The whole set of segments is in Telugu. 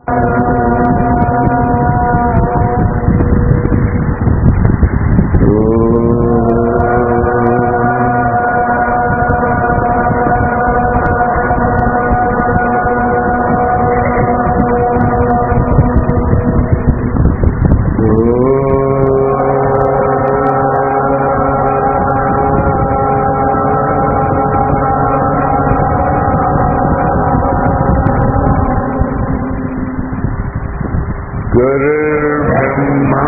गुरुर्ब्रह्मा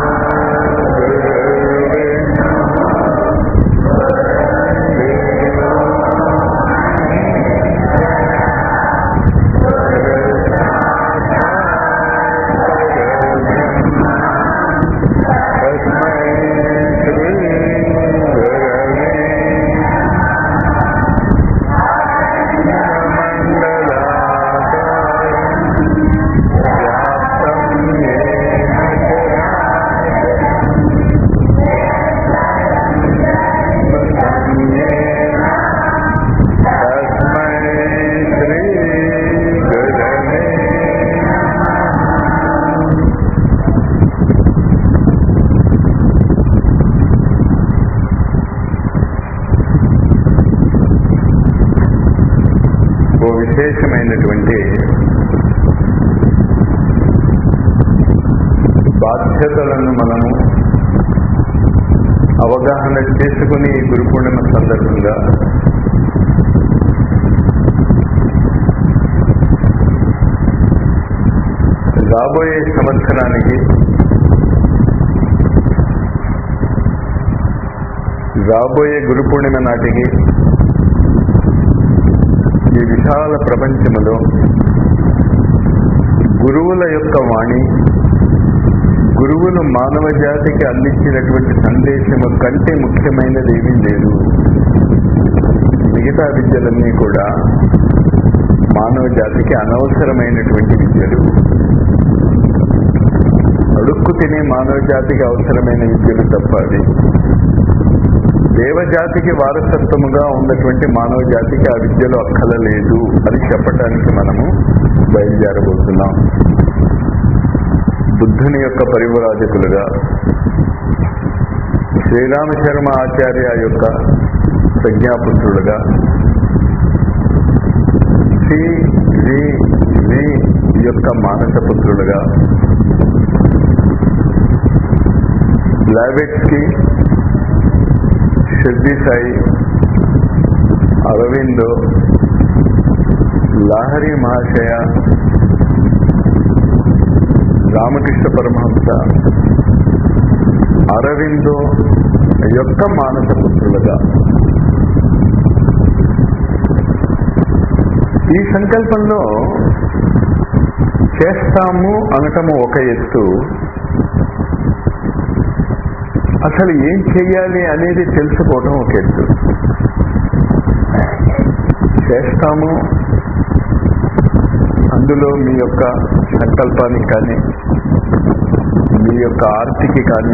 ఓ విశేషమైనటువంటి బాధ్యతలను మనము అవగాహన చేసుకుని ఈ గురు పూర్ణిమ సందర్భంగా రాబోయే సంవత్సరానికి రాబోయే గురు పూర్ణిమ నాటికి ఈ విశాల ప్రపంచములో గురువుల యొక్క వాణి గురువులు మానవ జాతికి అందించినటువంటి సందేశము కంటే ముఖ్యమైనది ఏమీ లేదు మిగతా విద్యలన్నీ కూడా మానవ జాతికి అనవసరమైనటువంటి విద్యలు అడుక్కు తినే మానవ జాతికి అవసరమైన విద్యలు తప్ప అవి దేవజాతికి వారసత్వముగా ఉన్నటువంటి మానవ జాతికి ఆ విద్యలో అక్కలలేదు అని చెప్పటానికి మనము బయలుదేరబోతున్నాం బుద్ధుని యొక్క పరివరాజకులుగా శ్రీరామ శర్మ ఆచార్య యొక్క ప్రజ్ఞాపుత్రులుగా సి వి వి యొక్క మానసపుత్రులుగా బ్లావెట్స్కి షిర్ది సాయి అరవిందో లాహరి మహాశయ రామకృష్ణ పరమహంస అరవిందో యొక్క మానస పుత్రులుగా ఈ సంకల్పంలో చేస్తాము అనటము ఒక ఎత్తు అసలు ఏం చెయ్యాలి అనేది తెలుసుకోవడం ఒక ఎత్తు చేస్తాము అందులో మీ యొక్క సంకల్పానికి కానీ మీ యొక్క ఆర్తికి కానీ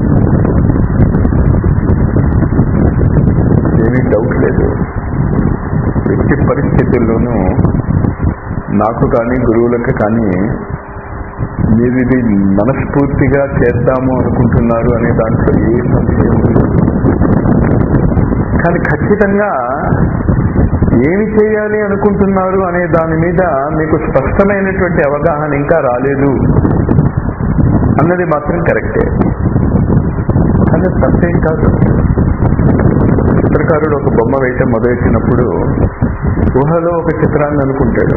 ఏమీ డౌట్ లేదు ఎట్టి పరిస్థితుల్లోనూ నాకు కానీ గురువులకు కానీ మీరు ఇది మనస్ఫూర్తిగా చేద్దాము అనుకుంటున్నారు అనే దాంట్లో ఏ సంశయం లేదు కానీ ఖచ్చితంగా ఏమి చేయాలి అనుకుంటున్నారు అనే దాని మీద మీకు స్పష్టమైనటువంటి అవగాహన ఇంకా రాలేదు అన్నది మాత్రం కరెక్టే అది తప్పేం కాదు చిత్రకారుడు ఒక బొమ్మ వేయటం మొదలెట్టినప్పుడు ఊహలో ఒక చిత్రాన్ని అనుకుంటాడు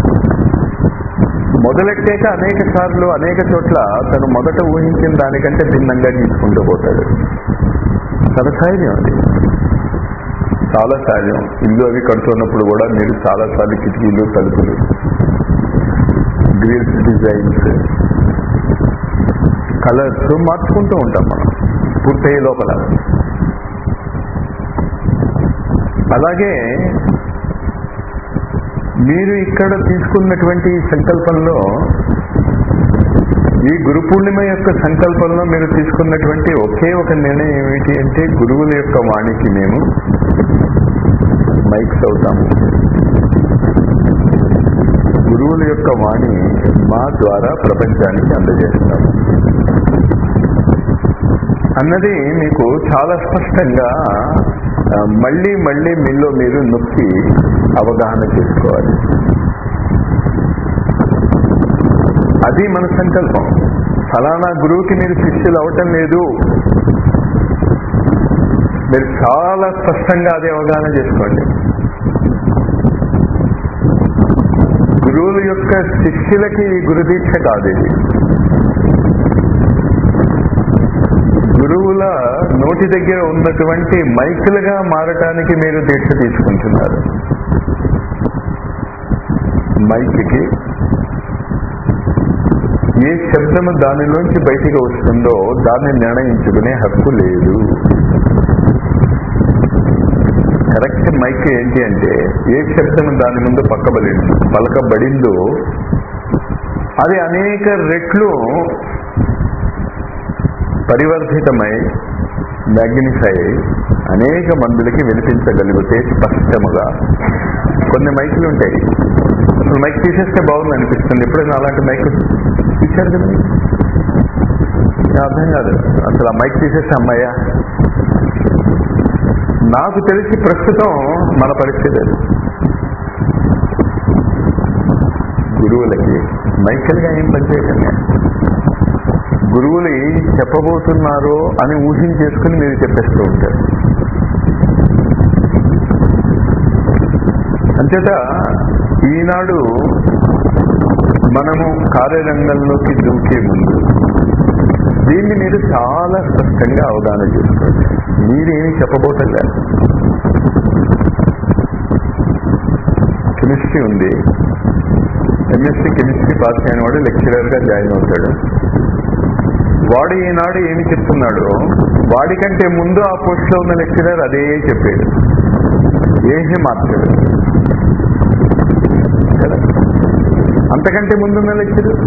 మొదలెట్టాక అనేక సార్లు అనేక చోట్ల తను మొదట ఊహించిన దానికంటే భిన్నంగా తీసుకుంటూ పోతాడు చాలా సహజం అది చాలా సహజం ఇల్లు అవి కడుతున్నప్పుడు కూడా మీరు చాలా సార్లు కిటికీలు తలుపులు గ్రిల్స్ డిజైన్స్ కలర్స్ మార్చుకుంటూ ఉంటాం మనం పూర్తయ్యే లోపల అలాగే మీరు ఇక్కడ తీసుకున్నటువంటి ఈ సంకల్పంలో ఈ గురు పూర్ణిమ యొక్క సంకల్పంలో మీరు తీసుకున్నటువంటి ఒకే ఒక నిర్ణయం ఏమిటి అంటే గురువుల యొక్క వాణికి మేము మైక్స్ అవుతాము గురువుల యొక్క వాణి మా ద్వారా ప్రపంచానికి అందజేస్తాము అన్నది మీకు చాలా స్పష్టంగా ఆ, మళ్ళీ మళ్ళీ మీలో మీరు నొక్కి అవగాహన చేసుకోవాలి అది మన సంకల్పం ఫలానా గురువుకి మీరు శిష్యులు అవటం లేదు మీరు చాలా స్పష్టంగా అది అవగాహన చేసుకోండి గురువుల యొక్క శిష్యులకి ఈ గురుదీక్ష కాదు ఇది గురువుల నోటి దగ్గర ఉన్నటువంటి మైకులుగా మారటానికి మీరు దీక్ష తీసుకుంటున్నారు మైక్కి ఏ శబ్దము దానిలోంచి బయటికి వస్తుందో దాన్ని నిర్ణయించుకునే హక్కు లేదు కరెక్ట్ మైక్ ఏంటి అంటే ఏ శబ్దం దాని ముందు పక్కబడి పలకబడిందో అది అనేక రెట్లు పరివర్ధితమై మ్యాగ్నిఫై అనేక మందులకి వినిపించగలిగితే స్పష్టముగా కొన్ని మైకులు ఉంటాయి అసలు మైక్ తీసేస్తే బాగుంది అనిపిస్తుంది ఎప్పుడైనా అలాంటి మైక్ ఇచ్చారు కదా నాకు అర్థం కాదు అసలు ఆ మైక్ తీసేస్తే అమ్మాయ్యా నాకు తెలిసి ప్రస్తుతం మన పరిస్థితి అది గురువులకి మైకల్గా ఏం పనిచేయకండి గురువులు ఏం చెప్పబోతున్నారో అని ఊహించేసుకుని మీరు చెప్పేస్తూ ఉంటారు అంచేత ఈనాడు మనము కార్యరంగంలోకి దూకే ముందు దీన్ని మీరు చాలా స్పష్టంగా అవగాహన చేసుకోండి మీరేమి చెప్పబోటలే కెమిస్ట్రీ ఉంది ఎంఎస్సీ కెమిస్ట్రీ పాస్ అయిన వాడు లెక్చరర్ గా జాయిన్ అవుతాడు వాడు ఈనాడు ఏమి చెప్తున్నాడో వాడికంటే ముందు ఆ పోస్ట్ లో ఉన్న లెక్చరర్ అదే చెప్పాడు ఏమీ మార్చడు కదా అంతకంటే ముందున్న లెక్చరర్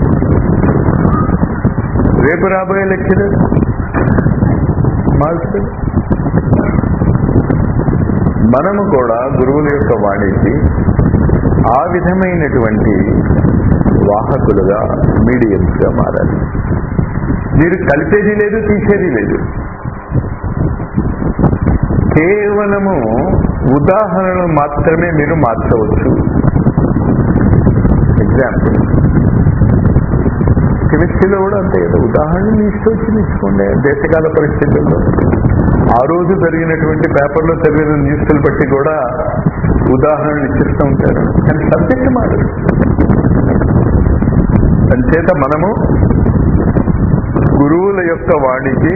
రేపు రాబోయే లెక్చరర్ మార్చుతాడు మనము కూడా గురువుల యొక్క వాణికి ఆ విధమైనటువంటి వాహకులుగా మీడియంస్ గా మారాలి మీరు కలిపేది లేదు తీసేది లేదు కేవలము ఉదాహరణలు మాత్రమే మీరు మార్చవచ్చు ఎగ్జాంపుల్ కెమిస్ట్రీలో కూడా అంతే కదా ఉదాహరణ మీ ఇష్టం వచ్చి తీసుకోండి దేశకాల పరిస్థితుల్లో ఆ రోజు జరిగినటువంటి పేపర్లో చదివిన న్యూస్లు బట్టి కూడా ఉదాహరణలు ఇచ్చిస్తూ ఉంటారు కానీ సబ్జెక్ట్ మారదు అంచేత మనము గురువుల యొక్క వాణికి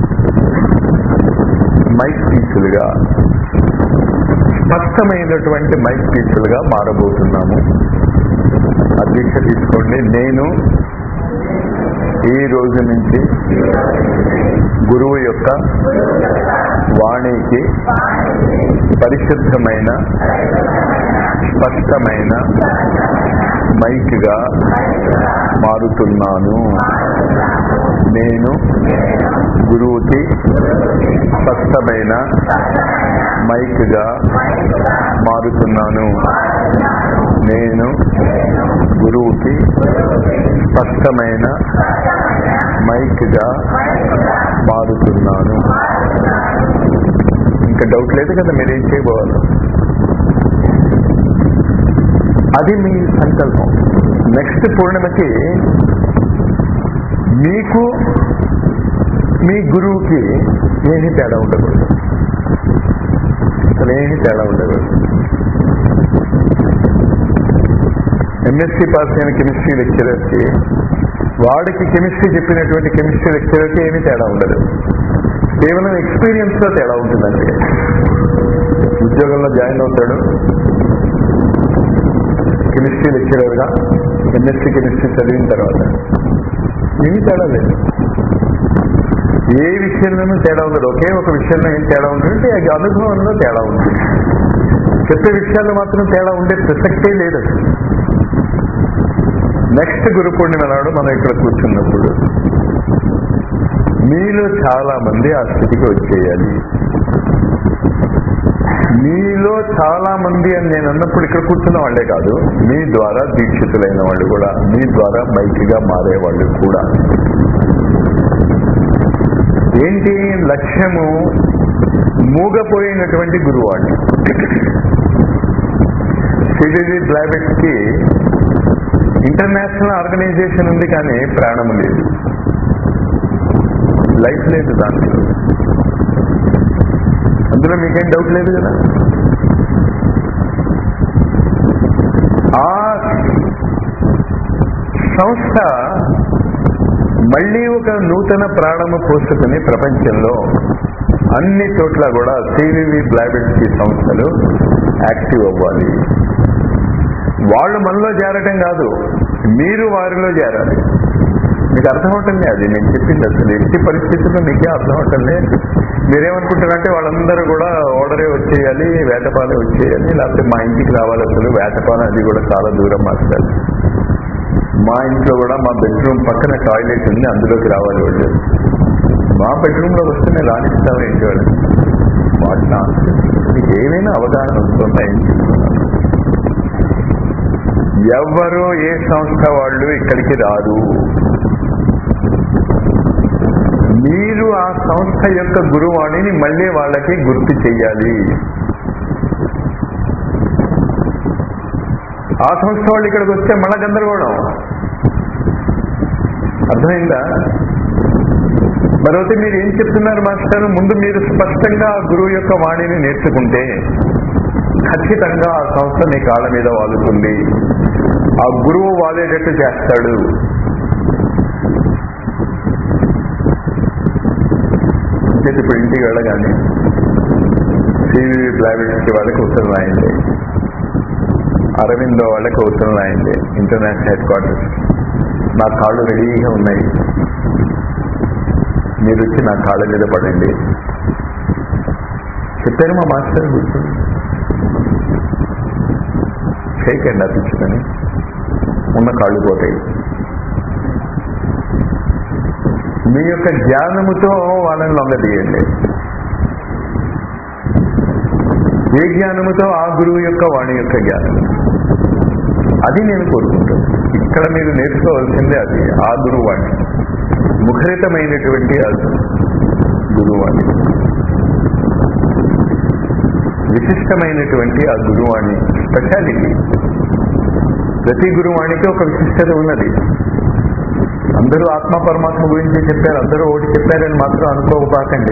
మైక్ పీసులుగా స్పష్టమైనటువంటి మైక్ పీసులుగా మారబోతున్నాము అధ్యక్ష తీసుకోండి నేను ఈ రోజు నుంచి గురువు యొక్క వాణికి పరిశుద్ధమైన స్పష్టమైన మైక్గా మారుతున్నాను నేను గురువుకి స్పష్టమైన మైక్గా మారుతున్నాను నేను గురువుకి స్పష్టమైన మైక్గా మారుతున్నాను ఇంకా డౌట్ లేదు కదా మీరేం చేయబోవాలి అది మీ సంకల్పం నెక్స్ట్ పూర్ణిమకి మీకు మీ గురువుకి ఏమీ తేడా ఉండకూడదు అసలు ఏమీ తేడా ఉండకూడదు ఎంఎస్సీ పాస్ అయిన కెమిస్ట్రీ లెక్చరర్కి వాడికి కెమిస్ట్రీ చెప్పినటువంటి కెమిస్ట్రీ లెక్చరర్కి ఏమీ తేడా ఉండదు కేవలం ఎక్స్పీరియన్స్ లో తేడా ఉంటుందండి ఉద్యోగంలో జాయిన్ అవుతాడు కెమిస్ట్రీ లెక్చరర్ గా ఎంఎస్సీ కెమిస్ట్రీ చదివిన తర్వాత ఏమీ తేడా లేదు ఏ విషయంలోనూ తేడా ఉండదు ఒకే ఒక విషయంలో ఏం తేడా ఉంటుందంటే అది అనుభవంలో తేడా ఉంటుంది చెప్పే విషయాల్లో మాత్రం తేడా ఉండే ప్రసక్తే లేదు అసలు నెక్స్ట్ గురు పూర్ణిమ నాడు మనం ఇక్కడ కూర్చున్నప్పుడు మీలో చాలా మంది ఆ స్థితికి వచ్చేయాలి మీలో చాలా మంది అని నేను అన్నప్పుడు ఇక్కడ కూర్చున్న వాళ్ళే కాదు మీ ద్వారా దీక్షితులైన వాళ్ళు కూడా మీ ద్వారా మైకిగా మారే వాళ్ళు కూడా ఏంటి లక్ష్యము మూగపోయినటువంటి గురువాణి సివివి బ్లాబెట్స్ కి ఇంటర్నేషనల్ ఆర్గనైజేషన్ ఉంది కానీ ప్రాణము లేదు లైఫ్ లేదు దాంట్లో అందులో మీకేం డౌట్ లేదు కదా ఆ సంస్థ మళ్ళీ ఒక నూతన ప్రాణము పోసుకుని ప్రపంచంలో అన్ని చోట్ల కూడా సివివి బ్లాబెట్స్ సంస్థలు యాక్టివ్ అవ్వాలి వాళ్ళు మనలో చేరటం కాదు మీరు వారిలో చేరాలి మీకు అర్థం అవుతుంది అది నేను చెప్పింది అసలు ఎట్టి పరిస్థితుల్లో మీకే అర్థం అవుతుంది మీరేమనుకుంటారంటే వాళ్ళందరూ కూడా ఓడరే వచ్చేయాలి వేటపాలే వచ్చేయాలి లేకపోతే మా ఇంటికి రావాలి అసలు వేటపాలెం అది కూడా చాలా దూరం మాస్టర్ మా ఇంట్లో కూడా మా బెడ్రూమ్ పక్కన టాయిలెట్ ఉంది అందులోకి రావాలి వాళ్ళు మా బెడ్రూమ్ లో వస్తేనే రాణిస్తాం ఏంటి వాళ్ళు వాటిని మీకు ఏమైనా అవగాహన వస్తుందా ఏం చెప్తున్నాను ఎవరు ఏ సంస్థ వాళ్ళు ఇక్కడికి రారు మీరు ఆ సంస్థ యొక్క గురువాణిని మళ్ళీ వాళ్ళకి గుర్తు చెయ్యాలి ఆ సంస్థ వాళ్ళు ఇక్కడికి వస్తే మళ్ళా గందరగోళం అర్థమైందా మరొకటి మీరు ఏం చెప్తున్నారు మాస్టర్ ముందు మీరు స్పష్టంగా ఆ గురువు యొక్క వాణిని నేర్చుకుంటే ఖచ్చితంగా ఆ సంస్థ నీ కాళ్ళ మీద వాలుతుంది ఆ గురువు వాలేటట్టు చేస్తాడు ఇంకేది ఇప్పుడు ఇంటికి వెళ్ళగానే సివి ప్రైవేట్ వాళ్ళకి ఉత్తరం రాయండి అరవిందో వాళ్ళకి ఉత్తరం రాయండి ఇంటర్నేషనల్ హెడ్ క్వార్టర్స్ నా కాళ్ళు రెడీగా ఉన్నాయి మీరు వచ్చి నా కాళ్ళ మీద పడండి చెప్పారు మా మాస్టర్ కూర్చొని చేయకండి అప్పించుకొని ఉన్న కాళ్ళు పోతాయి మీ యొక్క జ్ఞానముతో వాళ్ళని లొంగదీయండి ఏ జ్ఞానముతో ఆ గురువు యొక్క వాణి యొక్క జ్ఞానం అది నేను కోరుకుంటాను ఇక్కడ మీరు నేర్చుకోవాల్సిందే అది ఆ గురువాణి ముఖరితమైనటువంటి ఆ గురువాణి విశిష్టమైనటువంటి ఆ గురువాణి స్పెషాలిటీ ప్రతి గురువాణికి ఒక విశిష్టత ఉన్నది అందరూ ఆత్మ పరమాత్మ గురించి చెప్పారు అందరూ ఒకటి చెప్పారని మాత్రం అనుకోకపోకండి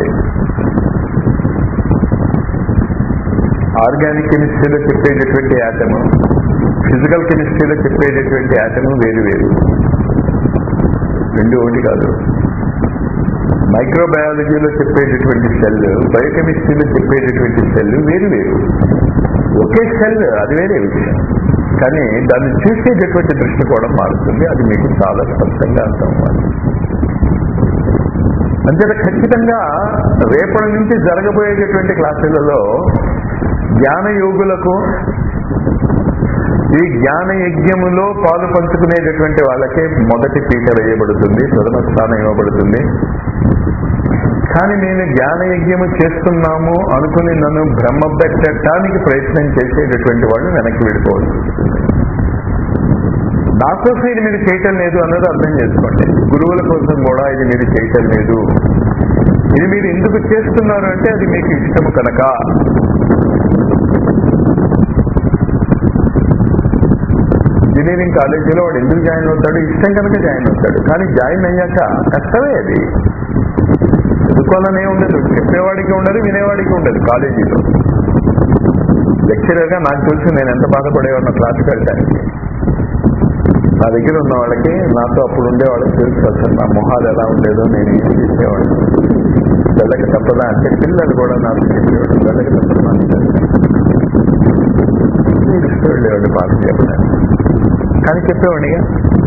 ఆర్గానిక్ కెమిస్ట్రీలో చెప్పేటటువంటి యాటము ఫిజికల్ కెమిస్ట్రీలో చెప్పేటటువంటి యాటము వేరు వేరు రెండు ఒకటి కాదు మైక్రోబయాలజీలో చెప్పేటటువంటి సెల్ బయోకెమిస్ట్రీలో చెప్పేటటువంటి సెల్ వేరు వేరు ఒకే సెల్ అది వేరే విషయం కానీ దాన్ని చూసేటటువంటి దృష్టి కూడా మారుతుంది అది మీకు చాలా స్పష్టంగా అర్థం అవ్వాలి అంతేత ఖచ్చితంగా రేపటి నుంచి జరగబోయేటటువంటి క్లాసులలో జ్ఞాన యోగులకు ఈ జ్ఞాన యజ్ఞములో పాలు పంచుకునేటటువంటి వాళ్ళకే మొదటి పీట వేయబడుతుంది ప్రథమ స్థానం ఇవ్వబడుతుంది కానీ నేను జ్ఞాన యజ్ఞము చేస్తున్నాము అనుకుని నన్ను బ్రహ్మ పెట్టడానికి ప్రయత్నం చేసేటటువంటి వాళ్ళు వెనక్కి వెళ్ళిపోవచ్చు నా కోసం ఇది మీరు చేయటం లేదు అన్నది అర్థం చేసుకోండి గురువుల కోసం కూడా ఇది మీరు చేయటం లేదు ఇది మీరు ఎందుకు చేస్తున్నారు అంటే అది మీకు ఇష్టము కనుక ఇంజనీరింగ్ కాలేజీలో వాడు ఎందుకు జాయిన్ అవుతాడు ఇష్టం కనుక జాయిన్ అవుతాడు కానీ జాయిన్ అయ్యాక కష్టమే అది చదువుకోవాలనే ఉండదు చెప్పేవాడికి ఉండదు వినేవాడికి ఉండదు కాలేజీలో లెక్చరర్గా నాకు తెలిసి నేను ఎంత బాధపడేవాడిన క్లాస్కి వెళ్ళడానికి నా దగ్గర ఉన్న వాళ్ళకి నాతో అప్పుడు ఉండే వాళ్ళకి తెలుసు అసలు నా మొహాలు ఎలా ఉండేదో నేను ఏం చేసేవాడిని వెళ్ళక తప్పదా అంటే పిల్లలు కూడా నాకు చెప్పేవాడు వెళ్ళక తప్పదా అంటే ఇస్తూ వెళ్ళేవాడు పాట చెప్పడానికి కానీ చెప్పేవాడిగా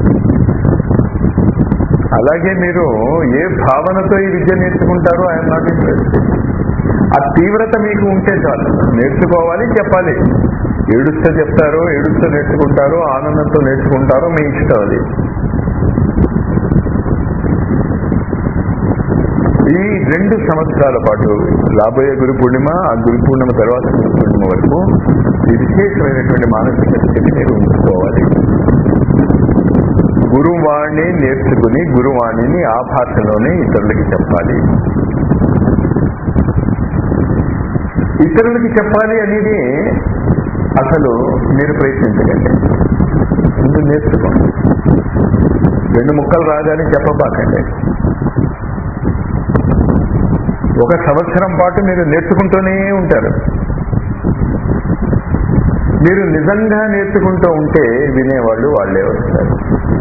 అలాగే మీరు ఏ భావనతో ఈ విద్య నేర్చుకుంటారో ఐఎమ్ నాట్ ఇంట్రెస్టెడ్ ఆ తీవ్రత మీకు ఉంటే చాలు నేర్చుకోవాలి చెప్పాలి ఏడుస్తూ చెప్తారో ఏడుస్తూ నేర్చుకుంటారో ఆనందంతో నేర్చుకుంటారో మీ ఇష్టం అది ఈ రెండు సంవత్సరాల పాటు రాబోయే గురు పూర్ణిమ ఆ గురు పూర్ణిమ తర్వాత గురు పూర్ణిమ వరకు ఈ విశేషమైనటువంటి మానసిక స్థితి మీరు ఉంచుకోవాలి గురువాణి నేర్చుకుని గురువాణిని ఆ భాషలోనే ఇతరులకి చెప్పాలి ఇతరులకి చెప్పాలి అనేది అసలు మీరు ప్రయత్నించకండి ముందు నేర్చుకోండి రెండు ముక్కలు రాగానే చెప్పబాకండి ఒక సంవత్సరం పాటు మీరు నేర్చుకుంటూనే ఉంటారు మీరు నిజంగా నేర్చుకుంటూ ఉంటే వినేవాళ్ళు వాళ్ళే వస్తారు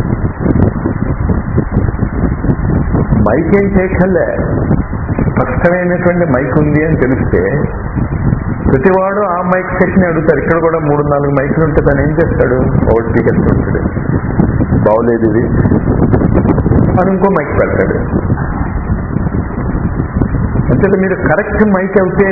మైక్ ఏం చేయక్కర్లే స్పష్టమైనటువంటి మైక్ ఉంది అని తెలిస్తే ప్రతివాడు ఆ మైక్ సెట్ని అడుగుతారు ఇక్కడ కూడా మూడు నాలుగు మైకులు ఉంటే తను ఏం చేస్తాడు ఓవర్ స్పీకర్స్ ఉంటాడు బాగోలేదు ఇది అని ఇంకో మైక్ పెడతాడు అంటే మీరు కరెక్ట్ మైక్ అవుతే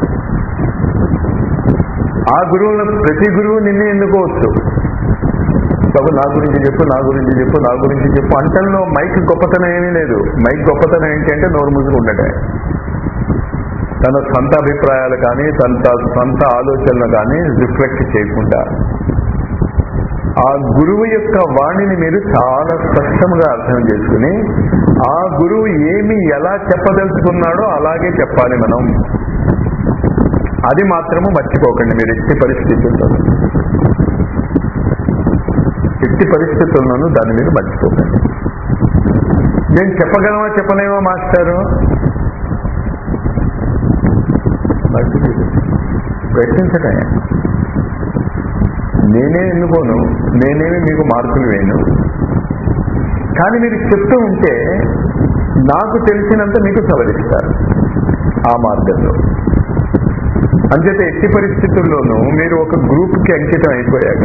ఆ గురువుల ప్రతి గురువు నిన్నే ఎన్నుకోవచ్చు బాబు నా గురించి చెప్పు నా గురించి చెప్పు నా గురించి చెప్పు అంటల్లో మైక్ గొప్పతనం ఏమీ లేదు మైక్ గొప్పతనం ఏంటంటే నోరు ముసుగు ఉండటే తన సొంత అభిప్రాయాలు కానీ తన సొంత ఆలోచనలు కానీ రిఫ్లెక్ట్ చేయకుండా ఆ గురువు యొక్క వాణిని మీరు చాలా స్పష్టంగా అర్థం చేసుకుని ఆ గురువు ఏమి ఎలా చెప్పదలుచుకున్నాడో అలాగే చెప్పాలి మనం అది మాత్రము మర్చిపోకండి మీరు ఎట్టి పరిస్థితుల్లో ఎట్టి పరిస్థితుల్లోనూ దాన్ని మీరు మర్చిపోకండి నేను చెప్పగలమా చెప్పలేమా మాస్టారు నాకు తెలియదు. ప్రయత్నించటం నేనే ఎన్నుకోను నేనేమి మీకు మార్కులు వేయను కానీ మీరు చెప్తూ ఉంటే నాకు తెలిసినంత మీకు సవరిస్తారు ఆ మార్గంలో అంచేత ఎట్టి పరిస్థితుల్లోనూ మీరు ఒక గ్రూప్కి అంకితం అయిపోయాక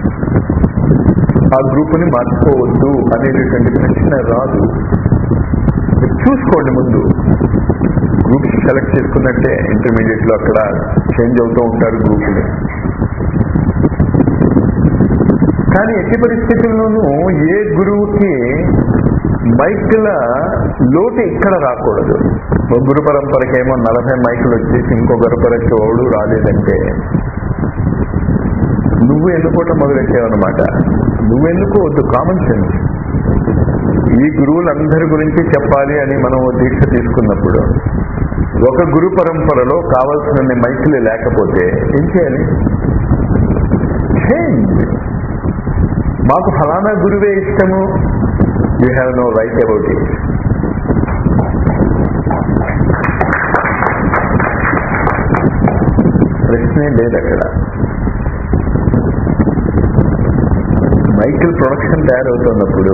ఆ గ్రూపుని మార్చుకోవద్దు అనేటటువంటి ప్రశ్న రాదు మీరు చూసుకోండి ముందు గ్రూప్స్ సెలెక్ట్ చేసుకున్నట్టే ఇంటర్మీడియట్ లో అక్కడ చేంజ్ అవుతూ ఉంటారు గ్రూపులు కానీ ఎట్టి పరిస్థితుల్లోనూ ఏ గురువుకి మైకుల లోటు ఇక్కడ రాకూడదు ఒక గురు పరంపరకేమో నలభై మైకులు వచ్చేసి ఇంకో గురు పరంపరకి ఓడు రాలేదంటే నువ్వు ఎన్నుకోవటం మొదలెట్టావన్నమాట నువ్వు ఎన్నుకోవద్దు కామన్ సెన్స్ ఈ గురువులందరి గురించి చెప్పాలి అని మనం ఓ దీక్ష తీసుకున్నప్పుడు ఒక గురు పరంపరలో కావలసిన మైకులు లేకపోతే ఏం చేయాలి చేంజ్ మాకు ఫలానా గురువే ఇష్టము you have no right about it ప్రశ్నే లేదు అక్కడ మైకిల్ ప్రొడక్షన్ తయారవుతున్నప్పుడు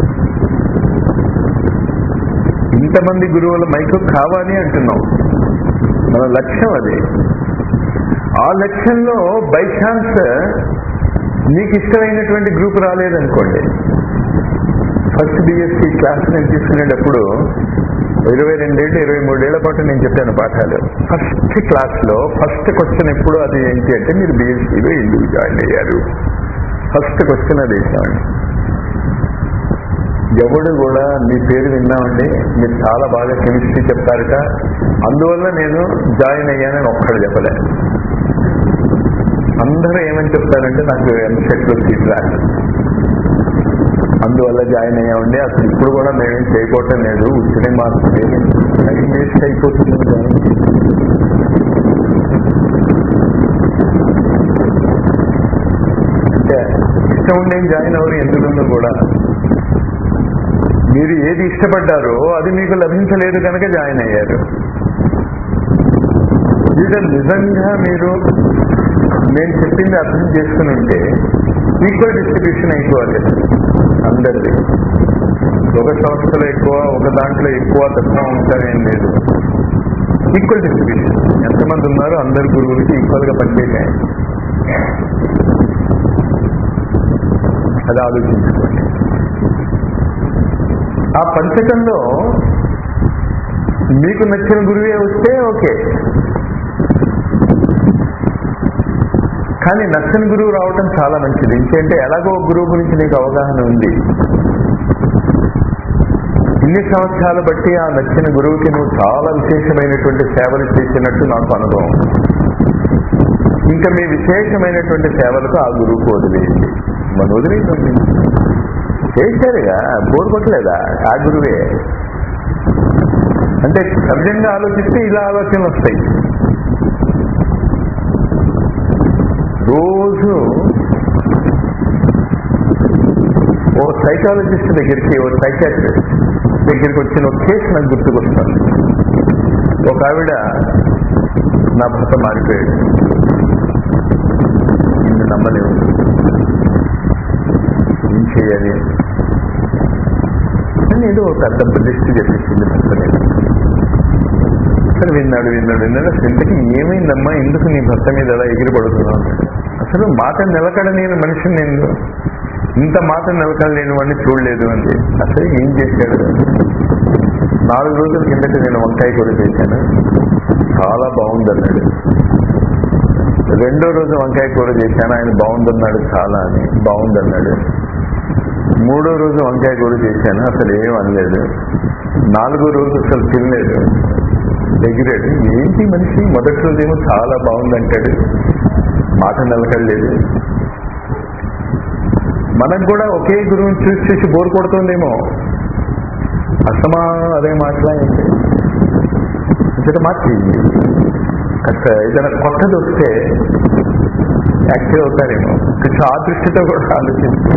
ఇంతమంది గురువుల మైకు కావాలి అంటున్నాం మన లక్ష్యం అది ఆ లక్ష్యంలో బై ఛాన్స్ నీకు ఇష్టమైనటువంటి గ్రూప్ రాలేదనుకోండి ఫస్ట్ బిఎస్సి క్లాస్ నేను తీసుకునేటప్పుడు ఇరవై రెండేళ్ళు ఇరవై మూడేళ్ల పాటు నేను చెప్పాను పాఠాలు ఫస్ట్ క్లాస్ లో ఫస్ట్ క్వశ్చన్ ఎప్పుడు అది ఏంటి అంటే మీరు బిఎస్సిలో ఎందుకు జాయిన్ అయ్యారు ఫస్ట్ క్వశ్చన్ అది వేసామండి ఎవడు కూడా మీ పేరు విన్నామండి మీరు చాలా బాగా కెమిస్ట్రీ చెప్తారట అందువల్ల నేను జాయిన్ అయ్యానని ఒక్కడు చెప్పలే అందరూ ఏమని చెప్తారంటే నాకు ఎంసెట్ లో సీట్ రాదు అందువల్ల జాయిన్ అయ్యామండి అసలు ఇప్పుడు కూడా మేమేం చేయకపోవటం లేదు ఉచిత మార్క్స్ టైం వేస్ట్ అయిపోతుంది జాయిన్ అంటే ఇష్టం ఉండే జాయిన్ అవరు ఎందుకున్నా కూడా మీరు ఏది ఇష్టపడ్డారో అది మీకు లభించలేదు కనుక జాయిన్ అయ్యారు ఇది నిజంగా మీరు నేను చెప్పింది అర్థం చేసుకుని ఉంటే ఈక్వల్ డిస్ట్రిబ్యూషన్ అయిపోవాలి అందరిది ఒక సంస్థలో ఎక్కువ ఒక దాంట్లో ఎక్కువ తక్కువ ఉంటారేం లేదు ఈక్వల్ డిస్ట్రిబ్యూషన్ ఎంతమంది ఉన్నారో అందరి గురువులకి ఈక్వల్ గా పనిచేసాయి అది ఆలోచించుకోండి ఆ పంచకంలో మీకు నచ్చిన గురువే వస్తే ఓకే కానీ నచ్చని గురువు రావటం చాలా మంచిది ఎందుకంటే ఎలాగో గురువు గురించి నీకు అవగాహన ఉంది ఇన్ని సంవత్సరాలు బట్టి ఆ నచ్చిన గురువుకి నువ్వు చాలా విశేషమైనటువంటి సేవలు చేసినట్టు నాకు అనుభవం ఇంకా మీ విశేషమైనటువంటి సేవలకు ఆ గురువుకు వదిలేయండి మన వదిలేయండి చేశారుగా బోర్ కొట్టలేదా ఆ గురువే అంటే సహజంగా ఆలోచిస్తే ఇలా ఆలోచనలు వస్తాయి రోజు ఓ సైకాలజిస్ట్ దగ్గరికి ఓ సైకాట్రిస్ట్ దగ్గరికి వచ్చిన ఒక కేసు నాకు గుర్తుకొస్తాను ఒక ఆవిడ నా భర్త మారిపోయాడు నిన్ను నమ్మలేవు ఏం చేయాలి అని ఏదో ఒక పెద్ద లిస్ట్ చెప్పించింది భర్త మీద అసలు విన్నాడు విన్నాడు విన్నాడు అసలు ఇంతకీ ఏమైందమ్మా ఎందుకు నీ భర్త మీద ఎలా ఎగిరి పడుతున్నావు అసలు మాట నిలకడలేని మనిషిని నేను ఇంత మాట నిలకడలేని వాడిని చూడలేదు అండి అసలు ఏం చేశాడు నాలుగు రోజుల కిందట నేను వంకాయ కూర చేశాను చాలా బాగుందన్నాడు రెండో రోజు వంకాయ కూర చేశాను ఆయన బాగుందన్నాడు చాలా అని బాగుందన్నాడు మూడో రోజు వంకాయ కూర చేశాను అసలు ఏం అనలేదు నాలుగో రోజు అసలు తినలేదు ఎగిరాడు ఏంటి మనిషి మొదటి రోజేమో చాలా బాగుందంటాడు మాట నిలకడలేదు మనకు కూడా ఒకే గురువుని చూసి చూసి బోర్ కొడుతుందేమో అసమా అదే మాట్లాడింది ఇక్కడ మార్చేయండి కాస్త ఏదైనా కొత్తది వస్తే యాక్టివ్ అవుతారేమో కొంచెం ఆ దృష్టితో కూడా ఆలోచించి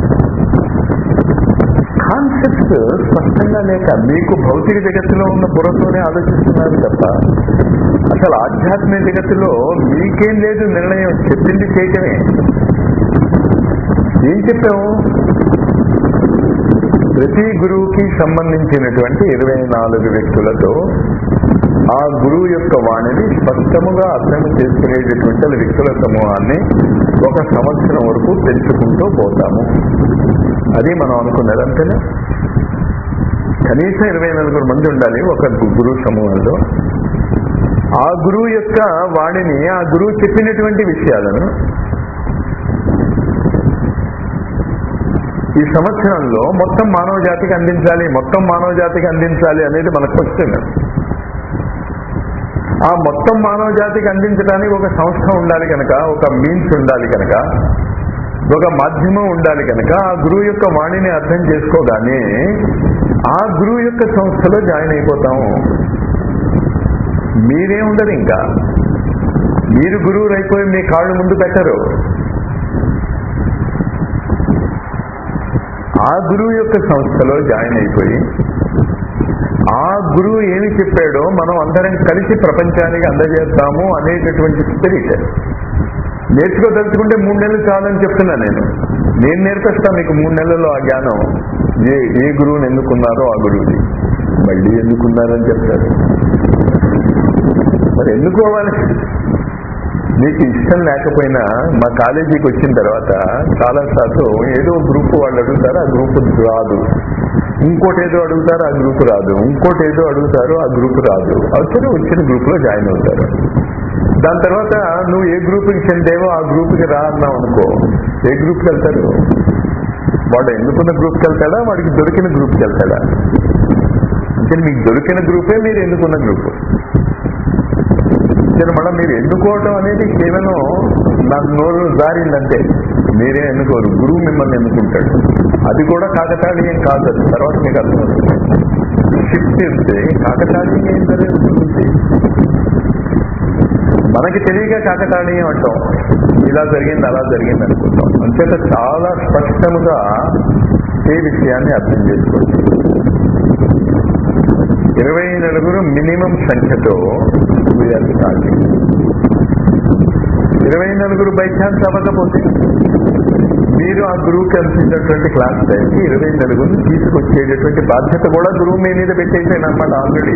కాన్సెప్ట్స్ స్పష్టంగా లేక మీకు భౌతిక జగత్తులో ఉన్న బుర్రతోనే ఆలోచిస్తున్నారు తప్ప అసలు ఆధ్యాత్మిక జగత్తులో మీకేం లేదు నిర్ణయం చెప్పింది చేయటమే ఏం చెప్పాము ప్రతి గురువుకి సంబంధించినటువంటి ఇరవై నాలుగు వ్యక్తులతో ఆ గురువు యొక్క వాణిని స్పష్టముగా అర్థం చేసుకునేటటువంటి వ్యక్తుల సమూహాన్ని ఒక సంవత్సరం వరకు పెంచుకుంటూ పోతాము అది మనం అనుకున్నది అంతేనా కనీసం ఇరవై నలుగురు మంది ఉండాలి ఒక గురువు సమూహంలో ఆ గురువు యొక్క వాణిని ఆ గురువు చెప్పినటువంటి విషయాలను ఈ సంవత్సరంలో మొత్తం మానవ జాతికి అందించాలి మొత్తం మానవ జాతికి అందించాలి అనేది మన క్వశ్చన్ ఆ మొత్తం మానవ జాతికి అందించడానికి ఒక సంస్థ ఉండాలి కనుక ఒక మీన్స్ ఉండాలి కనుక ఒక మాధ్యమం ఉండాలి కనుక ఆ గురువు యొక్క వాణిని అర్థం చేసుకోగానే ఆ గురువు యొక్క సంస్థలో జాయిన్ అయిపోతాము మీరే ఉండరు ఇంకా మీరు గురువులు అయిపోయి మీ కాళ్ళు ముందు పెట్టరు ఆ గురువు యొక్క సంస్థలో జాయిన్ అయిపోయి ఆ గురువు ఏమి చెప్పాడో మనం అందరం కలిసి ప్రపంచానికి అందజేస్తాము అనేటటువంటి స్పిరిట్ నేర్చుకోదలుచుకుంటే మూడు నెలలు చాలని చెప్తున్నా నేను నేను నేర్పిస్తా మీకు మూడు నెలల్లో ఆ జ్ఞానం ఏ ఏ గురువుని ఎన్నుకున్నారో ఆ గురువుని మళ్ళీ ఎన్నుకున్నారని చెప్తారు మరి ఎన్నుకోవాలి మీకు ఇష్టం లేకపోయినా మా కాలేజీకి వచ్చిన తర్వాత చాలా సార్లు ఏదో గ్రూప్ వాళ్ళు అడుగుతారు ఆ గ్రూప్ రాదు ఇంకోటి ఏదో అడుగుతారు ఆ గ్రూప్ రాదు ఇంకోటి ఏదో అడుగుతారు ఆ గ్రూప్ రాదు వచ్చి వచ్చిన గ్రూప్ లో జాయిన్ అవుతారు దాని తర్వాత నువ్వు ఏ గ్రూప్కి చెందేవో ఆ గ్రూప్కి రా అన్నావు అనుకో ఏ గ్రూప్కి వెళ్తాడు వాడు ఎన్నుకున్న గ్రూప్కి వెళ్తాడా వాడికి దొరికిన గ్రూప్కి వెళ్తాడా అంటే మీకు దొరికిన గ్రూపే మీరు ఎన్నుకున్న గ్రూప్ మళ్ళీ మీరు ఎన్నుకోవటం అనేది కేవలం నా నోరు జారిందంటే మీరే ఎన్నుకోరు గురువు మిమ్మల్ని ఎన్నుకుంటాడు అది కూడా కాకతాళీయం కాదు అది తర్వాత మీకు అర్థమవుతుంది షిఫ్ట్ చేస్తే కాకతాళీయం ఏం జరుగుతుంది మనకి తెలియక కాకతాళీయం అంటాం ఇలా జరిగింది అలా జరిగింది అనుకుంటాం అంచేత చాలా స్పష్టముగా ఏ విషయాన్ని అర్థం చేసుకోండి ఇరవై నలుగురు మినిమం సంఖ్యతో స్టార్టింగ్ ఇరవై నలుగురు బై ఛాన్స్ అవ్వకపోతే మీరు ఆ గురువుకి అందించినటువంటి క్లాస్ టైంకి ఇరవై నలుగురు తీసుకొచ్చేటటువంటి బాధ్యత కూడా గురువు మీ మీద పెట్టేసాను అనమాట ఆల్రెడీ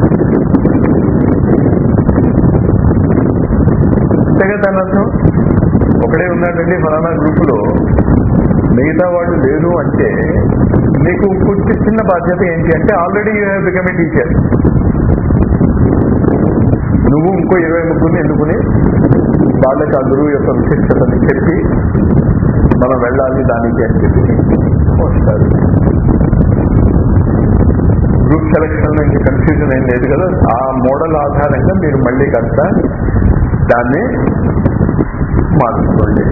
అంతేగా దాని అర్థం ఒకడే ఉన్నాడండి ఫలానా గ్రూపులో మిగతా వాళ్ళు లేరు అంటే నీకు కొంచెం చిన్న బాధ్యత ఏంటి అంటే already you have become a teacher నువ్వు ఇంకో ఇరవై ముగ్గురిని ఎన్నుకుని వాళ్ళకి ఆ గురువు యొక్క విశిష్టతని చెప్పి మనం వెళ్ళాలి దానికి అని చెప్పి వస్తారు సెలక్షన్ ఇంకా కన్ఫ్యూజన్ ఏం లేదు కదా ఆ మోడల్ ఆధారంగా మీరు మళ్ళీ కాస్త దాన్ని మార్చుకోండి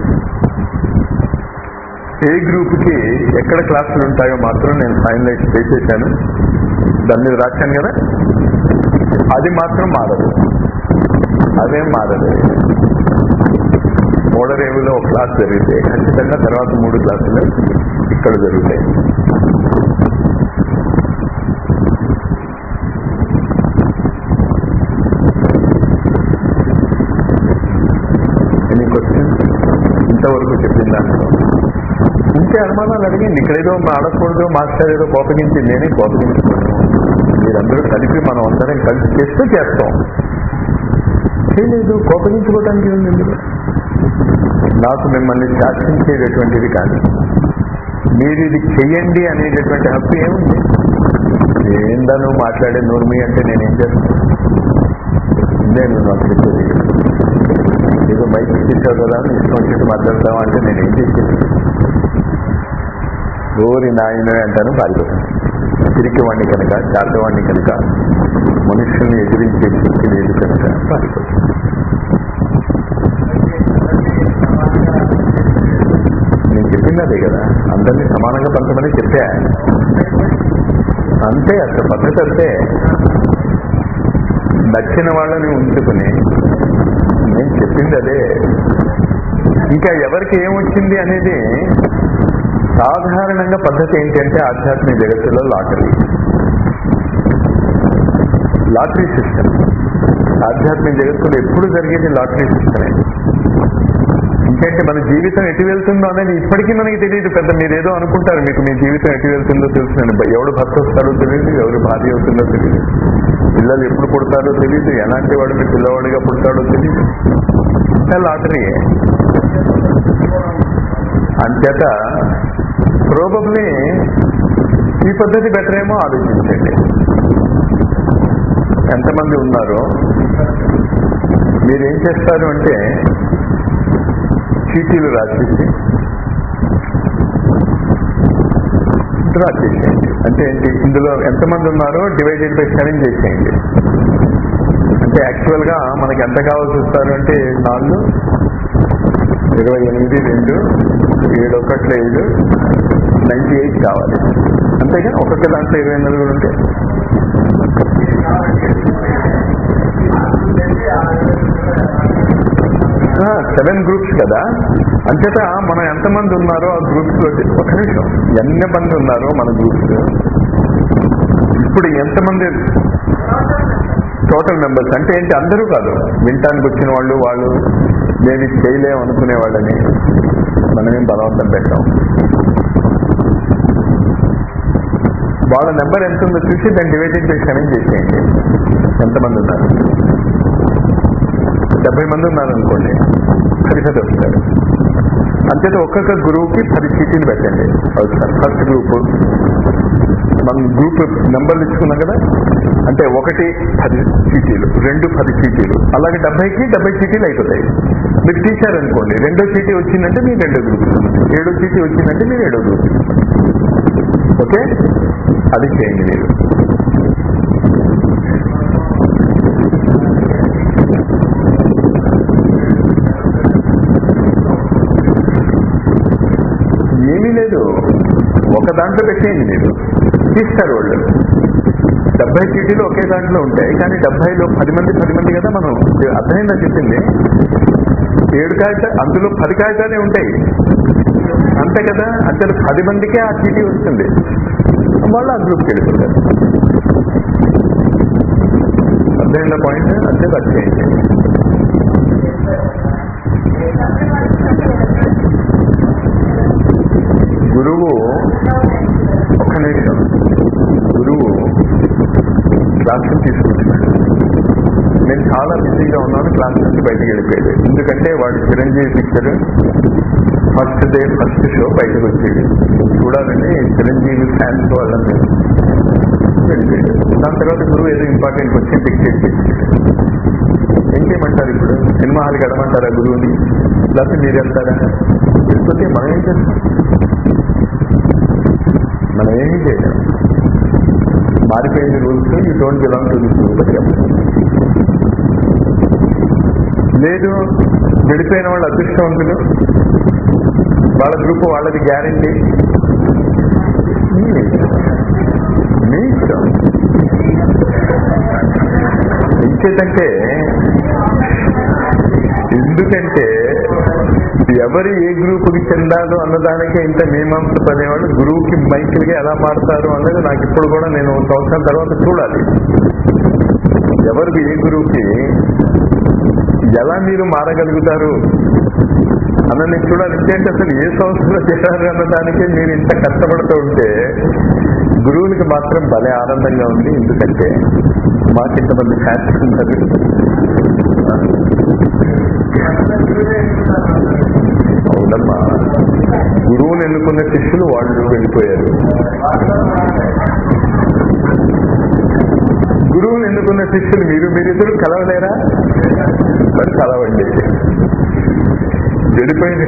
ఏ గ్రూప్కి ఎక్కడ క్లాసులు ఉంటాయో మాత్రం నేను ఫైనలైజ్ చేసేసాను దాని మీద రాశాను కదా అది మాత్రం మారదు అదేం మారదు మోడరేవులో ఒక క్లాస్ జరిగితే ఖచ్చితంగా తర్వాత మూడు క్లాసులు ఇక్కడ జరుగుతాయి ఎనీ క్వశ్చన్ ఇంతవరకు చెప్పిన దాంట్లో ఇంకే అనుమానాలు అడిగింది ఇక్కడేదో మా అడగకూడదు మాస్టర్ ఏదో కోపగించి నేనే కోపగించుకోను మీరందరూ కలిపి మనం అందరం కలిసి చేస్తే చేస్తాం చేయలేదు కోపగించుకోవడానికి ఉంది ఇందులో నాకు మిమ్మల్ని శాసించేటటువంటిది కాదు మీరు ఇది చెయ్యండి అనేటటువంటి హక్కు ఏముంది ఏందా నువ్వు మాట్లాడే నోర్మి అంటే నేనేం చేస్తాను ఇదే నువ్వు నాకు చెప్పేది ఏదో మైక్ ఇచ్చేసావు కదా అని ఇష్టం వచ్చేసి మాట్లాడతావా అంటే నేనేం చేసేది ఓరి నాయన అంటాను పారిపోతాను తిరిగి వాడిని కనుక చాటవాడిని కనుక మనుషుల్ని ఎదిరించే శక్తి లేదు కనుక పారిపోతాను నేను చెప్పింది అదే కదా అందరినీ సమానంగా పంచమని చెప్పా అంతే అసలు పద్ధతి అంతే నచ్చిన వాళ్ళని ఉంచుకుని నేను చెప్పింది అదే ఇంకా ఎవరికి ఏమొచ్చింది అనేది సాధారణంగా పద్ధతి ఏంటంటే ఆధ్యాత్మిక జగత్తులో లాటరీ లాటరీ సిస్టమ్ ఆధ్యాత్మిక జగత్తులో ఎప్పుడు జరిగేది లాటరీ సిస్టమే ఇంకంటే మన జీవితం ఎటు వెళ్తుందో అనేది ఇప్పటికీ మనకి తెలియదు పెద్ద మీరు ఏదో అనుకుంటారు మీకు మీ జీవితం ఎటు వెళ్తుందో తెలుసునండి ఎవడు భర్త వస్తాడో తెలియదు ఎవరు భార్య అవుతుందో తెలియదు పిల్లలు ఎప్పుడు పుడతారో తెలియదు ఎలాంటి వాడు మీ పిల్లవాడిగా పుడతాడో తెలియదు లాటరీయే అంచేత ప్రోబబ్లీ ఈ పద్ధతి బెటర్ ఏమో ఆలోచించండి ఎంతమంది ఉన్నారో మీరేం చేస్తారు అంటే చీటీలు రాసేసి డ్రా చేసేయండి అంటే ఏంటి ఇందులో ఎంతమంది ఉన్నారో డివైడెడ్ బై సెవెన్ చేసేయండి అంటే యాక్చువల్ గా మనకి ఎంత కావాల్సి వస్తారు అంటే నాలుగు ఇరవై ఎనిమిది రెండు ఏడు ఒకట్ల ఏడు నైన్టీ ఎయిట్ కావాలి అంతేగా ఒక్కొక్క దాంట్లో ఇరవై నలుగురు ఉంటే సెవెన్ గ్రూప్స్ కదా అంచేత మనం ఎంతమంది ఉన్నారో ఆ గ్రూప్స్ లో ఒక నిమిషం ఎన్ని మంది ఉన్నారో మన గ్రూప్స్ ఇప్పుడు ఎంతమంది టోటల్ మెంబర్స్ అంటే ఏంటి అందరూ కాదు వింటానికి వచ్చిన వాళ్ళు వాళ్ళు నేను ఇది చేయలేము అనుకునే వాళ్ళని మనమేం బలవంతం పెట్టాం వాళ్ళ నెంబర్ ఎంత ఉందో చూసి దాన్ని డివైడెడ్ బై సెవెన్ చేసేయండి ఎంతమంది ఉన్నారు డెబ్బై మంది ఉన్నారు అనుకోండి పది పది వస్తారు అంతేత ఒక్కొక్క గ్రూప్కి పది చీటీలు పెట్టండి అవసరం ఫస్ట్ గ్రూప్ మనం గ్రూప్ నెంబర్లు ఇచ్చుకున్నాం కదా అంటే ఒకటి పది చీటీలు రెండు పది చీటీలు అలాగే డెబ్బైకి డెబ్బై చీటీలు అయిపోతాయి మీరు తీశారనుకోండి రెండో చీటీ వచ్చిందంటే మీరు రెండో గ్రూప్ ఏడో చీటీ వచ్చిందంటే మీరు ఏడో గ్రూప్ ఓకే అది చేయండి మీరు ఏమీ లేదు ఒక దాంట్లో పెట్టేయండి మీరు తీస్తారు వాళ్ళు డెబ్బై చీటీలు ఒకే దాంట్లో ఉంటాయి కానీ డెబ్బైలో పది మంది పది మంది కదా మనం అర్థమైందా చెప్పింది ఏడు కాగితాలు అందులో పది కాగితాలే ఉంటాయి అంతే కదా అంటే పది మందికే ఆ చీటీ వస్తుంది వాళ్ళు ఆ గ్రూప్కి వెళ్ళిపోతారు అర్థమైందా పాయింట్ అంతే అది చేయండి గురువు ఒక్క నిమిషం గురువు క్లాసులు తీసుకుంటున్నాడు నేను చాలా బిజీగా ఉన్నాను క్లాస్ నుంచి బయటకు వెళ్ళిపోయాడు ఎందుకంటే వాడు Chiranjeevi picture first day first show బయటకు వచ్చేది చూడాలని చిరంజీవి ఫ్యాన్స్ వాళ్ళని వెళ్ళిపోయాడు దాని తర్వాత గురువు ఏదో ఇంపార్టెంట్ క్వశ్చన్ డిక్టేట్ చేసి ఏం చేయమంటారు ఇప్పుడు సినిమా హాల్కి అడమంటారా గురువుని లేకపోతే మీరు వెళ్తారా వెళ్ళిపోతే మనం ఏం చేస్తాం మనం ఏమీ చేయలేం మారిపోయింది rules you don't belong to this group అని చెప్పండి లేదు విడిపోయిన వాళ్ళు అదృష్టవంతులు వాళ్ళ గ్రూప్ వాళ్ళది గ్యారంటీ మీ ఇష్టం ఇంకేంటంటే ఎందుకంటే ఎవరు ఏ గ్రూపుకి చెందాలో అన్నదానికే ఇంత మీమాంస పడేవాళ్ళు గురువుకి మైకిల్గా ఎలా మారుతారు అన్నది నాకు ఇప్పుడు కూడా నేను సంవత్సరం తర్వాత చూడాలి ఎవరికి ఏ గురువుకి ఎలా మీరు మారగలుగుతారు అన్న నేను చూడాలి ఇంకేంటి అసలు ఏ సంవత్సరంలో చేశారు అన్న దానికే మీరు ఇంత కష్టపడుతూ ఉంటే గురువులకి మాత్రం భలే ఆనందంగా ఉంది ఎందుకంటే మాకు ఇంతమంది ఫ్యాన్స్ ఉన్నారు అవునమ్మా గురువుని ఎన్నుకున్న శిష్యులు వాళ్ళు వెళ్ళిపోయారు గురువుని ఎన్నుకున్న శిష్యులు మీరు మీరిద్దరు కలవలేరా మరి కలవండి వెళ్ళిపోయింది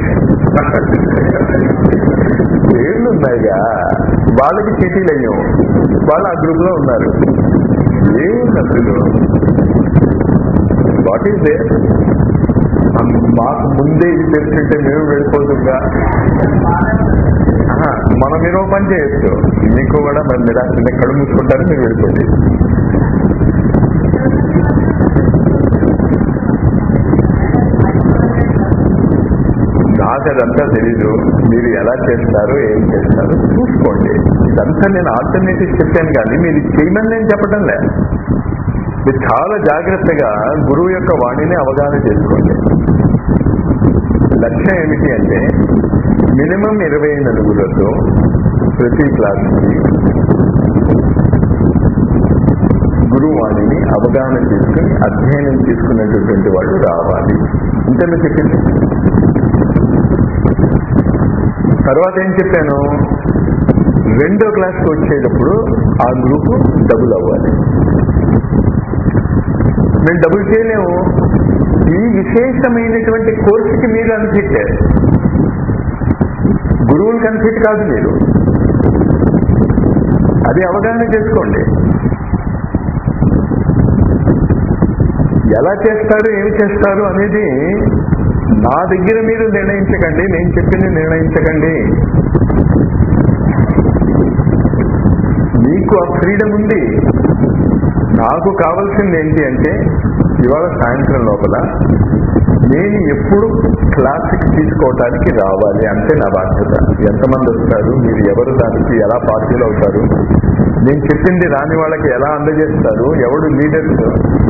ఏళ్ళు ఉన్నాయిగా వాళ్ళకి చీటీలు అయ్యాం వాళ్ళు ఆ గ్రూప్ లో ఉన్నారు ఏముంది అసలు వాట్ ఈస్ దే మాకు ముందే ఇది తెలుసుంటే మేము వెళ్ళిపోతుందా ఆహా, మనం మీరు ఓ పని చేయొచ్చు మీకు కూడా మరి నిరాశ కళ్ళు మూసుకుంటారు మీరు వెళ్ళిపోండి నాకు అదంతా తెలీదు మీరు ఎలా చేస్తారు ఏం చేస్తారు చూసుకోండి ఇదంతా నేను ఆల్టర్నేటివ్ చెప్పాను కానీ మీరు ఇది చేయమని నేను చెప్పడం లే మీరు చాలా జాగ్రత్తగా గురువు యొక్క వాణిని అవగాహన చేసుకోండి లక్ష్యం ఏమిటి అంటే మినిమం ఇరవై నలుగురతో ప్రతి క్లాస్కి గురువాణిని అవగాహన చేసుకుని అధ్యయనం చేసుకున్నటువంటి వాళ్ళు రావాలి ఇంతలో చెప్పింది తర్వాత ఏం చెప్పాను రెండో క్లాస్కి వచ్చేటప్పుడు ఆ గ్రూప్ డబుల్ అవ్వాలి మేము డబుల్ చేయలేము ఈ విశేషమైనటువంటి కోర్సుకి మీరు అన్ఫిట్ గురువులకు అన్ఫిట్ కాదు మీరు అది అవగాహన చేసుకోండి ఎలా చేస్తారు ఏమి చేస్తారు అనేది నా దగ్గర మీరు నిర్ణయించకండి నేను చెప్పింది నిర్ణయించకండి మీకు ఆ ఫ్రీడమ్ ఉంది నాకు కావాల్సింది ఏంటి అంటే ఇవాళ సాయంత్రం లోపల నేను ఎప్పుడు క్లాస్కి తీసుకోవటానికి రావాలి అంతే నా బాధ్యత ఎంతమంది వస్తారు మీరు ఎవరు దానికి ఎలా పార్టీలు అవుతారు నేను చెప్పింది రాని వాళ్ళకి ఎలా అందజేస్తారు ఎవడు లీడర్స్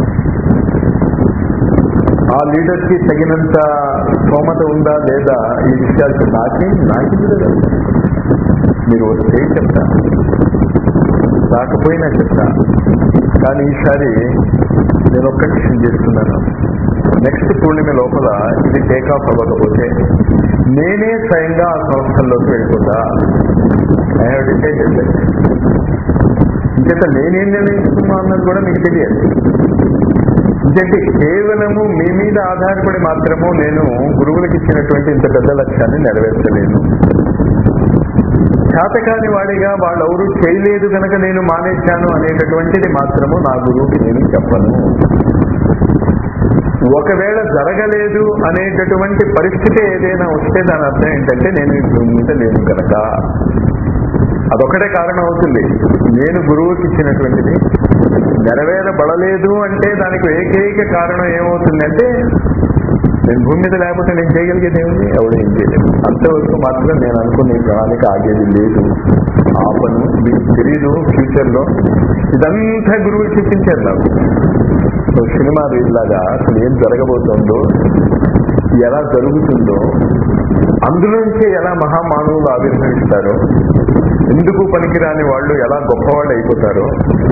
ఆ లీడర్ కి తగినంత స్తోమత ఉందా లేదా ఈ విషయాలు నాకేం నాకేం తెలియదు. మీరు వస్తే చెప్తా రాకపోయినా చెప్తా కానీ ఈసారి నేను ఒక్క విషయం చేస్తున్నాను నెక్స్ట్ పూర్ణిమ లోపల ఇది టేక్ ఆఫ్ అవ్వకపోతే నేనే స్వయంగా ఆ సంస్థల్లోకి వెళ్ళిపోతా ఐ హావ్ డిసైడెడ్ ఇంకేత నేనేం నిర్ణయించుకున్నా అన్నది కూడా మీకు తెలియదు ఇంకంటే కేవలము మీ మీద ఆధారపడి మాత్రము నేను గురువులకు ఇచ్చినటువంటి ఇంత పెద్ద లక్ష్యాన్ని నెరవేర్చలేను చేతకాని వాడిగా వాళ్ళు ఎవరు చేయలేదు కనుక నేను మానేశాను అనేటటువంటిది మాత్రము నా గురువుకి నేను చెప్పను ఒకవేళ జరగలేదు అనేటటువంటి పరిస్థితి ఏదైనా వస్తే దాని అర్థం ఏంటంటే నేను ఈ భూమి మీద లేను కనుక అదొకటే కారణం అవుతుంది నేను గురువుకి ఇచ్చినటువంటిది నెరవేరబడలేదు అంటే దానికి ఏకైక కారణం ఏమవుతుందంటే నేను భూమి మీద లేకపోతే నేను చేయగలిగేది ఏముంది ఎవడు ఏం చేయలేదు అంతవరకు మాత్రం నేను అనుకున్న ఈ ప్రణాళిక ఆగేది లేదు ఆపను మీకు తెలీదు ఫ్యూచర్ లో ఇదంతా గురువులు చూపించారు నాకు సో సినిమా లాగా అసలు ఏం జరగబోతోందో ఎలా జరుగుతుందో అందులోంచి ఎలా మహామానవులు ఆవిర్భవిస్తారో ఎందుకు పనికిరాని వాళ్ళు ఎలా గొప్పవాళ్ళు అయిపోతారో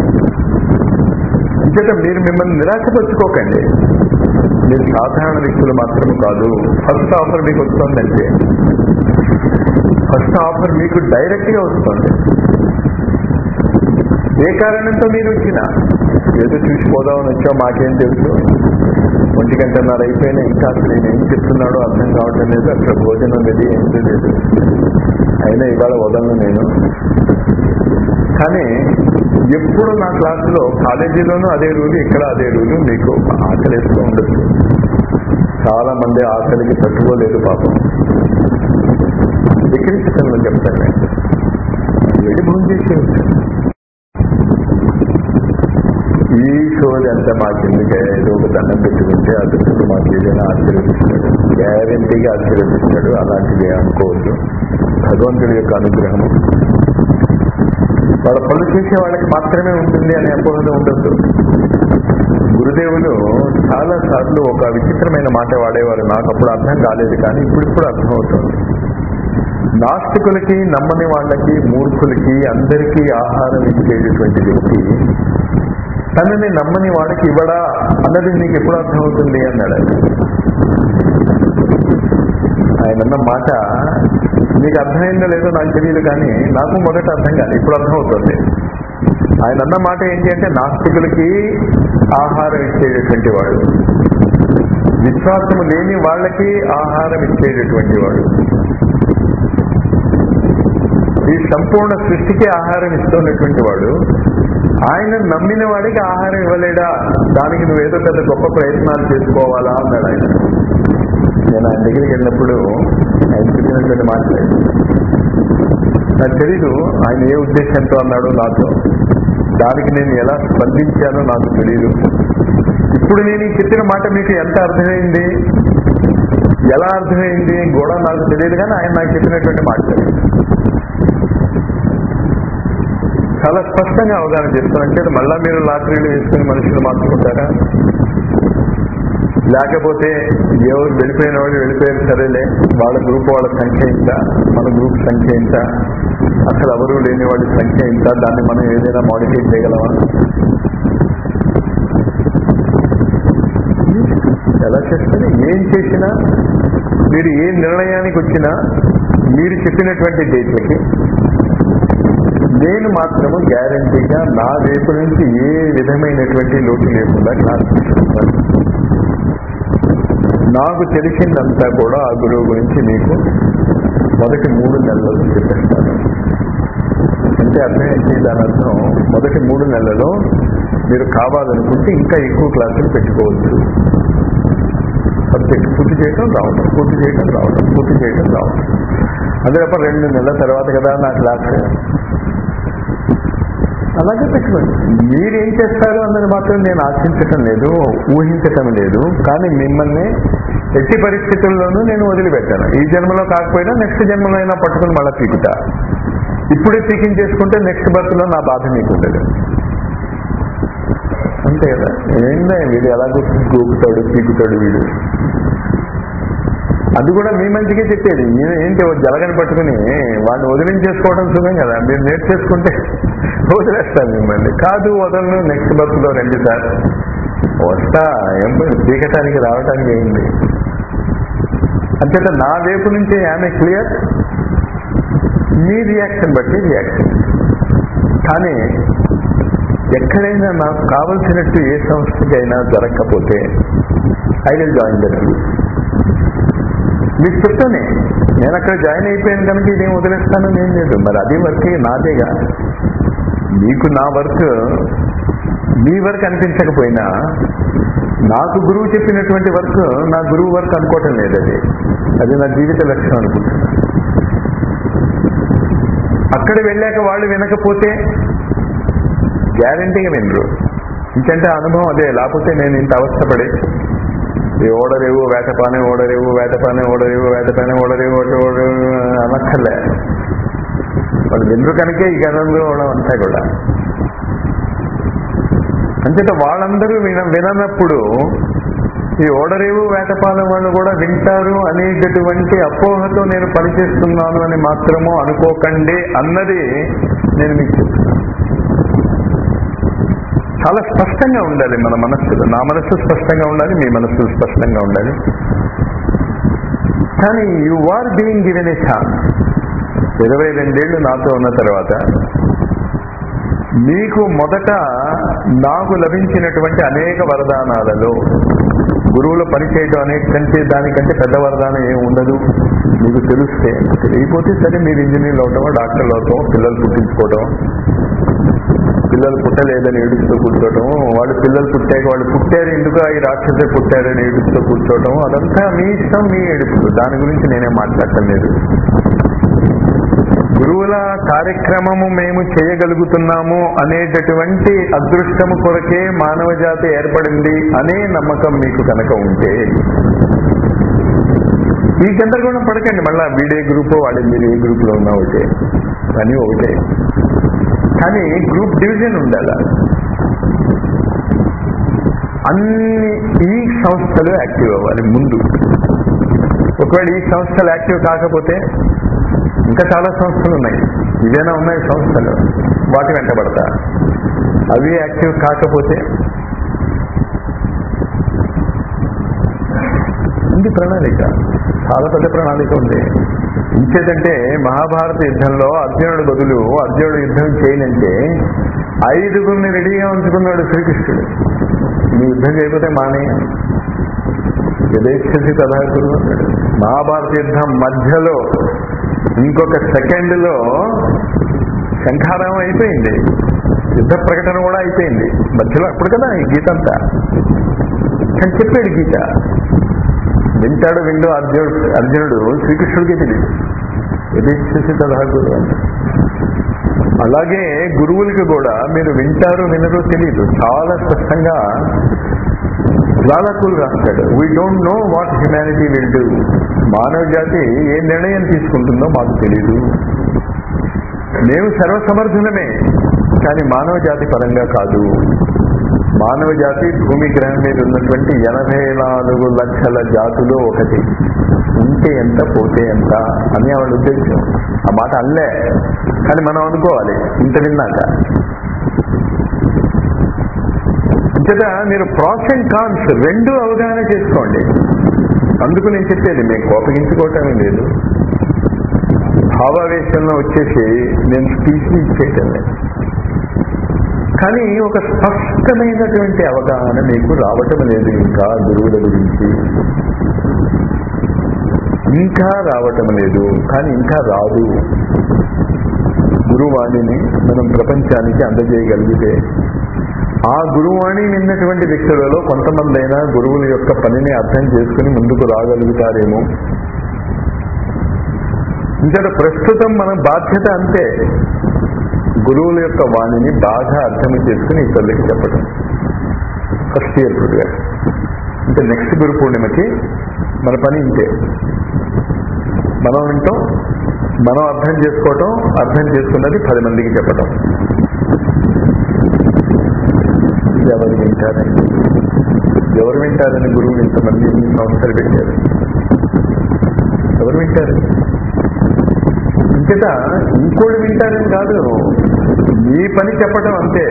ఇంకేత మీరు మిమ్మల్ని నిరాశపరుచుకోకండి మీరు సాధారణ వ్యక్తులు మాత్రమే కాదు ఫస్ట్ ఆఫర్ మీకు వస్తుందంటే ఫస్ట్ ఆఫర్ మీకు డైరెక్ట్ గా వస్తుంది ఏ కారణంతో మీరు వచ్చినా ఏదో చూసిపోదామని వచ్చా మాకేం తెలుసు ఒంటి గంటన్నర అయిపోయినా ఇంకా అసలు నేను ఏం చెప్తున్నాడో అర్థం కావటం లేదు అసలు భోజనం లేదు ఏం లేదు అయినా ఇవాళ వదలను నేను కానీ ఎప్పుడు నా క్లాసులో కాలేజీలోనూ అదే రూలు ఇక్కడ అదే రూలు మీకు ఆకలిస్తూ ఉండొచ్చు చాలా మంది ఆకలికి తట్టుకోలేదు పాపం విక్రించటంలో చెప్తాను నేను వెళ్ళి భోజనం చేసి ఉంటాను ఈ సోది అంతా మాకెందుకే ఏదో ఒక దండం పెట్టుకుంటే అదృష్టం మాకు ఏదైనా ఆశీర్వదిస్తాడు గ్యారంటీగా ఆశీర్వదిస్తాడు అలాంటిది అనుకోవద్దు భగవంతుడి యొక్క అనుగ్రహము వాళ్ళ పనులు చేసే వాళ్ళకి మాత్రమే ఉంటుంది అనే అపోహత ఉండద్దు గురుదేవులు చాలా సార్లు ఒక విచిత్రమైన మాట వాడేవారు నాకు అప్పుడు అర్థం కాలేదు కానీ ఇప్పుడు ఇప్పుడు అర్థమవుతుంది నాస్తికులకి నమ్మని వాళ్ళకి మూర్ఖులకి అందరికీ ఆహారం ఇచ్చేటటువంటి వ్యక్తి తనని నమ్మని వాడికి ఇవ్వడా అన్నది నీకు ఎప్పుడు అర్థమవుతుంది అన్నాడు ఆయన. ఆయన అన్న మాట నీకు అర్థమైందో లేదో నాకు తెలియదు కానీ నాకు మొదట అర్థం కాదు ఇప్పుడు అర్థమవుతుంది ఆయన అన్న మాట ఏంటి అంటే నాస్తికులకి ఆహారం ఇచ్చేటటువంటి వాడు విశ్వాసము లేని వాళ్ళకి ఆహారం ఇచ్చేటటువంటి వాడు ఈ సంపూర్ణ సృష్టికి ఆహారం ఇస్తున్నటువంటి వాడు ఆయన నమ్మిన వాడికి ఆహారం ఇవ్వలేడా దానికి నువ్వేదో పెద్ద గొప్ప ప్రయత్నాలు చేసుకోవాలా అన్నాడు ఆయన నేను ఆయన దగ్గరికి వెళ్ళినప్పుడు ఆయన చెప్పినటువంటి మాట్లాడి నాకు తెలీదు ఆయన ఏ ఉద్దేశంతో అన్నాడో నాతో దానికి నేను ఎలా స్పందించానో నాకు తెలియదు ఇప్పుడు నేను ఈ చెప్పిన మాట మీకు ఎంత అర్థమైంది ఎలా అర్థమైంది కూడా నాకు తెలియదు కానీ ఆయన నాకు చెప్పినటువంటి మాట తెలియదు చాలా స్పష్టంగా అవగాహన చేస్తాను అంటే మళ్ళా మీరు లాటరీలు వేసుకుని మనుషులు మార్చుకుంటారా లేకపోతే ఎవరు వెళ్ళిపోయిన వాళ్ళు వెళ్ళిపోయారు సరేలే వాళ్ళ గ్రూప్ వాళ్ళ సంఖ్య ఇంత మన గ్రూప్ సంఖ్య ఇంత అసలు ఎవరు లేని వాళ్ళ సంఖ్య ఇంత దాన్ని మనం ఏదైనా మాడిఫై చేయగలమా ఎలా చేస్తారు ఏం చేసినా మీరు ఏ నిర్ణయానికి వచ్చినా మీరు చెప్పినటువంటి డేట్లకి నేను మాత్రము గ్యారంటీగా నా వైపు నుంచి ఏ విధమైనటువంటి లోటు లేకుండా క్లాస్ తీసుకుంటాను నాకు తెలిసిందంతా కూడా ఆ గురువు గురించి మీకు మొదటి మూడు నెలల్లో చెప్పేస్తాను అంటే అర్థం ఏంటి దాని అర్థం మొదటి మూడు నెలలలో మీరు కావాలనుకుంటే ఇంకా ఎక్కువ క్లాసులు పెట్టుకోవచ్చు సబ్జెక్ట్ పూర్తి చేయడం రావడం పూర్తి చేయడం రావడం పూర్తి చేయడం రావడం అదే రెండు నెలల తర్వాత కదా నా క్లాస్ అలాగే పెట్టుకోండి మీరు ఏం చేస్తారు అన్నది మాత్రం నేను ఆశించటం లేదు ఊహించటం లేదు కానీ మిమ్మల్ని ఎట్టి పరిస్థితుల్లోనూ నేను వదిలిపెట్టాను ఈ జన్మలో కాకపోయినా నెక్స్ట్ జన్మలో అయినా పట్టుకుని మళ్ళీ పీకుతా ఇప్పుడే పీకించేసుకుంటే నెక్స్ట్ బర్త్ లో నా బాధ మీకు ఉండదు అంతే కదా ఏందా వీడు ఎలా గోపుతాడు పీకుతాడు వీడు అది కూడా మీ మంచిగా చెప్పేది ఏ- ఏంటి ఓ జలగని పట్టుకుని వాడిని వదిలించేసుకోవడం సుఖం కదా మీరు నేర్చేసుకుంటే వదిలేస్తాను మిమ్మల్ని కాదు వదలను నెక్స్ట్ బస్ లో రండి సార్ వస్తా ఏం పోయి పీకటానికి రావటానికి అయింది అంతేత నా వైపు నుంచి ఆమె క్లియర్ మీ రియాక్షన్ బట్టి రియాక్షన్ కానీ ఎక్కడైనా నాకు కావలసినట్టు ఏ సంస్థకైనా జరగకపోతే ఐ విల్ జాయిన్ ద మీకు చెప్తానే నేను అక్కడ జాయిన్ అయిపోయాను కనుక ఇదేం వదిలేస్తాను నేను లేదు మరి అది వర్క్ నాదేగా మీకు నా వర్క్ మీ వర్క్ అనిపించకపోయినా నాకు గురువు చెప్పినటువంటి వర్క్ నా గురువు వర్క్ అనుకోవటం లేదు అది అది నా జీవిత లక్ష్యం అనుకుంటున్నా అక్కడ వెళ్ళాక వాళ్ళు వినకపోతే గ్యారంటీగా వినరు ఇంకంటే అనుభవం అదే లేకపోతే నేను ఇంత అవస్థపడి ఈ ఓడరేవు వేటపానే ఓడరేవు వేటపానే ఓడరేవు వేటపానే ఓడరేవు ఓట ఓడరేవు అనక్కర్లే వాళ్ళు వినరు కనుకే ఈ గతంలో ఉండడం అంతా కూడా అంచేత వాళ్ళందరూ విన విననప్పుడు ఈ ఓడరేవు వేటపాలెం వాళ్ళు కూడా వింటారు అనేటటువంటి అపోహతో నేను పనిచేస్తున్నాను అని మాత్రము అనుకోకండి అన్నది నేను మీకు చెప్తున్నాను చాలా స్పష్టంగా ఉండాలి మన మనస్సులో నా మనస్సు స్పష్టంగా ఉండాలి మీ మనస్సు స్పష్టంగా ఉండాలి కానీ you are being given a chance ఇరవై రెండేళ్లు నాతో ఉన్న తర్వాత మీకు మొదట నాకు లభించినటువంటి అనేక వరదానాలలో గురువులు పనిచేయడం అనేక కంటే దానికంటే పెద్ద వరదానం ఏమి ఉండదు మీకు తెలిస్తే తెలియకపోతే సరే మీరు ఇంజనీర్లు అవటమో డాక్టర్లు అవటమో పిల్లలు పుట్టించుకోవటం పిల్లలు పుట్టలేదని ఏడుస్తూ కూర్చోవటం వాళ్ళు పిల్లలు పుట్టాక వాళ్ళు పుట్టారు ఎందుకు ఈ రాక్షసే పుట్టారని ఏడుస్తూ కూర్చోవటం అదంతా మీ ఇష్టం మీ ఏడుస్తూ దాని గురించి నేనేం మాట్లాడటం లేదు గురువుల కార్యక్రమము మేము చేయగలుగుతున్నాము అనేటటువంటి అదృష్టము కొరకే మానవ జాతి ఏర్పడింది అనే నమ్మకం మీకు కనుక ఉంటే ఈ గందరగోళం పడకండి మళ్ళా వీడే గ్రూప్ వాడి మీరు ఏ గ్రూప్ లో ఉన్నా ఒకటే పని ఒకటే కానీ గ్రూప్ డివిజన్ ఉండాలా అన్ని ఈ సంస్థలు యాక్టివ్ అవ్వాలి ముందు ఒకవేళ ఈ సంస్థలు యాక్టివ్ కాకపోతే ఇంకా చాలా సంస్థలు ఉన్నాయి ఇవేనా ఉన్నాయి సంస్థలు వాటి వెంటబడతా అవి యాక్టివ్ కాకపోతే ఉంది ప్రణాళిక చాలా పెద్ద ప్రణాళిక ఉంది ఇంకేదంటే మహాభారత యుద్ధంలో అర్జునుడు బదులు అర్జునుడు యుద్ధం చేయనంటే ఐదుగురిని రెడీగా ఉంచుకున్నాడు శ్రీకృష్ణుడు నీ యుద్ధం చేయకపోతే మానే యథేచ్ఛసి కథాకుడు అన్నాడు మహాభారత యుద్ధం మధ్యలో ఇంకొక సెకండ్ లో శంఖారామం అయిపోయింది యుద్ధ ప్రకటన కూడా అయిపోయింది మధ్యలో అప్పుడు కదా ఈ గీత అంతా కానీ చెప్పాడు గీత వింటాడు విండు అర్జునుడు అర్జునుడు శ్రీకృష్ణుడికి తెలియదు యథేచ్ఛసి కథాకుడు అన్నాడు అలాగే గురువులకి కూడా మీరు వింటారు వినరు తెలియదు చాలా స్పష్టంగా లాలకులు రాస్తాడు we don't know what humanity will do మానవ జాతి ఏ నిర్ణయం తీసుకుంటుందో మాకు తెలియదు మేము సర్వసమర్థులమే కానీ మానవ జాతి పరంగా కాదు మానవ జాతి భూమి గ్రహం మీద ఉన్నటువంటి ఎనభై నాలుగు లక్షల జాతులు ఒకటి ఉంటే ఎంత పోతే ఎంత అని ఆవిడ ఉద్దేశం ఆ మాట అల్లే కానీ మనం అనుకోవాలి ఇంత విన్నాక ఇంతట మీరు ప్రాస్ అండ్ కాన్స్ రెండు అవగాహన చేసుకోండి అందుకు నేను చెప్పేది మేము కోపగించుకోవటమే లేదు భావావేశంలో వచ్చేసి నేను స్పీచ్ ఇచ్చేయటం లేదు కానీ ఒక స్పష్టమైనటువంటి అవగాహన మీకు రావటం లేదు ఇంకా గురువుల గురించి ఇంకా రావటం లేదు కానీ ఇంకా రాదు గురువాణిని మనం ప్రపంచానికి అందజేయగలిగితే ఆ గురువాణి విన్నటువంటి వ్యక్తులలో కొంతమంది అయినా గురువుల యొక్క పనిని అర్థం చేసుకుని ముందుకు రాగలుగుతారేమో ఇంకా ప్రస్తుతం మన బాధ్యత అంతే గురువుల యొక్క వాణిని బాగా అర్థం చేసుకుని ఇతరులకి చెప్పడం ఫస్ట్ ఇయర్ ప్రోగ్రామ్ అంటే నెక్స్ట్ గురు పూర్ణిమకి మన పని ఇంతే మనం వింటాం మనం అర్థం చేసుకోవటం అర్థం చేసుకున్నది పది మందికి చెప్పటం ఎవరు వింటారని ఎవరు వింటారని గురువులు ఇంతమంది ఇన్ని సంవత్సరాలు పెట్టారు ఎవరు వింటారు ఇంకట ఇంకోటి వింటారని కాదు మీ పని చెప్పటం అంతే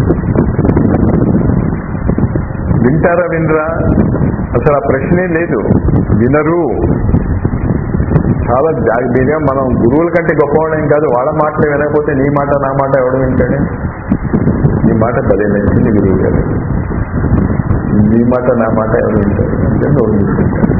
వింటారా వినరా అసలు ఆ ప్రశ్నే లేదు వినరు చాలా జాగ్రత్తగా మనం గురువుల కంటే గొప్పవాళ్ళేం కాదు వాళ్ళ మాటలు వినకపోతే నీ మాట నా మాట ఎవడు వింటాడే నీ మాట పదే నచ్చింది గురువు గారు నీ మాట నా మాట ఎవరు వింటారు అంటే నోరు మూసుకుంటారు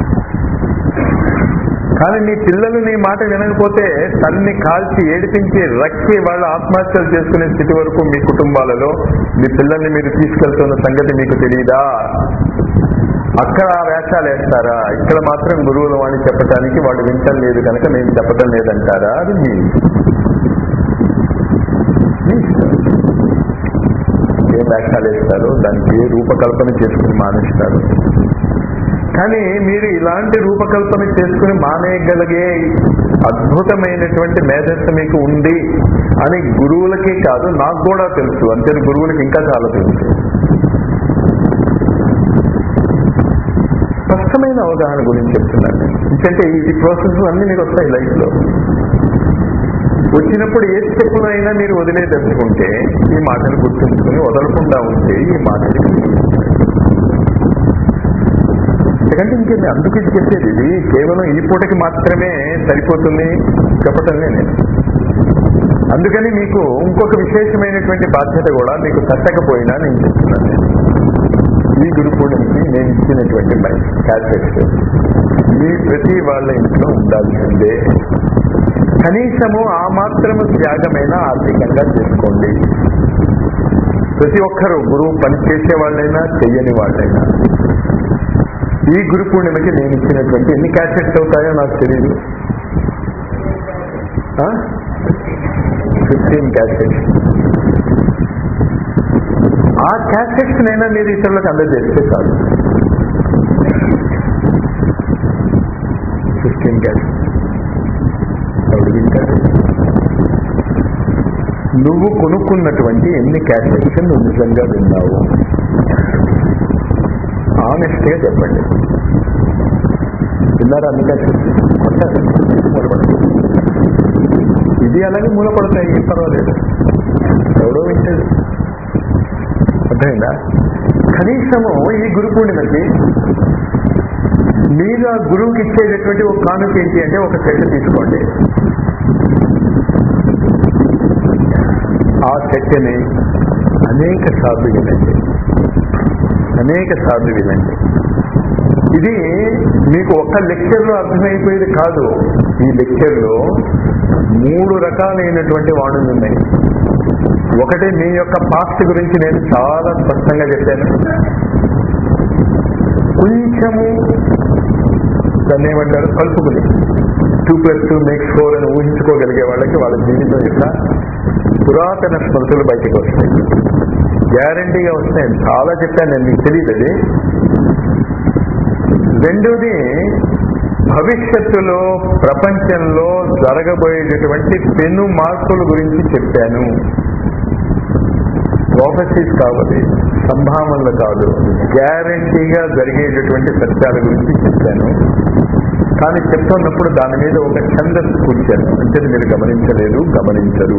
కానీ నీ పిల్లలు నీ మాట వినకపోతే తల్లిని కాల్చి ఏడిపించి రక్కి వాళ్ళ ఆత్మహత్యలు చేసుకునే స్థితి వరకు మీ కుటుంబాలలో మీ పిల్లల్ని మీరు తీసుకెళ్తున్న సంగతి మీకు తెలియదా అక్కడ ఆ వేషాలు వేస్తారా ఇక్కడ మాత్రం గురువుల వాణి చెప్పటానికి వాళ్ళు వింటం లేదు కనుక నేను చెప్పటం లేదంటారా అది మీ మీ ఇష్టం. ఏ వేషాలు వేస్తారో దానికి ఏ రూపకల్పన చేసుకుని మానేస్తారు కానీ మీరు ఇలాంటి రూపకల్పన చేసుకుని మానేయగలిగే అద్భుతమైనటువంటి మేధస్సు మీకు ఉంది అని గురువులకే కాదు నాకు కూడా తెలుసు అంతే గురువులకి ఇంకా చాలా తెలుసు స్పష్టమైన అవగాహన గురించి చెప్తున్నాను నేను ఎందుకంటే ఈ ప్రాసెస్ అన్ని మీకు వస్తాయి లైఫ్ లో వచ్చినప్పుడు ఏ స్టెప్పునైనా మీరు వదిలేదలుచుకుంటే ఈ మాటలు గుర్తుంచుకుని వదలకుండా ఉంటే ఈ మాటలు ఎందుకంటే ఇంకేమి అందుకు ఇది చెప్పేది ఇది కేవలం ఈ పూటకి మాత్రమే సరిపోతుంది చెప్పటంలే నేను అందుకని మీకు ఇంకొక విశేషమైనటువంటి బాధ్యత కూడా మీకు తట్టకపోయినా నేను చెప్తున్నాను నేను. ఈ గురు పూర్ణిమకి నేను ఇచ్చినటువంటి మై క్యాసెట్స్ మీ ప్రతి వాళ్ళ ఇంట్లో ఉండాల్సిందే కనీసము ఆ మాత్రము త్యాగమైన ఆర్థికంగా చేసుకోండి ప్రతి ఒక్కరూ గురువు పని చేసే వాళ్ళైనా చెయ్యని వాళ్ళైనా ఈ గురు పూర్ణిమకి నేను ఇచ్చినటువంటి ఎన్ని క్యాసెట్స్ అవుతాయో నాకు తెలియదు ఫిఫ్టీన్ క్యాసెట్స్ ఆ క్యాసెట్స్ నైనా మీరు ఇతరులకు అందజేస్తే చాలు ఫిఫ్టీన్ క్యాసెట్స్ ఎవడు వింటాడు నువ్వు కొనుక్కున్నటువంటి ఎన్ని క్యాసెట్స్ నువ్వు నిజంగా విన్నావు ఆనెస్ట్ గా చెప్పండి విన్నారా అన్ని క్యాసెట్స్ కొట్టారు మూలపడతాయి ఇది అలాగే మూలపడతాయి ఏం పర్వాలేదు ఎవడో వింటాడు అర్థమైందా కనీసము ఈ గురు పూర్ణిమకి మీరు ఆ గురువుకి ఇచ్చేటటువంటి ఒక కానుక ఏంటి అంటే ఒక సెట్ తీసుకోండి ఆ సెట్ని అనేక సార్లు వినండి అనేక సార్లు వినండి ఇది మీకు ఒక్క లెక్చర్లో అర్థమైపోయేది కాదు ఈ లెక్చర్లో మూడు రకాలైనటువంటి వాణులు ఉన్నాయి ఒకటి మీ యొక్క పాస్ట్ గురించి నేను చాలా స్పష్టంగా చెప్పాను కొంచెము దాన్ని ఏమంటారు కలుపుకుని two plus two makes four అని ఊహించుకోగలిగే వాళ్ళకి వాళ్ళ జీవితం యొక్క పురాతన స్మృతులు బయటకు వస్తాయి గ్యారంటీగా వస్తాయి చాలా చెప్పాను నేను మీకు తెలియదు అది రెండోది భవిష్యత్తులో ప్రపంచంలో జరగబోయేటటువంటి పెను మార్పుల గురించి చెప్పాను ప్రాఫెసీస్ కావాలి సంభావనలు కాదు గ్యారంటీగా జరిగేటటువంటి సత్యాల గురించి చెప్పాను కానీ చెప్తున్నప్పుడు దాని మీద ఒక ఛందస్సు కూర్చాను అంటే మీరు గమనించలేదు గమనించరు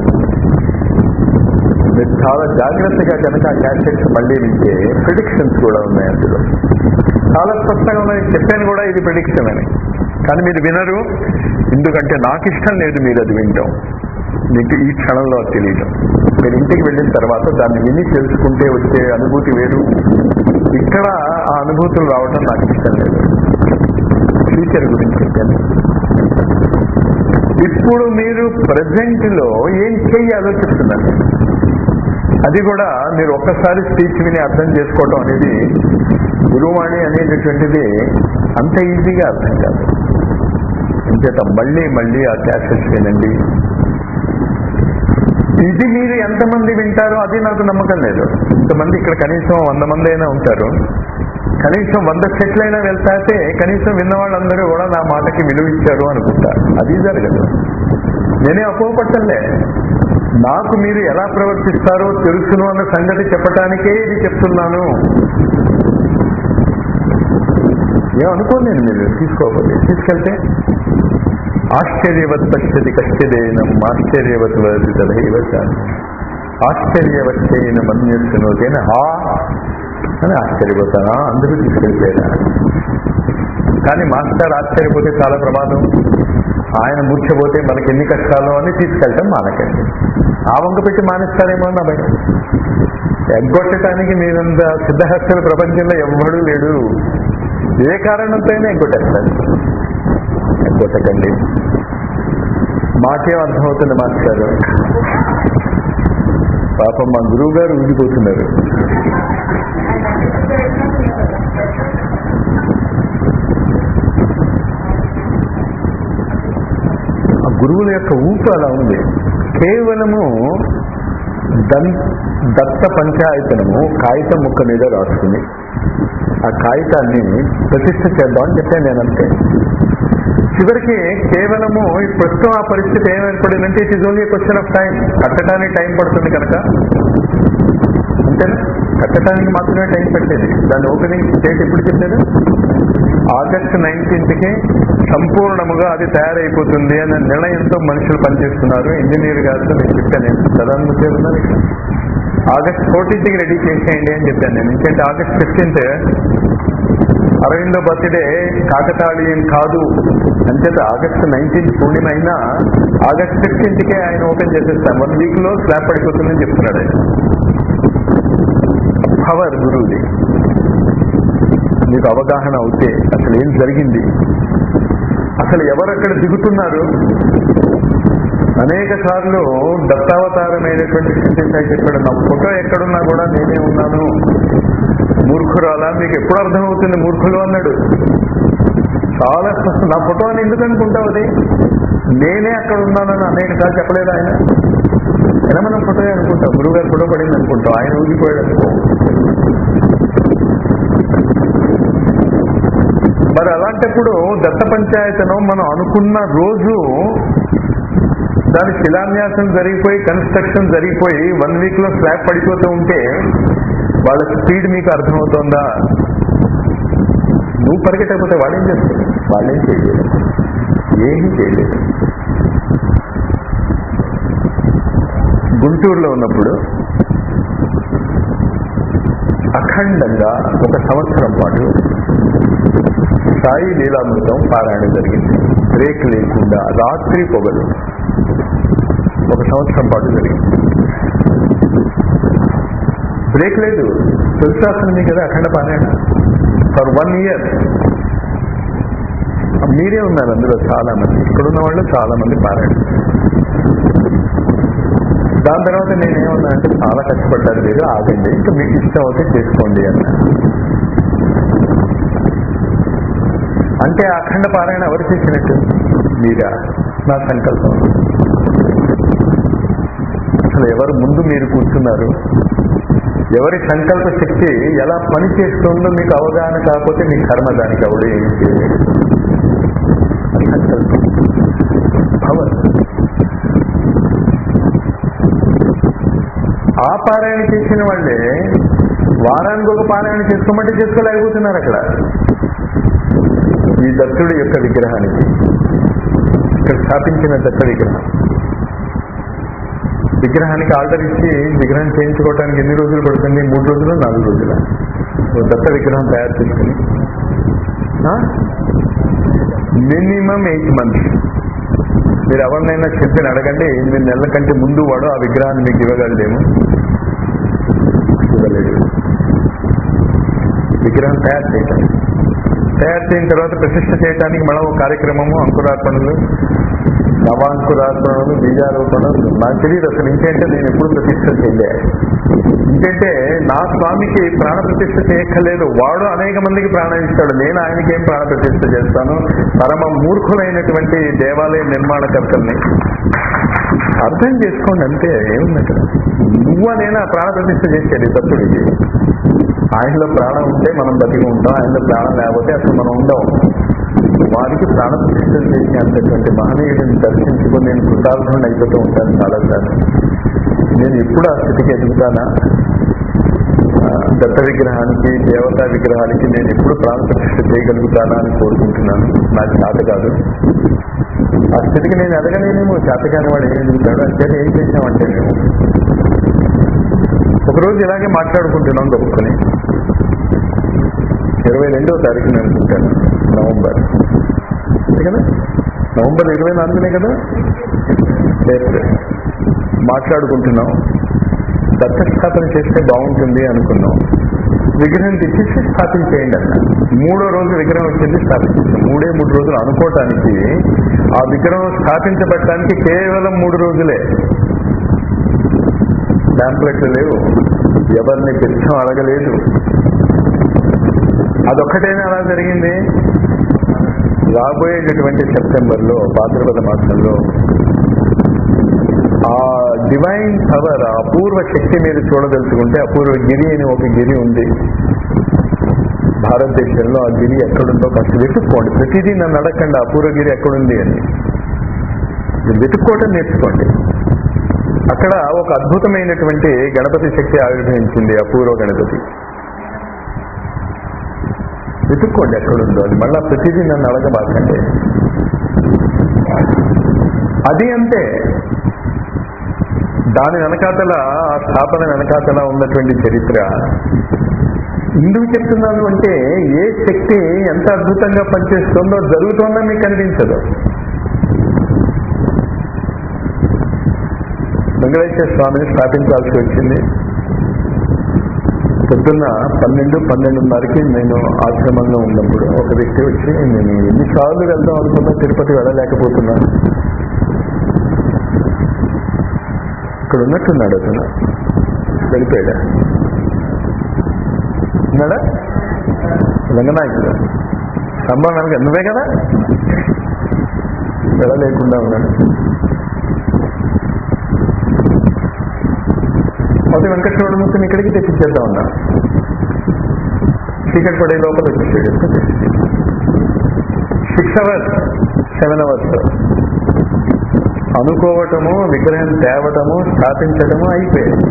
మీరు చాలా జాగ్రత్తగా కనుక ఆ క్యాసెట్స్ మళ్ళీ వింటే ప్రిడిక్షన్స్ కూడా ఉన్నాయి అందులో చాలా స్పష్టంగా ఉన్నాయి చెప్పాను కూడా ఇది ప్రిడిక్షన్ అని కానీ మీరు వినరు ఎందుకంటే నాకు ఇష్టం లేదు మీరు అది వింటాం మీకు ఈ క్షణంలో అది తెలియటం మీరు ఇంటికి వెళ్ళిన తర్వాత దాన్ని విని తెలుసుకుంటే వచ్చే అనుభూతి వేరు ఇక్కడ ఆ అనుభూతులు రావడం నాకు ఇష్టం లేదు ఫ్యూచర్ గురించి చెప్పాను ఇప్పుడు మీరు ప్రజెంట్ లో ఏం చేయాలో చెప్తున్నాను అది కూడా మీరు ఒక్కసారి స్పీచ్ విని అర్థం చేసుకోవటం అనేది గురువాణి అనేటటువంటిది అంత ఈజీగా అర్థం కాదు అంచేత మళ్ళీ మళ్ళీ ఆ క్యాసెట్స్ వినండి ఇది మీరు ఎంతమంది వింటారో అది నాకు నమ్మకం లేదు ఇంతమంది ఇక్కడ కనీసం వంద మంది అయినా ఉంటారు కనీసం వంద సెట్లైనా వెళ్తాతే కనీసం విన్న వాళ్ళందరూ కూడా నా మాటకి విలువ ఇచ్చారు అనుకుంటా అది జరగదు నేనే అపోపట్టలే నాకు మీరు ఎలా ప్రవర్తిస్తారో తెలుసును అన్న సంగతి చెప్పటానికే ఇది చెప్తున్నాను ఏమనుకోండి నేను మీరు తీసుకోకపోతే తీసుకెళ్తే ఆశ్చర్యవత్ పశ్యతి కశ్చిదేనం ఆశ్చర్యవత్ వదతి తదైవ చ. ఆశ్చర్యవచ్చైన మన్యస్సునోతేన హా అని ఆశ్చర్యపోతానా అందరూ తీసుకెళ్ళిపోయారా కానీ మాస్టర్ ఆశ్చర్యపోతే చాలా ప్రమాదం ఆయన మూర్చపోతే మనకి ఎన్ని కష్టాలు అని తీసుకెళ్ళటం మానకండి ఆ వంక పెట్టి మానేస్తారేమో నా భయం ఎగ్గొట్టడానికి మీరంత సిద్ధహస్తుల ప్రపంచంలో ఎవ్వడూ లేడు ఏ కారణంతో అయినా ఎగ్గొట్టేస్తారు ఎగ్గొట్టకండి మాకేం అర్థమవుతుంది మాస్టర్ పాపం మా గురువు గారు ఊగిపోతున్నారు ఆ గురువుల యొక్క ఊపు అలా ఉంది కేవలము దన్ దత్త పంచాయతనము కాగితం ముక్క మీద రాసుకుని ఆ కాగితాన్ని ప్రతిష్ఠ చేద్దామని చెప్పాను నేను అంతే చివరికి కేవలము ఈ ప్రస్తుతం ఆ పరిస్థితి ఏం ఏర్పడిందంటే it is only question of time కట్టడానికి టైం పడుతుంది కనుక అంతేనా కట్టడానికి మాత్రమే టైం పెట్టేది దాని ఓపెనింగ్ డేట్ ఎప్పుడు చెప్పారు ఆగస్టు నైన్టీన్త్ కి సంపూర్ణముగా అది తయారైపోతుంది అనే నిర్ణయంతో మనుషులు పనిచేస్తున్నారు ఇంజనీర్ గారితో నేను చెప్పాను నేను ప్రధానమంత్రి ఉన్నారు ఇక్కడ ఆగస్ట్ ఫోర్టీన్త్ కి రెడీ చేసేయండి అని చెప్పాను నేను ఎందుకంటే ఆగస్ట్ ఫిఫ్టీన్త్ అరవిందో బర్త్డే కాకతాళీయం కాదు అంచేత ఆగస్ట్ నైన్టీన్త్ పూర్ణిమ అయినా ఆగస్ట్ ఫిఫ్టీన్త్ కే ఆయన ఓపెన్ చేసేస్తాం వన్ వీక్ లో స్లాబ్ పడిపోతుందని చెప్తున్నాడు ఆయన పవర్ గురువుది మీకు అవగాహన అవుతే అసలు ఏం జరిగింది అసలు ఎవరు అక్కడ దిగుతున్నారు అనేక సార్లు దత్తావతారమైనటువంటి సత్యసాయి చెప్పాడు నా ఫోటో ఎక్కడున్నా కూడా నేనే ఉన్నాను మూర్ఖురాలా మీకు ఎప్పుడు అర్థమవుతుంది మూర్ఖులు అన్నాడు చాలా నా ఫోటో అని ఎందుకు అనుకుంటావు అది నేనే అక్కడ ఉన్నానని అనేక సార్లు చెప్పలేదు ఆయన ఎలా మనం ఫోటో అనుకుంటాం గురువు గారు ఫోటో పడింది అనుకుంటాం ఆయన ఊగిపోయాడు అనుకో మరి అలాంటప్పుడు దత్త పంచాయతనం మనం అనుకున్న రోజు దాని శిలాన్యాసం జరిగిపోయి కన్స్ట్రక్షన్ జరిగిపోయి వన్ వీక్ లో స్లాబ్ పడిపోతూ ఉంటే వాళ్ళ స్పీడ్ మీకు అర్థమవుతోందా నువ్వు పరిగెట్టకపోతే వాళ్ళేం చేస్తారు వాళ్ళేం చేయలేదు ఏమీ చేయలేదు గుంటూరులో ఉన్నప్పుడు అఖండంగా ఒక సంవత్సరం పాటు సాయి లీలామృతం పారాయణ జరిగింది బ్రేక్ లేకుండా రాత్రి పొగలు ఒక సంవత్సరం పాటు జరిగింది బ్రేక్ లేదు తెలుసాసనమే కదా అఖండ పారాయణ ఫర్ వన్ ఇయర్ మీరే ఉన్నారు అందులో చాలా మంది ఇక్కడున్న వాళ్ళు చాలా మంది పారాయణ దాని తర్వాత నేనేమన్నా అంటే చాలా కష్టపడ్డారు మీరు ఆగండి ఇంకా మీకు ఇష్టం అవుతే చేసుకోండి అన్న అంటే ఆ అఖండ పారాయణ ఎవరు చేసినట్టు మీరా నా సంకల్పం అసలు ఎవరు ముందు మీరు కూర్చున్నారు ఎవరి సంకల్ప శక్తి ఎలా పని చేస్తుందో మీకు అవగాహన కాకపోతే మీ కర్మ దానికి ఎవడు ఏం చేయలేదు సంకల్పం పవర్ ఆ పారాయణ చేసిన వాళ్ళే వారానికి ఒక పారాయణ చేసుకోమంటే చేసుకోలేకపోతున్నారు అక్కడ ఈ దత్తుడి యొక్క విగ్రహానికి ఇక్కడ స్థాపించిన దత్త విగ్రహం విగ్రహానికి ఆర్డర్ ఇచ్చి విగ్రహం చేయించుకోవడానికి ఎన్ని రోజులు పడుతుంది మూడు రోజులు నాలుగు రోజుల దత్త విగ్రహం తయారు చేసుకుని మినిమం ఎయిట్ మంత్స్ మీరు ఎవరినైనా చెప్పిన అడగండి ఎనిమిది నెలల కంటే ముందు వాడు ఆ విగ్రహాన్ని మీకు ఇవ్వగలడేమో ఇవ్వలేడు విగ్రహం తయారు చేయటం తయారు చేసిన తర్వాత ప్రతిష్ట చేయడానికి మళ్ళీ ఒక కార్యక్రమము అంకురార్పణలు నవాంకురార్పణలు బీజారోపణలు నాకు తెలియదు అసలు ఇంకేంటే నేను ఎప్పుడు ప్రతిష్ట చేయలే ఇంకంటే నా స్వామికి ప్రాణ ప్రతిష్ట చేయక్కర్లేదు వాడు అనేక మందికి ప్రాణం ఇస్తాడు నేను ఆయనకి ఏం ప్రాణ ప్రతిష్ట చేస్తాను పరమ మూర్ఖులైనటువంటి దేవాలయ నిర్మాణకర్తల్ని అర్థం చేసుకోండి అంతే ఏముంది అక్కడ నువ్వు నేను ప్రాణ ప్రతిష్ట చేసేది దత్తుడికి ఆయనలో ప్రాణం ఉంటే మనం బతికి ఉంటాం ఆయనలో ప్రాణం లేకపోతే అసలు మనం ఉండం వారికి ప్రాణ ప్రతిష్టలు చేసినటువంటి మహనీయుడిని దర్శించుకొని నేను కృతార్థుని అయిపోతూ ఉంటాను చాలాసార్లు నేను ఎప్పుడు ఆ స్థితికి ఎదుగుతానా దత్త విగ్రహానికి దేవతా విగ్రహానికి నేను ఎప్పుడు ప్రాణ ప్రతిష్ట చేయగలుగుతానా అని కోరుకుంటున్నాను నాకు చేత కాదు ఆ స్థితికి నేను ఎదగలేనేమో చేతకాని వాడు ఏం ఎదుగుతాడు అంటే ఏం చేసామంటే మేము ఒకరోజు ఇలాగే మాట్లాడుకుంటున్నాం గొప్పని ఇరవై రెండవ తారీఖున అనుకుంటాను నవంబర్ అంతే కదా నవంబర్ ఇరవై నాలుగునే కదా ఏప్రిల్ మాట్లాడుకుంటున్నాం దత్తస్థాపన చేస్తే బాగుంటుంది అనుకున్నాం విగ్రహం తెచ్చేసి స్థాపించేయండి అన్న మూడో రోజు విగ్రహం వచ్చింది స్థాపించాం మూడే మూడు రోజులు అనుకోవటానికి ఆ విగ్రహం స్థాపించబడటానికి కేవలం మూడు రోజులే ప్యాంప్లెట్లు లేవు ఎవరిని పిచ్చం అడగలేదు అదొక్కటేనే అలా జరిగింది రాబోయేటటువంటి సెప్టెంబర్లో భాద్రపద మాసంలో ఆ డివైన్ పవర్ ఆ అపూర్వ శక్తి మీరు చూడదలుచుకుంటే అపూర్వ గిరి అని ఒక గిరి ఉంది భారతదేశంలో ఆ గిరి ఎక్కడుందో కాస్త వెతుక్కోండి ప్రతిదీ నన్ను అడగండి అపూర్వ గిరి ఎక్కడుంది అని మీరు వెతుక్కోవటం నేర్చుకోండి అక్కడ ఒక అద్భుతమైనటువంటి గణపతి శక్తి ఆవిర్భవించింది అపూర్వ గణపతి వెతుక్కోండి ఎక్కడుందో అది మళ్ళా ప్రతిదీ నన్ను అడగబాకండి అది అంతే దాని వెనకాతల ఆ స్థాపన వెనకాతల ఉన్నటువంటి చరిత్ర ఎందుకు చెప్తున్నాను అంటే ఏ శక్తి ఎంత అద్భుతంగా పనిచేస్తుందో జరుగుతోందో మీకు కనిపించదు వెంకటేశ్వర స్వామిని స్థాపించాల్సి వచ్చింది పొద్దున్న పన్నెండు పన్నెండున్నరకి నేను ఆశ్రమంలో ఉన్నప్పుడు ఒక వ్యక్తి వచ్చి నేను ఎన్నిసార్లు వెళ్దాం అనుకున్నా తిరుపతి వెళ్ళలేకపోతున్నాను ఇక్కడ ఉన్నట్టున్నాడు అతను వెళ్ళిపోయాడా ఉన్నాడా రంగనాయకుడు స్తంభం వెనక నువ్వే కదా వెళ్ళలేకుండా ఉన్నాడు మొదటి వెంకటరమణమూర్తిని ఇక్కడికి తెప్పించేద్దాం ఉన్నా చీకటి పడే లోపల వచ్చేసాడు సిక్స్ అవర్స్ సెవెన్ అవర్స్ అనుకోవటము విగ్రహం తేవటము స్థాపించటము అయిపోయింది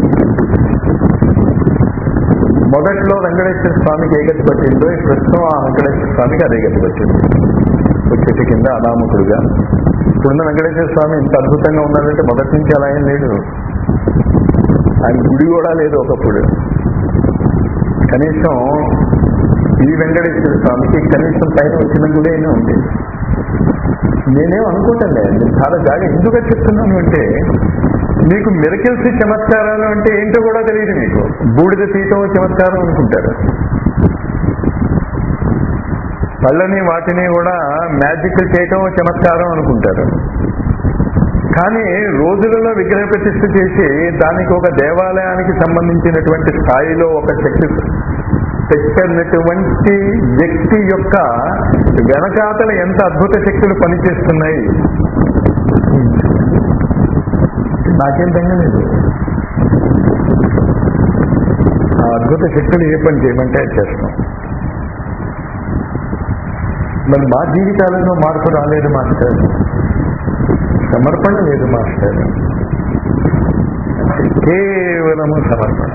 మొదట్లో వెంకటేశ్వర స్వామికి ఏ గతి పట్టిందో ఈ ప్రస్తుతం ఆ వెంకటేశ్వర స్వామికి అదే గతి పట్టింది ఒక చెట్టు కింద అనామకుడుగా ఇప్పుడున్న వెంకటేశ్వర స్వామి ఇంత అద్భుతంగా ఉన్నాడంటే మొదటి నుంచి అలా ఏం లేడు ఆయన గుడి కూడా లేదు ఒకప్పుడు కనీసం ఈ వెంకటేశ్వర స్వామికి కనీసం పైన వచ్చిన గుడి అయినా ఉంది నేనేం అనుకుంటానులే నేను చాలా జాగా ఎందుకు చెప్తున్నాను అంటే మీకు మిరకిల్స్ చమత్కారాలు అంటే ఏంటో కూడా తెలియదు మీకు బూడిద తీయటం చమత్కారం అనుకుంటారు పళ్ళని వాటిని కూడా మ్యాజిక్ చేయటం చమత్కారం అనుకుంటారు కానీ రోజులలో విగ్రహ ప్రతిష్ఠ చేసి దానికి ఒక దేవాలయానికి సంబంధించినటువంటి స్థాయిలో ఒక శక్తి పెట్టినటువంటి వ్యక్తి యొక్క వెనకాతల ఎంత అద్భుత శక్తులు పనిచేస్తున్నాయి నాకేం తెగలేదు ఆ అద్భుత శక్తులు ఏ పని చేయమంటే అది చేస్తాం మరి మా జీవితాలలో మార్పు రాలేదు మాస్టర్ సమర్పణ లేదు మాస్టర్ కేవలము సమర్పణ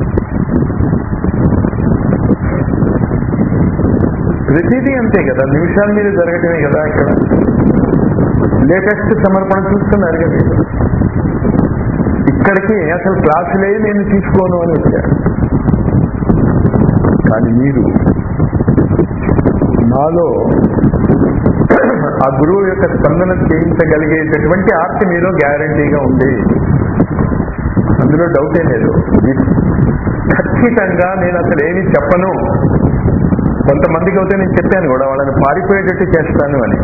ప్రతిదీ అంతే కదా నిమిషాల మీద జరగటమే కదా ఇక్కడ లేటెస్ట్ సమర్పణ చూస్తున్నారు కదా మీరు. ఇక్కడికి అసలు క్లాసులే నేను తీసుకోను అని వచ్చాను కానీ మీరు నాలో ఆ గురువు యొక్క స్పందన చేయించగలిగేటటువంటి ఆర్ట్ మీలో గ్యారంటీగా ఉంది అందులో డౌటే లేదు ఖచ్చితంగా నేను అసలు ఏమి చెప్పను కొంతమందికి అయితే నేను చెప్పాను కూడా వాళ్ళని పారిపోయేటట్టు చేస్తాను అని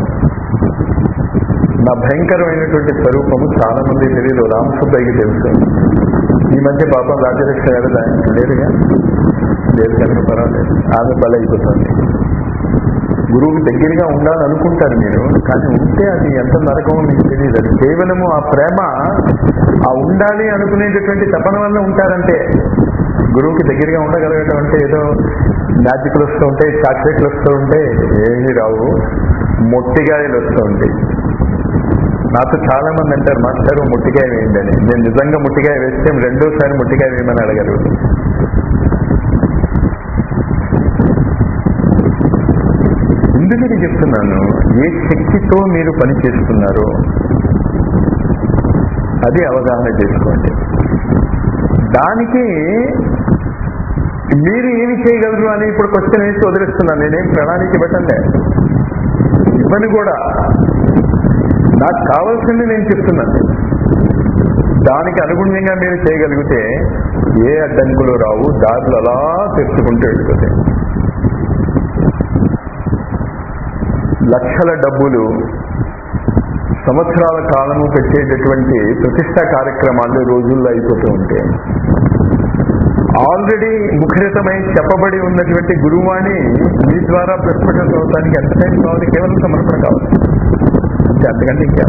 నా భయంకరమైనటువంటి స్వరూపము చాలా మంది తెలియదు రామసుబ్బయ్యకి తెలుసు ఈ మధ్య పాపం రాజలక్ష్మి గారు దానికి లేదుగా లేదు కనుక పర్వాలేదు ఆమె బలైపోతుంది గురువుకి దగ్గరగా ఉండాలనుకుంటారు మీరు కానీ ఉంటే అది ఎంత నరకమో మీకు తెలియదు అది కేవలము ఆ ప్రేమ ఆ ఉండాలి అనుకునేటటువంటి తపన వల్ల ఉంటారంటే గురువుకి దగ్గరగా ఉండగలగటం అంటే ఏదో మ్యాజిక్లు వస్తూ ఉంటాయి చాక్లెట్లు వస్తూ ఉంటాయి ఏమీ రావు మొట్టిగాయలు వస్తూ ఉంటాయి నాతో చాలా మంది అంటారు మాస్టర్ ముట్టికాయ వేయండి అని నేను నిజంగా ముట్టికాయ వేస్తే రెండోసారి ముట్టికాయ వేయమని అడగరు ఎందుకు ఇది చెప్తున్నాను ఏ శక్తితో మీరు పని చేస్తున్నారో అది అవగాహన చేసుకోండి దానికి మీరు ఏమి చేయగలరు అని ఇప్పుడు క్వశ్చన్ వేసి వదిలేస్తున్నాను నేనేం ప్రణాళిక పెట్టండి ఇవ్వని కూడా నాకు కావాల్సింది నేను చెప్తున్నాను దానికి అనుగుణ్యంగా మీరు చేయగలిగితే ఏ అడ్డంకులు రావు దారులు అలా తెచ్చుకుంటూ వెళ్ళిపోతాయి లక్షల డబ్బులు సంవత్సరాల కాలము పెట్టేటటువంటి ప్రతిష్టా కార్యక్రమాలు రోజుల్లో అయిపోతూ ఉంటాయి ఆల్రెడీ ముఖరితమై చెప్పబడి ఉన్నటువంటి గురువాణి మీ ద్వారా ప్రస్ఫుటం అవడానికి ఎంత టైం కావాలి కేవలం సమర్పణ కావాలి అంతే అంతకంటే ఇంకేం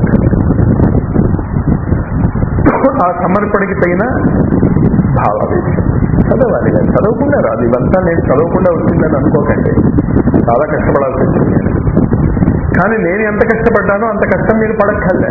ఆ సమర్పణకి తగిన భావావేశం చదవాలి కదా చదవకుండా రాదు ఇవంతా నేను చదవకుండా వచ్చిందని అనుకోకండి చాలా కష్టపడాల్సి వచ్చింది నేను కానీ నేను ఎంత కష్టపడ్డానో అంత కష్టం మీరు పడక్కర్లే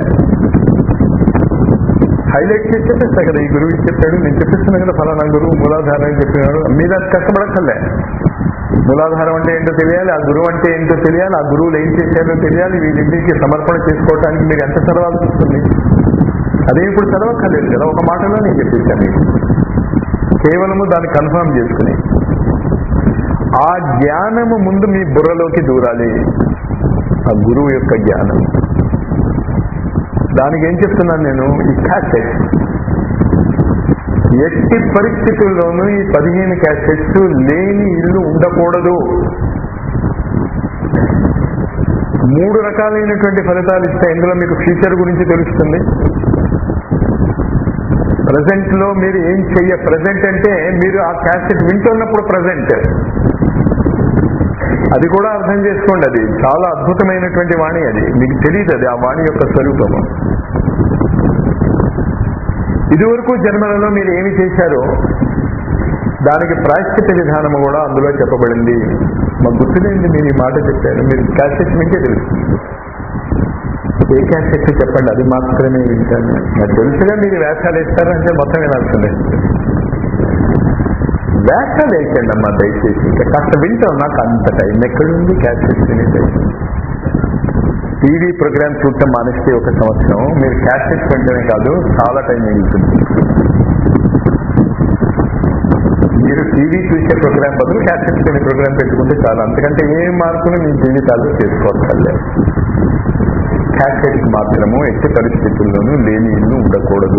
హైలైట్ చేసి చెప్పేస్తా కదా ఈ గురువు ఇది చెప్పాడు నేను చెప్పిస్తున్నా కదా ఫలానా గురువు మూలాధారం అని చెప్పినాడు మీరు అది కష్టపడక్కర్లే మూలాధారం అంటే ఏంటో తెలియాలి ఆ గురువు అంటే ఏంటో తెలియాలి ఆ గురువులు ఏం చేశారో తెలియాలి వీళ్ళింటికి సమర్పణ చేసుకోవడానికి మీరు ఎంత చదవాల్సి వస్తుంది అదే ఇప్పుడు చదవక్కర్లేదు కదా ఒక మాటలో నేను చెప్పేశాను మీకు కేవలము దాన్ని కన్ఫర్మ్ చేసుకుని ఆ జ్ఞానము ముందు మీ బుర్రలోకి దూరాలి ఆ గురువు యొక్క జ్ఞానం దానికి ఏం చెప్తున్నాను నేను ఈ క్యాసెట్ ఎట్టి పరిస్థితుల్లోనూ ఈ పదిహేను క్యాసెట్స్ లేని ఇల్లు ఉండకూడదు మూడు రకాలైనటువంటి ఫలితాలు ఇస్తే ఇందులో మీకు ఫ్యూచర్ గురించి తెలుస్తుంది ప్రజెంట్ లో మీరు ఏం చెయ్య ప్రజెంట్ అంటే మీరు ఆ క్యాసెట్ వింటున్నప్పుడు ప్రజెంట్ అది కూడా అర్థం చేసుకోండి అది చాలా అద్భుతమైనటువంటి వాణి అది మీకు తెలియదు అది ఆ వాణి యొక్క స్వరూపము ఇదివరకు జన్మలలో మీరు ఏమి చేశారో దానికి ప్రాశ్చిత విధానము కూడా అందులో చెప్పబడింది మాకు గుర్తులేండి మీరు ఈ మాట చెప్పారు మీరు క్యాసెట్ వింటే తెలుస్తుంది ఏ క్యాసెట్ చెప్పండి అది మాత్రమే వింటాను నాకు తెలుసుగా మీరు వేషాలు ఇస్తారంటే మొత్తం వినాల్సిందే వేషాలు వేయకండి అమ్మా దయచేసి ఇంకా కాస్త వింటాం నాకు అంత టైం ఎక్కడుంది క్యాసెట్ వినే టైం టీవీ ప్రోగ్రామ్ చూడటం మానేస్తే ఒక సంవత్సరం మీరు క్యాసెట్ వింటమే కాదు చాలా టైం మిగులుతుంది మీరు టీవీ చూసే ప్రోగ్రామ్ బదులు క్యాసెట్ వినే ప్రోగ్రామ్ పెట్టుకుంటే చాలా అంతకంటే ఏ మార్పులు మీ జీవితాల్లో చేసుకోవక్కర్లేదు క్యాసెట్ మాత్రము ఎట్టి పరిస్థితుల్లోనూ లేని ఇల్లు ఉండకూడదు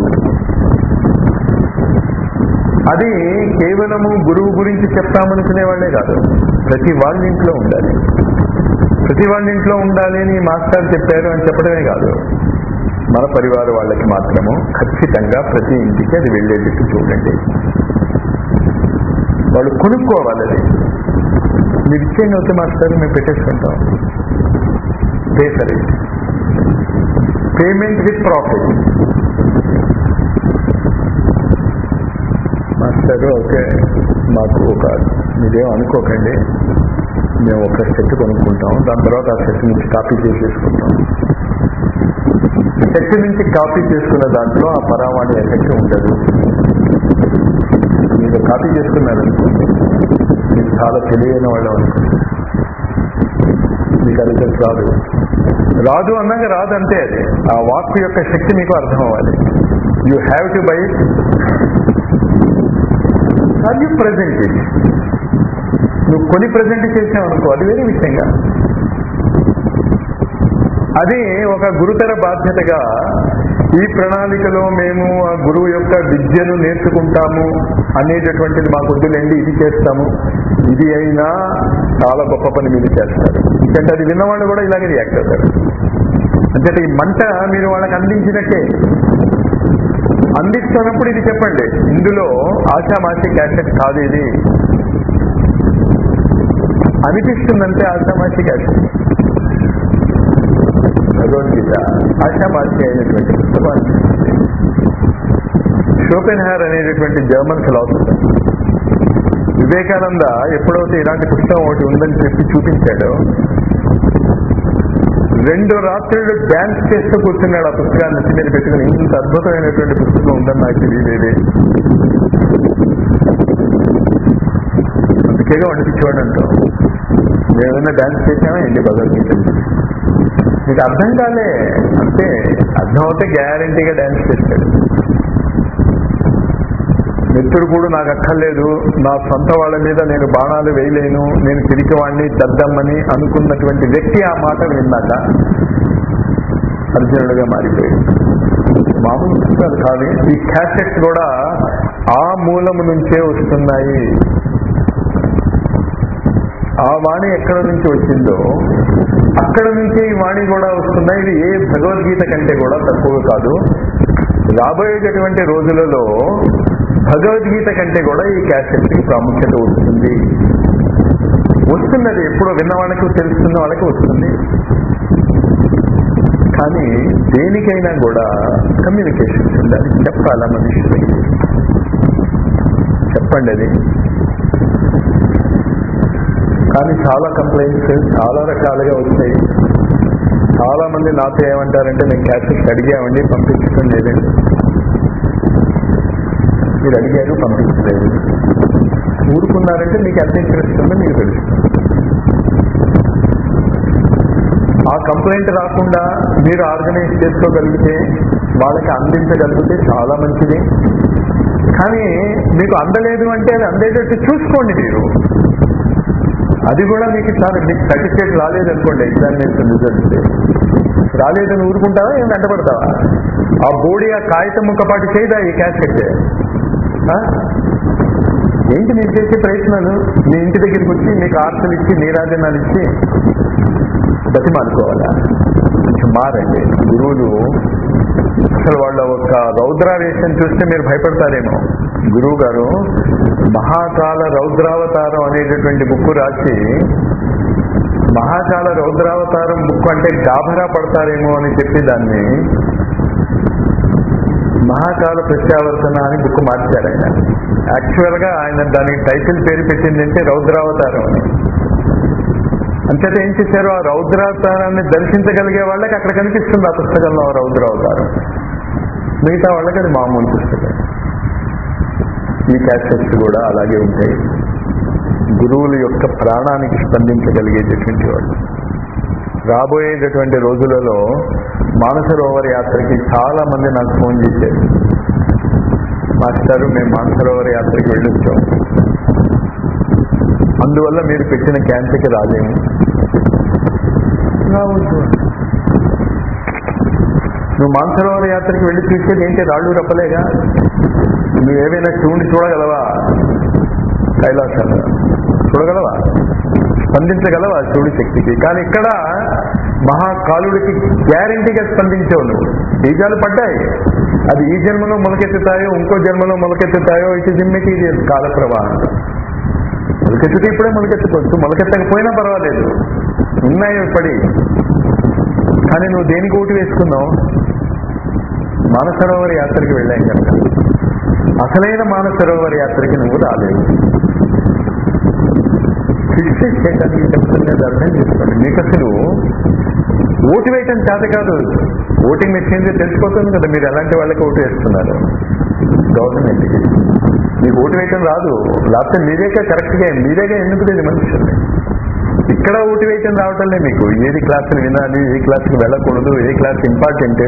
అది కేవలము గురువు గురించి చెప్తామనుకునే వాళ్ళే కాదు ప్రతి వాళ్ళ ఇంట్లో ఉండాలి ప్రతి వాళ్ళ ఇంట్లో ఉండాలి అని మాస్టర్ చెప్పారు అని చెప్పడమే కాదు మన పరివార వాళ్ళకి మాత్రము ఖచ్చితంగా ప్రతి ఇంటికి అది వెళ్ళేటట్టు చూడండి వాళ్ళు కొనుక్కోవాలి అది మీరు ఇచ్చేయండి అవుతే మాస్టర్ మేము పెట్టేసుకుంటాం pay for it payment with profit master okay మాకు ఒక మీరేం అనుకోకండి మేము ఒక సెట్ కొనుక్కుంటాం దాని తర్వాత ఆ సెట్ నుంచి కాపీ చేసేసుకుంటాం సెట్ నుంచి కాపీ చేసుకున్న దాంట్లో ఆ పరావాణి ఎఫెక్ట్ ఉండదు మీరు కాపీ చేసుకున్నారనుకో మీకు చాలా తెలియని వాళ్ళు అనుకుంటారు మీకు ఆ రిజల్ట్ రాదు రాదు అన్నాక రాదు అంతే అది ఆ వాక్కు యొక్క శక్తి మీకు అర్థం అవ్వాలి you have to buy or you present it నువ్వు కొని ప్రజెంట్ చేసావు అనుకో అది వేరే విషయంగా అది ఒక గురుతర బాధ్యతగా ఈ ప్రణాళికలో మేము ఆ గురువు యొక్క విద్యను నేర్చుకుంటాము అనేటటువంటిది మాకు వద్దులేండి ఇది చేస్తాము ఇది అయినా చాలా గొప్ప పని మీరు చేస్తారు ఎందుకంటే అది విన్నవాళ్ళు కూడా ఇలాగే రియాక్ట్ అవుతారు అంటే ఈ మంట మీరు వాళ్ళకి అందించినట్టే అందిస్తున్నప్పుడు ఇది చెప్పండి ఇందులో ఆశామాషి క్యాసెట్ కాదు ఇది అనిపిస్తుందంటే ఆశామాషి క్యాసెట్ భగవద్గీత ఆశామాషి అయినటువంటి పుస్తకం షోపెన్హార్ అనేటటువంటి జర్మన్ ఫిలాసఫర్ వివేకానంద ఎప్పుడైతే ఇలాంటి పుస్తకం ఒకటి ఉందని చెప్పి చూపించాడో రెండు రాత్రులు డ్యాన్స్ చేస్తూ కూర్చున్నాడు ఆ పుస్తకాన్ని నెత్తి మీద పెట్టుకుని ఇంత అద్భుతమైనటువంటి పుస్తకం ఉందని నాకు తెలియలేదే అందుకేగా వండిపించేవాడు అంటాం మేమైనా డ్యాన్స్ చేసామా ఏంటి భగవద్గీత మీకు అర్థం కాలే అంతే అర్థం అవుతే గ్యారంటీగా డ్యాన్స్ చేస్తాడు మిత్రుడు కూడా నాకు అక్కర్లేదు నా సొంత వాళ్ళ మీద నేను బాణాలు వేయలేను నేను పిరికివాణ్ణి దద్దమ్మని అనుకున్నటువంటి వ్యక్తి ఆ మాట విన్నాక అర్జునుడుగా మారిపోయాడు మామూలు పుస్తకాలు కాదు ఈ క్యాసెట్స్ కూడా ఆ మూలము నుంచే వస్తున్నాయి ఆ వాణి ఎక్కడ నుంచి వచ్చిందో అక్కడ నుంచే ఈ వాణి కూడా వస్తున్నాయి ఇది ఏ భగవద్గీత కంటే కూడా తక్కువ కాదు రాబోయేటటువంటి రోజులలో భగవద్గీత కంటే కూడా ఈ క్యాసెట్ కి ప్రాముఖ్యత వస్తుంది వస్తున్నది ఎప్పుడో విన్న వాళ్ళకి తెలుస్తున్న వాళ్ళకి వస్తుంది కానీ దేనికైనా కూడా కమ్యూనికేషన్స్ ఉండాలి చెప్పాలా మనుషులకి చెప్పండి అది కానీ చాలా కంప్లైంట్స్ చాలా రకాలుగా వచ్చాయి చాలా మంది నాతో ఏమంటారంటే మేము క్యాసెట్స్ అడిగామండి పంపించడం లేదండి మీరు అడిగారు పంపించలేదు ఊరుకున్నారంటే మీకు ఎంత ఇంట్రెస్ట్ ఉందో మీకు తెలుస్తుంది ఆ కంప్లైంట్ రాకుండా మీరు ఆర్గనైజ్ చేసుకోగలిగితే వాళ్ళకి అందించగలిగితే చాలా మంచిది కానీ మీకు అందలేదు అంటే అది అందేటట్టు చూసుకోండి మీరు అది కూడా మీకు చాలా మీకు సర్టిఫికేట్ రాలేదనుకోండి ఎగ్జామినేషన్ రిజల్ట్ రాలేదని ఊరుకుంటావా ఏం వెంటబడతావా ఆ బోడి ఆ కాగితం ముక్కపాటి చేయదా ఈ క్యాసెట్ ఆ? ఏంటి మీరు చేసే ప్రయత్నాలు మీ ఇంటి దగ్గరికి వచ్చి మీకు ఆర్తలు ఇచ్చి నీరాజనాలు ఇచ్చి బతిమాలుకోవాలా కొంచెం మారండి గురువులు అసలు వాళ్ళ ఒక రౌద్రావేశం చూస్తే మీరు భయపడతారేమో గురువు గారు మహాకాల రౌద్రావతారం అనేటటువంటి బుక్ రాసి మహాకాల రౌద్రావతారం బుక్ అంటే గాభరా పడతారేమో అని చెప్పి దాన్ని మహాకాల ప్రత్యావర్తన అని బుక్ మార్చారు ఆయన యాక్చువల్ గా ఆయన దానికి టైటిల్ పేరు పెట్టిందంటే రౌద్రావతారం అని అంతేత ఏం చేశారు ఆ రౌద్రావతారాన్ని దర్శించగలిగే వాళ్ళకి అక్కడ కనిపిస్తుంది ఆ పుస్తకంలో ఆ రౌద్రావతారం మిగతా వాళ్ళకి అది మామూలు పుస్తకం ఈ క్యాసెట్స్ కూడా అలాగే ఉంటాయి గురువుల యొక్క ప్రాణానికి స్పందించగలిగేటటువంటి వాళ్ళు రాబోయేటటువంటి రోజులలో మానసరోవర్ యాత్రకి చాలా మంది నాకు ఫోన్ చేశారు మాస్టారు మేము మానసరోవర్ యాత్రకి వెళ్ళొచ్చాం అందువల్ల మీరు పెట్టిన క్యాంప్కి రాలేము రావద్దు నువ్వు మానసరోవర యాత్రకి వెళ్ళి చూసేది ఏంటి రాళ్ళు రప్పలేగా నువ్వు ఏమైనా శివుని చూడగలవా కైలాసంలో చూడగలవా స్పందించగలవా శివుడి శక్తికి కానీ ఇక్కడ మహాకాలుడికి గ్యారంటీగా స్పందించావు నువ్వు బీజాలు పడ్డాయి అది ఈ జన్మలో మొలకెత్తుతాయో ఇంకో జన్మలో మొలకెత్తుతాయో ఇటు జిమ్మికి ఇది కాల ప్రవాహం మొలకెత్తితే ఇప్పుడే మొలకెత్తుకోవచ్చు మొలకెత్తకపోయినా పర్వాలేదు ఉన్నాయి పడి కానీ నువ్వు దేనికి ఓటు వేసుకున్నావు మానసరోవర యాత్రకి వెళ్ళాం కనుక అసలైన మానసరోవర యాత్రకి నువ్వు రాలేదు ఫిక్స్ చేయడానికి చెప్తున్నది అర్థం చేసుకోండి మీకు అసలు ఓటు వేయటం చేత కాదు ఓటింగ్ మెషిన్ తెలిసిపోతుంది కదా మీరు ఎలాంటి వాళ్ళకి ఓటు వేస్తున్నారు గవర్నమెంట్కి మీకు ఓటు వేయటం రాదు లేకపోతే మీరేగా కరెక్ట్గా మీరేగా ఎందుకు లేదు మనుషుల్ని ఇక్కడ ఓటు వేయటం రావటంలే మీకు ఏది క్లాసులు వినాలి ఏ క్లాసుకి వెళ్ళకూడదు ఏ క్లాస్ ఇంపార్టెంట్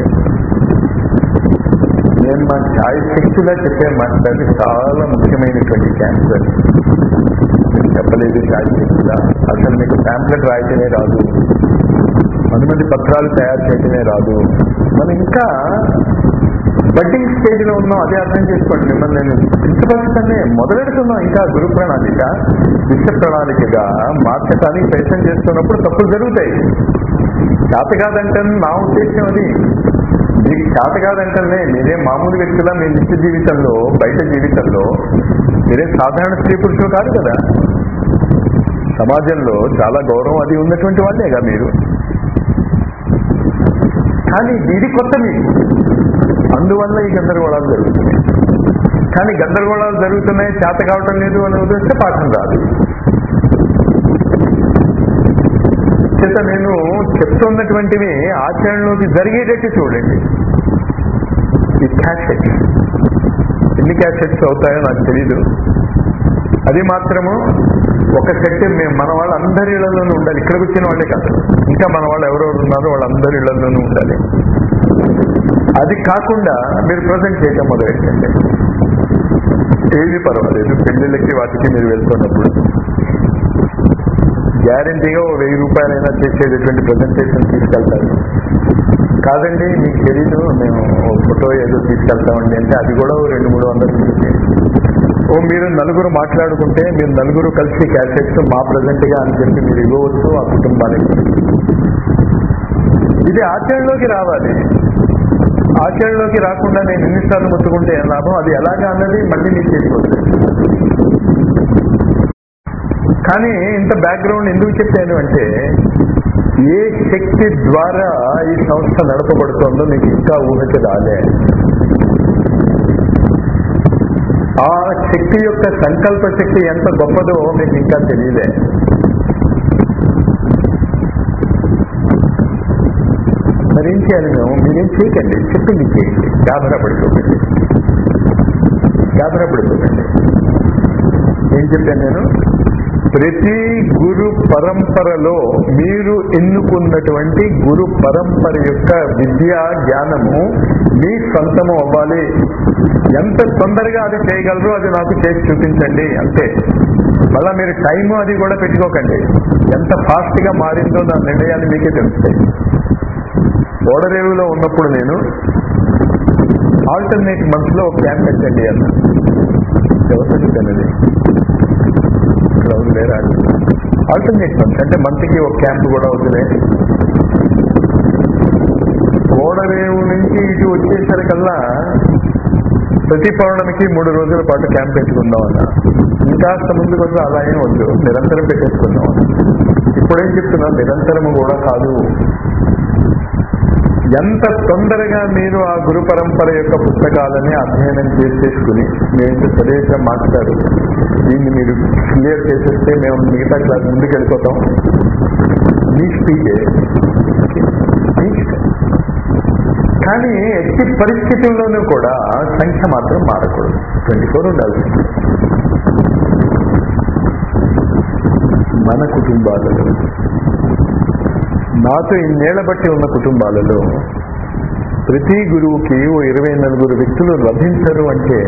నేను మా ఛాయ్ శక్తిగా చెప్పే మాట్లాడి చాలా ముఖ్యమైనటువంటి క్యాన్సర్ నేను చెప్పలేదు ఛాయ్ శక్తిగా అసలు మీకు ప్యాంప్లెట్ రాయటమే రాదు అనుమతి పత్రాలు తయారు చేయటమే రాదు మనం ఇంకా బడ్డింగ్ స్టేజ్ లో ఉన్నాం అదే అర్థం చేసుకోండి మిమ్మల్ని నేను ప్రిన్సిపల్స్తోనే మొదలెడుతున్నాం ఇంకా గురు ప్రణాళిక విశ్వ ప్రణాళికగా మార్చడానికి ప్రయత్నం చేస్తున్నప్పుడు తప్పులు జరుగుతాయి చేత కాదంటే నా ఉద్దేశం అది మీకు చేత కాదంటే మీరే మామూలు వ్యక్తుల మీ నిత్య జీవితంలో బయట జీవితంలో మీరే సాధారణ స్త్రీ పురుషులు కాదు కదా సమాజంలో చాలా గౌరవం అది ఉన్నటువంటి వాళ్ళేగా మీరు కానీ ఇది కొత్త మీకు అందువల్ల ఈ గందరగోళాలు జరుగుతున్నాయి కానీ గందరగోళాలు జరుగుతున్నాయి చేత కావటం లేదు అని వదిలిస్తే పాఠం రాదు చేత నేను చెప్తున్నటువంటివి ఆచరణలోకి జరిగేటట్టు చూడండి ఈ క్యాసెట్స్ ఎన్ని క్యాసెట్స్ అవుతాయో నాకు తెలీదు అది మాత్రము ఒక సెట్ మేము మన వాళ్ళందరి ఇళ్లలోనూ ఉండాలి ఇక్కడికి వచ్చిన వాళ్ళే కాదు ఇంకా మన వాళ్ళు ఎవరెవరు ఉన్నారో వాళ్ళందరి ఇళ్లలోనూ ఉండాలి అది కాకుండా మీరు ప్రజెంట్ చేయటం మొదలెట్టండి ఏది పర్వాలేదు పెళ్లిళ్ళకి వాటికి మీరు వెళ్తున్నప్పుడు గ్యారంటీగా ఓ వెయ్యి రూపాయలైనా చేసేటటువంటి ప్రజెంటేషన్ తీసుకెళ్తారు కాదండి మీకు తెలీదు మేము ఓ ఫోటో ఏదో తీసుకెళ్తామండి అంటే అది కూడా ఓ రెండు మూడు వందలు ఉంటుంది ఓ మీరు నలుగురు మాట్లాడుకుంటే మీరు నలుగురు కలిసి క్యాసెట్స్ మా ప్రజెంట్ గా అని చెప్పి మీరు ఇవ్వవచ్చు ఆ కుటుంబానికి ఇది ఆచరణలోకి రావాలి ఆచరణలోకి రాకుండా నేను ఎన్నిసార్లు ముట్టుకుంటే ఏం లాభం అది ఎలాగా అన్నది మళ్ళీ మీకు చేసుకోవచ్చు కానీ ఇంత బ్యాక్గ్రౌండ్ ఎందుకు చెప్పాను అంటే ఏ శక్తి ద్వారా ఈ సంస్థ నడపబడుతుందో మీకు ఇంకా ఊహకి రాలే ఆ శక్తి యొక్క సంకల్ప శక్తి ఎంత గొప్పదో మీకు ఇంకా తెలియలే మరేం చేయాలి మేము మీరేం చేయకండి చెప్పింది చేయండి గాబరా పడుకోకండి గాబరా పడుకోకండి ఏం చెప్పాను నేను ప్రతి గురు పరంపరలో మీరు ఎన్నుకున్నటువంటి గురు పరంపర యొక్క విద్యా జ్ఞానము మీ సొంతము అవ్వాలి ఎంత తొందరగా అది చేయగలరో అది నాకు చేసి చూపించండి అంతే మళ్ళా మీరు టైము అది కూడా పెట్టుకోకండి ఎంత ఫాస్ట్ గా మారిందో నా నిర్ణయాలు మీకే తెలుస్తాయి ఓడరేవులో ఉన్నప్పుడు నేను ఆల్టర్నేట్ మంత్స్ లో ఒక క్యాంప్ పెట్టండి అన్న ఎవరితో చెప్పానది ఇక్కడ వదిలేరా ఆల్టర్నేట్ మంత్ అంటే మంత్కి ఒక క్యాంప్ కూడా వదిలే ఓడరేవు నుంచి ఇటు వచ్చేసరికల్లా ప్రతి పౌర్ణమికి మూడు రోజుల పాటు క్యాంప్ పెట్టుకుందాం అన్న ఇంకాస్త ముందుకు వస్తే అలా ఏం వద్దు నిరంతరం పెట్టేసుకుందాం అన్న ఇప్పుడేం చెప్తున్నా నిరంతరము కూడా కాదు ఎంత తొందరగా మీరు ఆ గురు పరంపర యొక్క పుస్తకాలని అధ్యయనం చేసేసుకుని మేము ప్రదేశం మాస్టారు దీన్ని మీరు క్లియర్ చేసేస్తే మేము మిగతా క్లాస్ ముందుకు వెళ్ళిపోతాం మీ స్పీడే మీ ఇష్టం. కానీ ఎట్టి పరిస్థితుల్లోనూ కూడా సంఖ్య మాత్రం మారకూడదు ట్వంటీ ఫోర్ ఉండాల్సింది మన కుటుంబాలలో నాతో ఇన్నేళ్ల బట్టి ఉన్న కుటుంబాలలో ప్రతి గురువుకి ఓ ఇరవై నలుగురు వ్యక్తులు లభించరు అంటే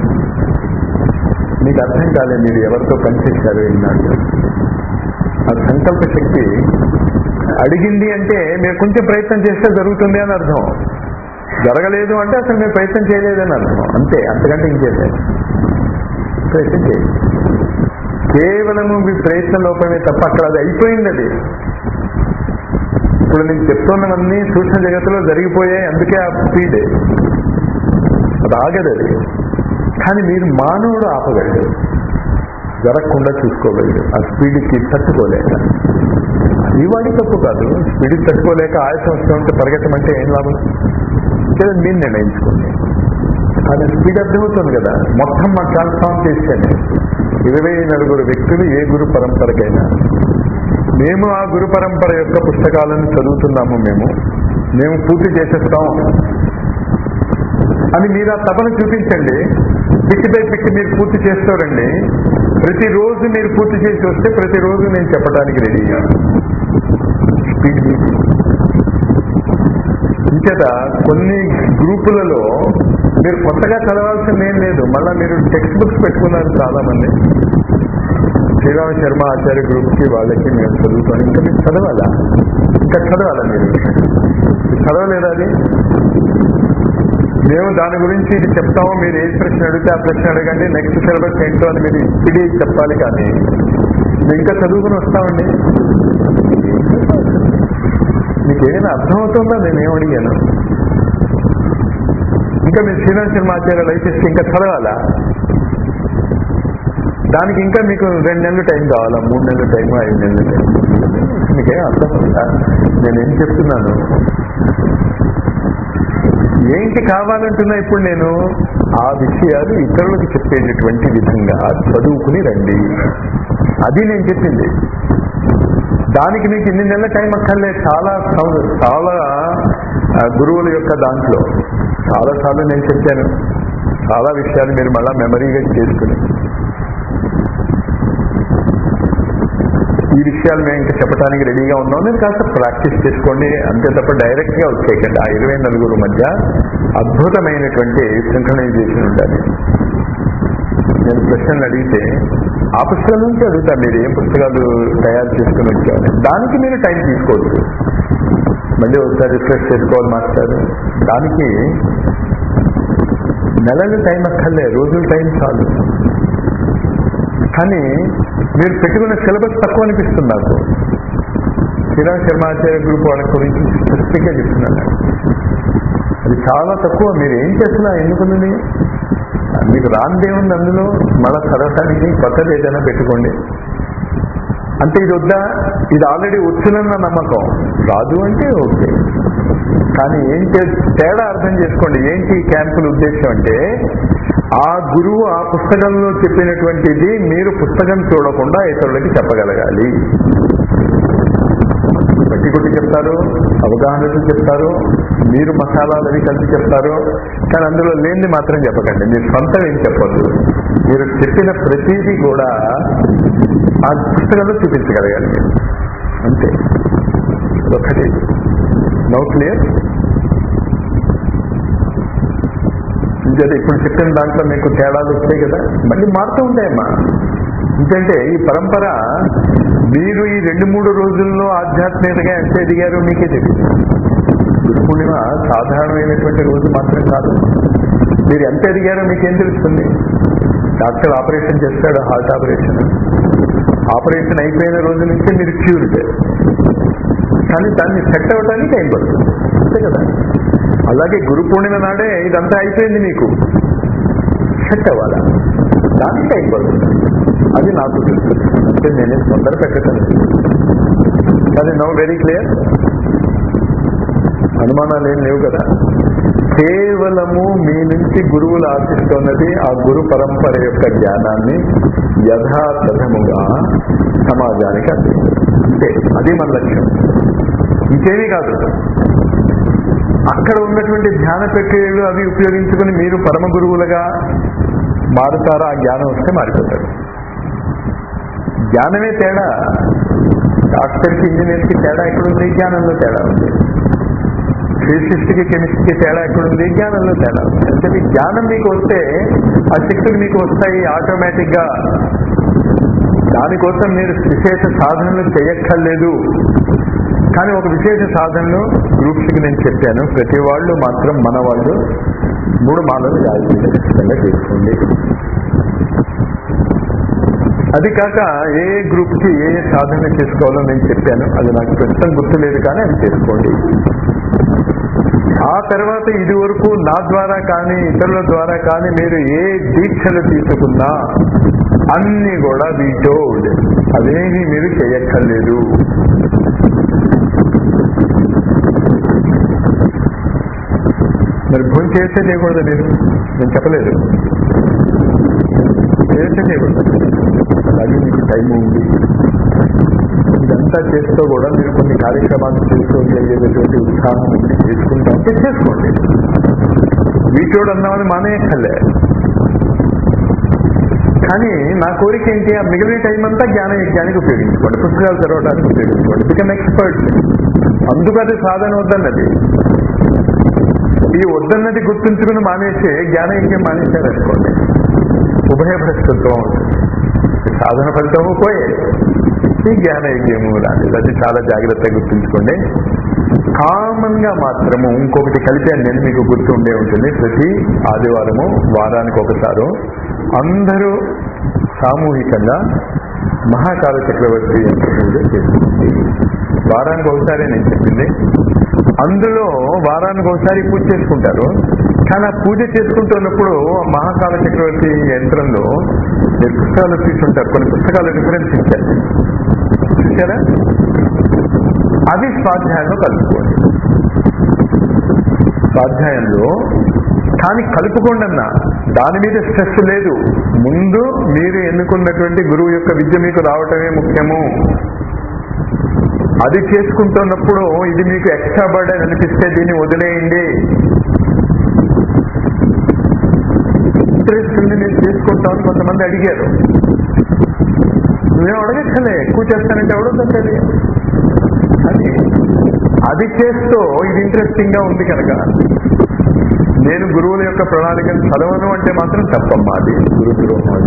మీకు అర్థం కాలేదు మీరు ఎవరితో పనిచేశారు ఇన్నాళ్ళు ఆ సంకల్ప శక్తి అడిగింది అంటే మీరు కొంచెం ప్రయత్నం చేస్తే జరుగుతుంది అని అర్థం జరగలేదు అంటే అసలు మీరు ప్రయత్నం చేయలేదని అర్థం అంతే అంతకంటే ఇంకేం లేదు ప్రయత్నం చేయండి కేవలము మీ ప్రయత్న లోపమే తప్ప అక్కడ అది అయిపోయింది అది ఇప్పుడు నేను చెప్తున్నవన్నీ సూక్ష్మ జగత్తులో జరిగిపోయాయి అందుకే ఆ స్పీడ్ అది ఆగదు అది కానీ మీరు మానవుడు ఆపగలడు జరగకుండా చూసుకోగలడు ఆ స్పీడ్కి తట్టుకోలేక అది వాడి తప్పు కాదు స్పీడ్ తట్టుకోలేక ఆయాసం వస్తూ ఉంటే పరిగెత్తమంటే ఏం లాభం లేదా మీరు నిర్ణయించుకోండి అది స్పీడ్ అర్థమవుతుంది కదా మొత్తం మా ట్రాన్స్ఫార్మ్ చేశాను ఇరవై నలుగురు వ్యక్తులు ఏ గురు పరంపరకైనా మేము ఆ గురు పరంపర యొక్క పుస్తకాలను చదువుతున్నాము మేము మేము పూర్తి చేసేస్తాం అని మీరు ఆ తపన చూపించండి పిట్టి బై పిట్టి మీరు పూర్తి చేస్తారండి ప్రతిరోజు మీరు పూర్తి చేసి వస్తే ప్రతిరోజు నేను చెప్పడానికి రెడీగా స్పీడ్ మీది. ఇంచేత కొన్ని గ్రూపులలో మీరు కొత్తగా చదవాల్సింది ఏం లేదు మళ్ళీ మీరు టెక్స్ట్ బుక్స్ పెట్టుకున్నారు చాలా మంది శ్రీరామ శర్మ ఆచార్య గ్రూప్ కి వాళ్ళకి మేము చదువుతాం ఇంకా మీరు చదవాలా ఇంకా చదవాలా మీరు చదవలేదా అది మేము దాని గురించి ఇది చెప్తాము మీరు ఏ ప్రశ్న అడిగితే ఆ ప్రశ్న అడగండి నెక్స్ట్ సిలబస్ ఏంటో అని మీరు ఇప్పుడే చెప్పాలి కానీ మేము ఇంకా చదువుకుని వస్తామండి మీకు ఏదైనా అర్థమవుతుందా నేను ఏం అడిగాను ఇంకా మీరు శ్రీరామ్ శర్మ ఆచార్య లైఫ్ హిస్టరీ ఇంకా చదవాలా దానికి ఇంకా మీకు రెండు నెలలు టైం కావాలా మూడు నెలల టైం ఐదు నెలల టైం మీకేం అర్థం ఉందా నేనేం చెప్తున్నాను ఏంటి కావాలంటున్నా ఇప్పుడు నేను ఆ విషయాలు ఇతరులకు చెప్పేటటువంటి విధంగా చదువుకుని రండి అది నేను చెప్పింది దానికి మీకు ఇన్ని నెలల టైం అక్కర్లే చాలా సం- చాలా ఆ, గురువుల యొక్క దాంట్లో చాలా సార్లు నేను చెప్పాను చాలా విషయాలు మీరు మళ్ళా మెమరీగా చేసుకుని ఈ విషయాలు మేము ఇంకా చెప్పడానికి రెడీగా ఉన్నాం నేను కాస్త ప్రాక్టీస్ చేసుకోండి అంతే తప్ప డైరెక్ట్ గా వచ్చేయకండి ఆ ఇరవై నలుగురు మధ్య అద్భుతమైనటువంటి సింక్రనైజేషన్ ఉండాలి నేను ప్రశ్నలు అడిగితే ఆ పుస్తకాల నుంచి అడుగుతా మీరు ఏం పుస్తకాలు తయారు చేసుకుని వచ్చారు దానికి మీరు టైం తీసుకోవచ్చు మళ్ళీ ఒకసారి రిఫ్రెష్ చేసుకోవాలి మాస్టర్ దానికి నెలలు టైం అక్కర్లే రోజుల టైం చాలు కానీ మీరు పెట్టుకున్న సిలబస్ తక్కువ అనిపిస్తుంది నాకు శ్రీరామ్ శర్మాచార్య గ్రూప్ వాళ్ళ గురించి స్పెసిఫిక్గా చెప్తున్నాను నేను. అది చాలా తక్కువ మీరు ఏం చేస్తున్నా ఎందుకున్నది మీకు రాందేముంది అందులో మళ్ళా చదవటానికి కొత్తది ఏదైనా పెట్టుకోండి అంటే ఇది వద్దా ఇది ఆల్రెడీ వచ్చునన్న నమ్మకం రాదు అంటే ఓకే కానీ ఏంటి తేడా అర్థం చేసుకోండి ఏంటి ఈ క్యాంపుల ఉద్దేశం అంటే ఆ గురువు ఆ పుస్తకంలో చెప్పినటువంటిది మీరు పుస్తకం చూడకుండా ఇతరులకి చెప్పగలగాలి బట్టి కొట్టి చెప్తారు అవగాహనతో చెప్తారు మీరు మసాలాలు అవి కలిపి చెప్తారు కానీ అందులో లేనిది మాత్రం చెప్పకండి మీరు సొంతం ఏం చెప్పొద్దు మీరు చెప్పిన ప్రతిదీ కూడా ఆ పుస్తకంలో చూపించగలగాలి మీరు అంతే ఒకటి నో క్లియర్ ఇంకేదో ఇప్పుడు చెప్పిన దాంట్లో మీకు తేడాలు వచ్చాయి కదా మళ్ళీ మారుతూ ఉంటాయమ్మా ఎందుకంటే ఈ పరంపర మీరు ఈ రెండు మూడు రోజుల్లో ఆధ్యాత్మికతగా ఎంత ఎదిగారో మీకే తెలియదు గురు పూర్ణిమ సాధారణమైనటువంటి రోజు మాత్రం కాదు మీరు ఎంత ఎదిగారో మీకేం తెలుస్తుంది డాక్టర్ ఆపరేషన్ చేస్తాడు హార్ట్ ఆపరేషన్ ఆపరేషన్ అయిపోయిన రోజు నుంచే మీరు క్యూర్డ్ కానీ దాన్ని సెట్ అవ్వడానికి టైం పడుతుంది అంతే కదా అలాగే గురు పూర్ణిమ నాడే ఇదంతా అయిపోయింది మీకు సెట్ అవ్వాలా దానికి టైం పడుతుంది అది నాకు తెలుసు అంటే నేనే తొందర పెట్టడం అది నో వెరీ క్లియర్ అనుమానాలు ఏం లేవు కదా కేవలము మీ నుంచి గురువులు ఆశిస్తున్నది ఆ గురు పరంపర యొక్క జ్ఞానాన్ని యథాతథముగా సమాజానికి అందించడం అంతే అది మన లక్ష్యం ఇంకేమీ కాదు అక్కడ ఉన్నటువంటి ధ్యాన ప్రక్రియలు అవి ఉపయోగించుకుని మీరు పరమ గురువులుగా మారుతారా ఆ జ్ఞానం వస్తే మారిపోతారు జ్ఞానమే తేడా డాక్టర్కి ఇంజనీర్కి తేడా ఎక్కడుంది జ్ఞానంలో తేడా ఉంది ఫిజిసిస్ట్కి కెమిస్ట్కి తేడా ఎక్కడుంది జ్ఞానంలో తేడా ఉంది అంటే మీ జ్ఞానం మీకు వస్తే ఆ శక్తులు మీకు వస్తాయి ఆటోమేటిక్ గా దానికోసం మీరు విశేష సాధనలు చేయక్కర్లేదు కానీ ఒక విశేష సాధనలు గ్రూప్స్ కి నేను చెప్పాను ప్రతి వాళ్ళు మాత్రం మన వాళ్ళు మూడు మాలలు జాగ్రత్తగా ఖచ్చితంగా చేసుకోండి అది కాక ఏ గ్రూప్ కి ఏ ఏ సాధన చేసుకోవాలో నేను చెప్పాను అది నాకు ప్రస్తుతం గుర్తులేదు కానీ అది చేసుకోండి ఆ తర్వాత ఇది వరకు నా ద్వారా కానీ ఇతరుల ద్వారా కానీ మీరు ఏ దీక్షలు తీసుకున్నా అన్ని కూడా వీటోడ్ అవేమీ మీరు చేయక్కర్లేదు మరి భోజనం చేస్తే చేయకూడదు నేను నేను చెప్పలేదు చేస్తే చేయకూడదు అలాగే మీకు టైం ఉంది ఇదంతా చేస్తూ కూడా మీరు కొన్ని కార్యక్రమాలు చేసుకోగలిగేటటువంటి ఉత్సాహం ఉంది చేసుకుంటా ఉంటే చేసుకోండి వీటోడు అన్నామని మానేయక్కర్లే కానీ నా కోరిక ఏంటి ఆ మిగిలిన టైం అంతా జ్ఞాన యజ్ఞానికి ఉపయోగించుకోండి పుస్తకాలు చదవడానికి ఉపయోగించుకోండి బికమ్ ఎక్స్పర్ట్ అందుకు అది సాధన వద్దన్నది ఈ వద్దన్నది గుర్తుంచుకుని మానేసి జ్ఞాన యజ్ఞం మానేశారనుకోండి ఉభయ భ్రష్టత్వం అవుతుంది సాధన ఫలితము పోయేది ఈ జ్ఞాన యజ్ఞము రాలేదు అది చాలా జాగ్రత్తగా గుర్తుంచుకోండి కామన్ గా మాత్రము ఇంకొకటి కలిపాను నేను మీకు గుర్తు ఉండే ఉంటుంది ప్రతి ఆదివారము వారానికి ఒకసారి అందరూ సామూహికంగా మహాకాల చక్రవర్తి యొక్క పూజ చేసుకోండి వారానికి ఒకసారి నేను చెప్పింది అందులో వారానికి ఒకసారి పూజ చేసుకుంటారు కానీ ఆ పూజ చేసుకుంటున్నప్పుడు ఆ మహాకాల చక్రవర్తి యంత్రంలో మీరు పుస్తకాలు తీసుంటారు కొన్ని పుస్తకాలు రిఫరెన్స్ ఇచ్చారు చూసారా అది స్వాధ్యాయంలో కలుపుకోండి స్వాధ్యాయంలో కానీ కలుపుకోండి అన్న దాని మీద స్ట్రెస్ లేదు ముందు మీరు ఎన్నుకున్నటువంటి గురువు యొక్క విద్య మీకు రావటమే ముఖ్యము అది చేసుకుంటున్నప్పుడు ఇది మీకు ఎక్స్ట్రా బర్డెన్ అనిపిస్తే దీన్ని వదిలేయండి ఇంట్రెస్ట్ ఉంది నేను చేసుకుంటామని కొంతమంది అడిగారు నువ్వేం అడగచ్చలే ఎక్కువ చేస్తానంటే ఎవడొద్దంటే అది అది చేస్తూ ఇది ఇంట్రెస్టింగ్ గా ఉంది కనుక నేను గురువుల యొక్క ప్రణాళికను చదవను అంటే మాత్రం తప్పమ్మా అది గురు ద్రోహం అది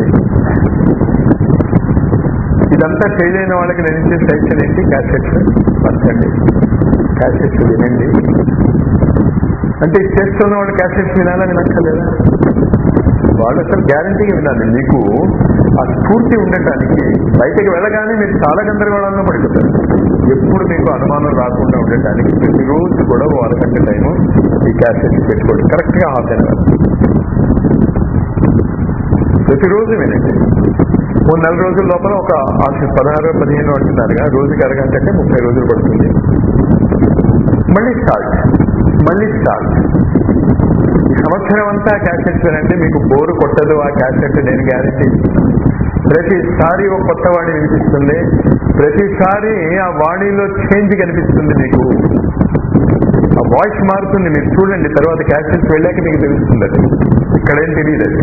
ఇదంతా చేయలేని వాళ్ళకి నేను ఇచ్చే సజెషన్ ఏంటి క్యాసెట్స్ పరచండి క్యాసెట్స్ వినండి అంటే ఇది చేస్తున్న వాళ్ళు క్యాసెట్స్ వినాలని నచ్చలేదా వాళ్ళు అసలు గ్యారంటీగా వినాలి మీకు ఆ స్ఫూర్తి ఉండటానికి బయటకు వెళ్ళగానే మీరు చాలా గందరగోళంలో పడిపోతారు ఎప్పుడు మీకు అనుమానం రాకుండా ఉండటానికి ప్రతిరోజు కూడా ఓ అరగంట టైము ఈ క్యాసెట్స్ పెట్టుకోండి కరెక్ట్ గా హాఫ్ అన్ అవర్ ప్రతిరోజు వినండి ఓ నెల రోజుల లోపల ఒక ఆ పదహారు పదిహేను అంటున్నారుగా రోజుకి అరగంట అంటే ముప్పై రోజులు పడుతుంది మళ్ళీ స్టార్ట్ మళ్ళీ స్టార్ట్ ఈ సంవత్సరం అంతా క్యాసెట్స్ వినండి మీకు బోరు కొట్టదు ఆ క్యాసెట్ నేను గ్యారెంటీ ఇస్తున్నాను ప్రతిసారి ఒక కొత్త వాణి వినిపిస్తుంది ప్రతిసారి ఆ వాణిలో చేంజ్ కనిపిస్తుంది మీకు ఆ వాయిస్ మారుతుంది మీరు చూడండి తర్వాత క్యాసెట్స్ వెళ్ళాక మీకు తెలుస్తుంది అది ఇక్కడేం తెలియదు అది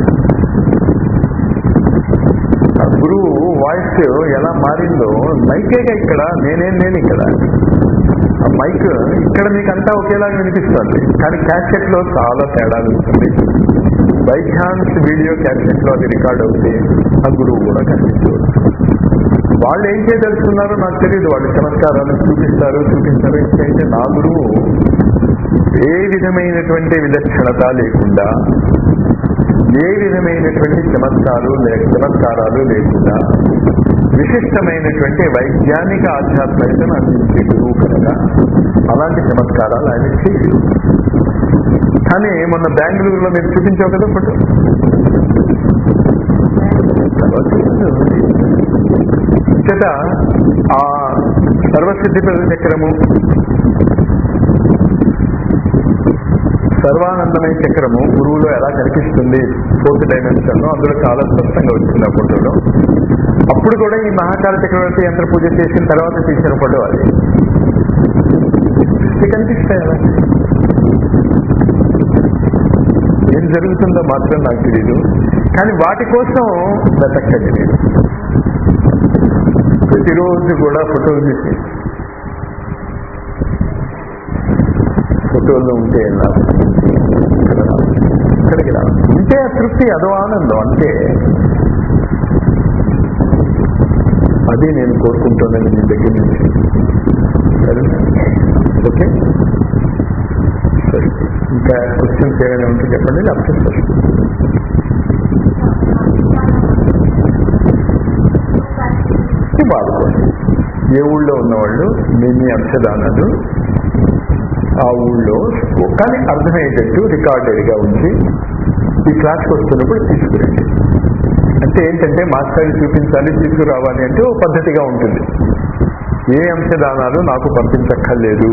ఆ గురువు వాయిస్ ఎలా మారిందో మైకేగా ఇక్కడ నేనేం నేను ఇక్కడ ఆ మైక్ ఇక్కడ మీకు అంతా ఒకేలాగా వినిపిస్తుంది కానీ క్యాసెట్ లో చాలా తేడాలు ఉంటుంది బై ఛాన్స్ వీడియో క్యాసెట్ లో అది రికార్డ్ అవుతే ఆ గురువు కూడా కనిపించవచ్చు వాళ్ళు ఏం చేయదలుచుకున్నారో నాకు తెలియదు వాళ్ళు చమత్కారాలు చూపిస్తారు చూపిస్తారు ఏంటంటే నా గురువు ఏ విధమైనటువంటి విలక్షణత లేకుండా ఏ విధమైనటువంటి చమత్కారాలు లే చమత్కారాలు లేకుండా విశిష్టమైనటువంటి వైజ్ఞానిక ఆధ్యాత్మికతను అందించే గురువు కనుక అలాంటి చమత్కారాలు ఆయన చేయరు కానీ మొన్న బెంగళూరులో మీరు చూపించావు కదా ఫోటో తర్వాత చేత ఆ సర్వసిద్ధి ప్రద చక్రము సర్వానందమయ చక్రము గురువులో ఎలా కనిపిస్తుంది ఫోర్త్ డైమెన్షన్ లో అందులో చాలా స్పష్టంగా వచ్చింది ఆ ఫోటోలో అప్పుడు కూడా ఈ మహాకాల చక్రవర్తి యంత్ర పూజ చేసిన తర్వాత తీసిన ఫోటో అది దృష్టి కనిపిస్తాయి అలా ఏం జరుగుతుందో మాత్రం నాకు తెలియదు కానీ వాటి కోసం వెతక్కది నేను ప్రతిరోజు కూడా ఫోటోలు తీసి ఫోటోల్లో ఉంటే ఏం లాభం? ఇక్కడ రావాలి. ఇక్కడికి రావాలి ఉంటే ఆ తృప్తి అదో ఆనందం అంతే అది నేను కోరుకుంటున్నాను మీ దగ్గర నుంచి సరేనా ఓకే సరే ఇంకా క్వశ్చన్స్ ఏమైనా ఉంటే చెప్పండి లేకపోతే సరే బాధపడండి ఏ ఊళ్ళో ఉన్నవాళ్ళు మీ మీ అంశదానాలు ఆ ఊళ్ళో కానీ అర్థమయ్యేటట్టు రికార్డెడ్గా ఉంచి ఈ క్లాస్కి వస్తున్నప్పుడు తీసుకురండి అంటే ఏంటంటే మాస్టర్ చూపించాలి తీసుకురావాలి అంటే ఓ పద్ధతిగా ఉంటుంది ఏ అంశదానాలు నాకు పంపించక్కర్లేదు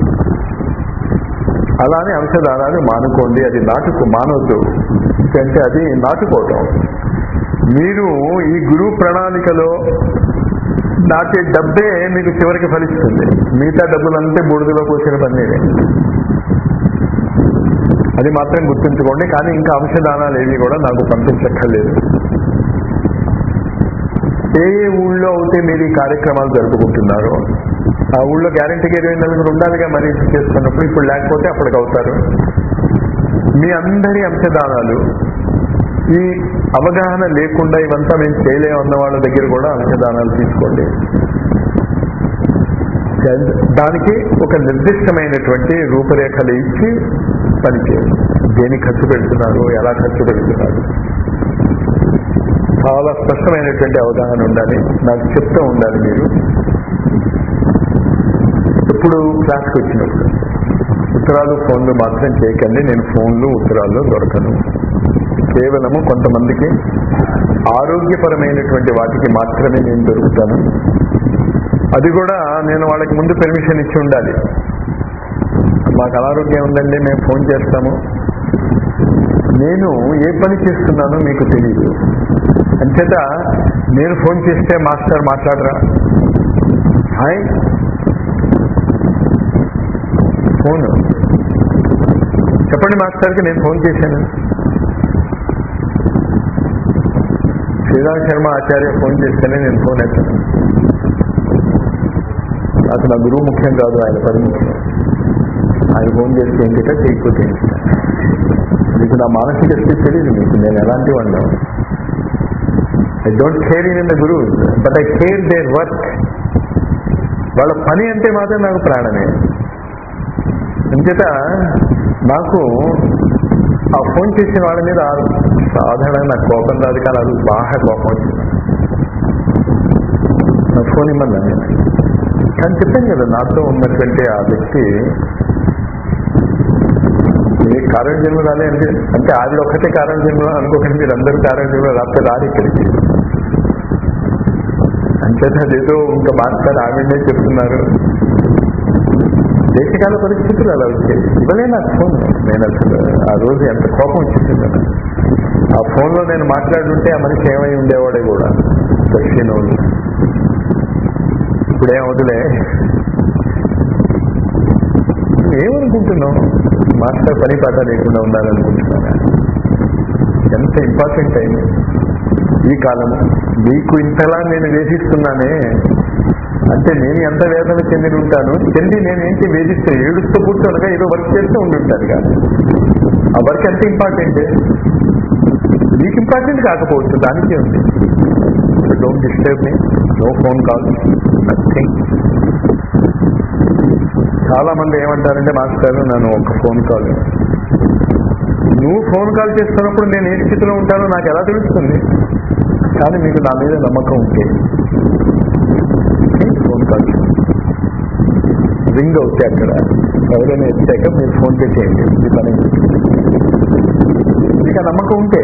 అలానే అంశదానాలు మానుకోండి అది నాటుకు మానవద్దు అంటే అది నాటుకోవటం మీరు ఈ గురువు ప్రణాళికలో నాకే డబ్బే మీకు చివరికి ఫలిస్తుంది మిగతా డబ్బులంటే బూడిదలో పోసిన పన్నీరే అది మాత్రం గుర్తుంచుకోండి కానీ ఇంకా అంశదానాలు ఏవి కూడా నాకు పంపించక్కర్లేదు ఏ ఏ ఊళ్ళో అయితే మీరు ఈ కార్యక్రమాలు జరుపుకుంటున్నారో ఆ ఊళ్ళో గ్యారంటీగా ఇరవై నలుగురు ఉండాలిగా మరి చేసుకున్నప్పుడు ఇప్పుడు లేకపోతే అప్పటికి అవుతారు మీ అందరి అంశదానాలు ఈ అవగాహన లేకుండా ఇవంతా మేము చేయలేము అన్న వాళ్ళ దగ్గర కూడా అంశదానాలు తీసుకోండి దానికి ఒక నిర్దిష్టమైనటువంటి రూపురేఖలు ఇచ్చి పనిచేయండి దేని ఖర్చు పెడుతున్నారు ఎలా ఖర్చు పెడుతున్నారు చాలా స్పష్టమైనటువంటి అవగాహన ఉండాలి నాకు చెప్తూ ఉండాలి మీరు ఎప్పుడు క్లాస్కి వచ్చినప్పుడు ఉత్తరాలు ఫోన్లు మాత్రం చేయకండి నేను ఫోన్లు ఉత్తరాల్లో దొరకను కేవలము కొంతమందికి ఆరోగ్యపరమైనటువంటి వాటికి మాత్రమే నేను దొరుకుతాను అది కూడా నేను వాళ్ళకి ముందు పెర్మిషన్ ఇచ్చి ఉండాలి మాకు అనారోగ్యం ఉందండి మేము ఫోన్ చేస్తాము నేను ఏ పని చేస్తున్నానో మీకు తెలియదు అంచేత నేను ఫోన్ చేస్తే మాస్టర్ మాట్లాడరా హాయ్ ఫోన్ చెప్పండి మాస్టర్కి నేను ఫోన్ చేశాను శ్రీరామ్ శర్మ ఆచార్య ఫోన్ చేస్తేనే నేను ఫోన్ ఎత్తాను నాకు నా గురువు ముఖ్యం కాదు ఆయన పని ముఖ్యం ఆయన ఫోన్ చేస్తే ఏంటిట చేయకపోతే ఏంటిట మీకు నా మానసిక స్థితి తెలియదు మీకు నేను ఎలాంటి వాడినా I don't care in the guru but I care their work వాళ్ళ పని అంటే మాత్రం నాకు ప్రాణమే అంచేత నాకు ఆ ఫోన్ చేసిన వాళ్ళ మీద సాధారణంగా నాకు కోపం రాదు కానీ అది బాగా కోపం వచ్చింది నా ఫోన్ ఇమ్మన్నా నేను కానీ చెప్పాను కదా నాతో ఉన్నటువంటి ఆ వ్యక్తి ఏ కారణ జన్మ రాలే అంటే అంటే ఆవిడ ఒక్కటే కారణ జన్మ అనుకోకండి మీరు అందరూ కారణ జన్మ రాస్తే రారు ఇక్కడికి అంచేత అదేదో ఇంకా మాస్టర్ ఆవిడనే చెప్తున్నారు దేశకాల పరిస్థితులు అలా వచ్చాయి ఇవ్వలే నాకు ఫోన్ నేను అసలు ఆ రోజు ఎంత కోపం వచ్చింది ఆ ఫోన్లో నేను మాట్లాడుంటే ఆ మనిషి ఏమై ఉండేవాడే కూడా దక్షిణోళ్ళు ఇప్పుడేం వదిలే ఏమనుకుంటున్నావు మాస్టర్ పని పాట లేకుండా ఉండాలనుకుంటున్నాను ఎంత ఇంపార్టెంట్ అయింది ఈ కాలం మీకు ఇంతలా నేను వేధిస్తున్నానే అంటే నేను ఎంత వేదన చెంది ఉంటాను చెంది నేను ఏంటి వేధిస్తే ఏడుస్తూ కూర్చోనగా ఏదో వర్క్ చేస్తూ ఉండుంటాను కానీ ఆ వర్క్ ఎంత ఇంపార్టెంట్ మీకు ఇంపార్టెంట్ కాకపోవచ్చు దానికే ఉంది don't disturb me no phone call nothing చాలా మంది ఏమంటారంటే మాస్టర్ నన్ను ఒక ఫోన్ కాల్ నువ్వు ఫోన్ కాల్ చేస్తున్నప్పుడు నేను ఏ స్థితిలో ఉంటానో నాకు ఎలా తెలుస్తుంది కానీ మీకు నా మీద నమ్మకం ఉంటే ఫోన్ కాల్ రింగ్ అవుతే అక్కడ ఎవరైనా ఎత్తాక మీరు ఫోన్ పే చేయండి మీ పని మీకు ఆ నమ్మకం ఉంటే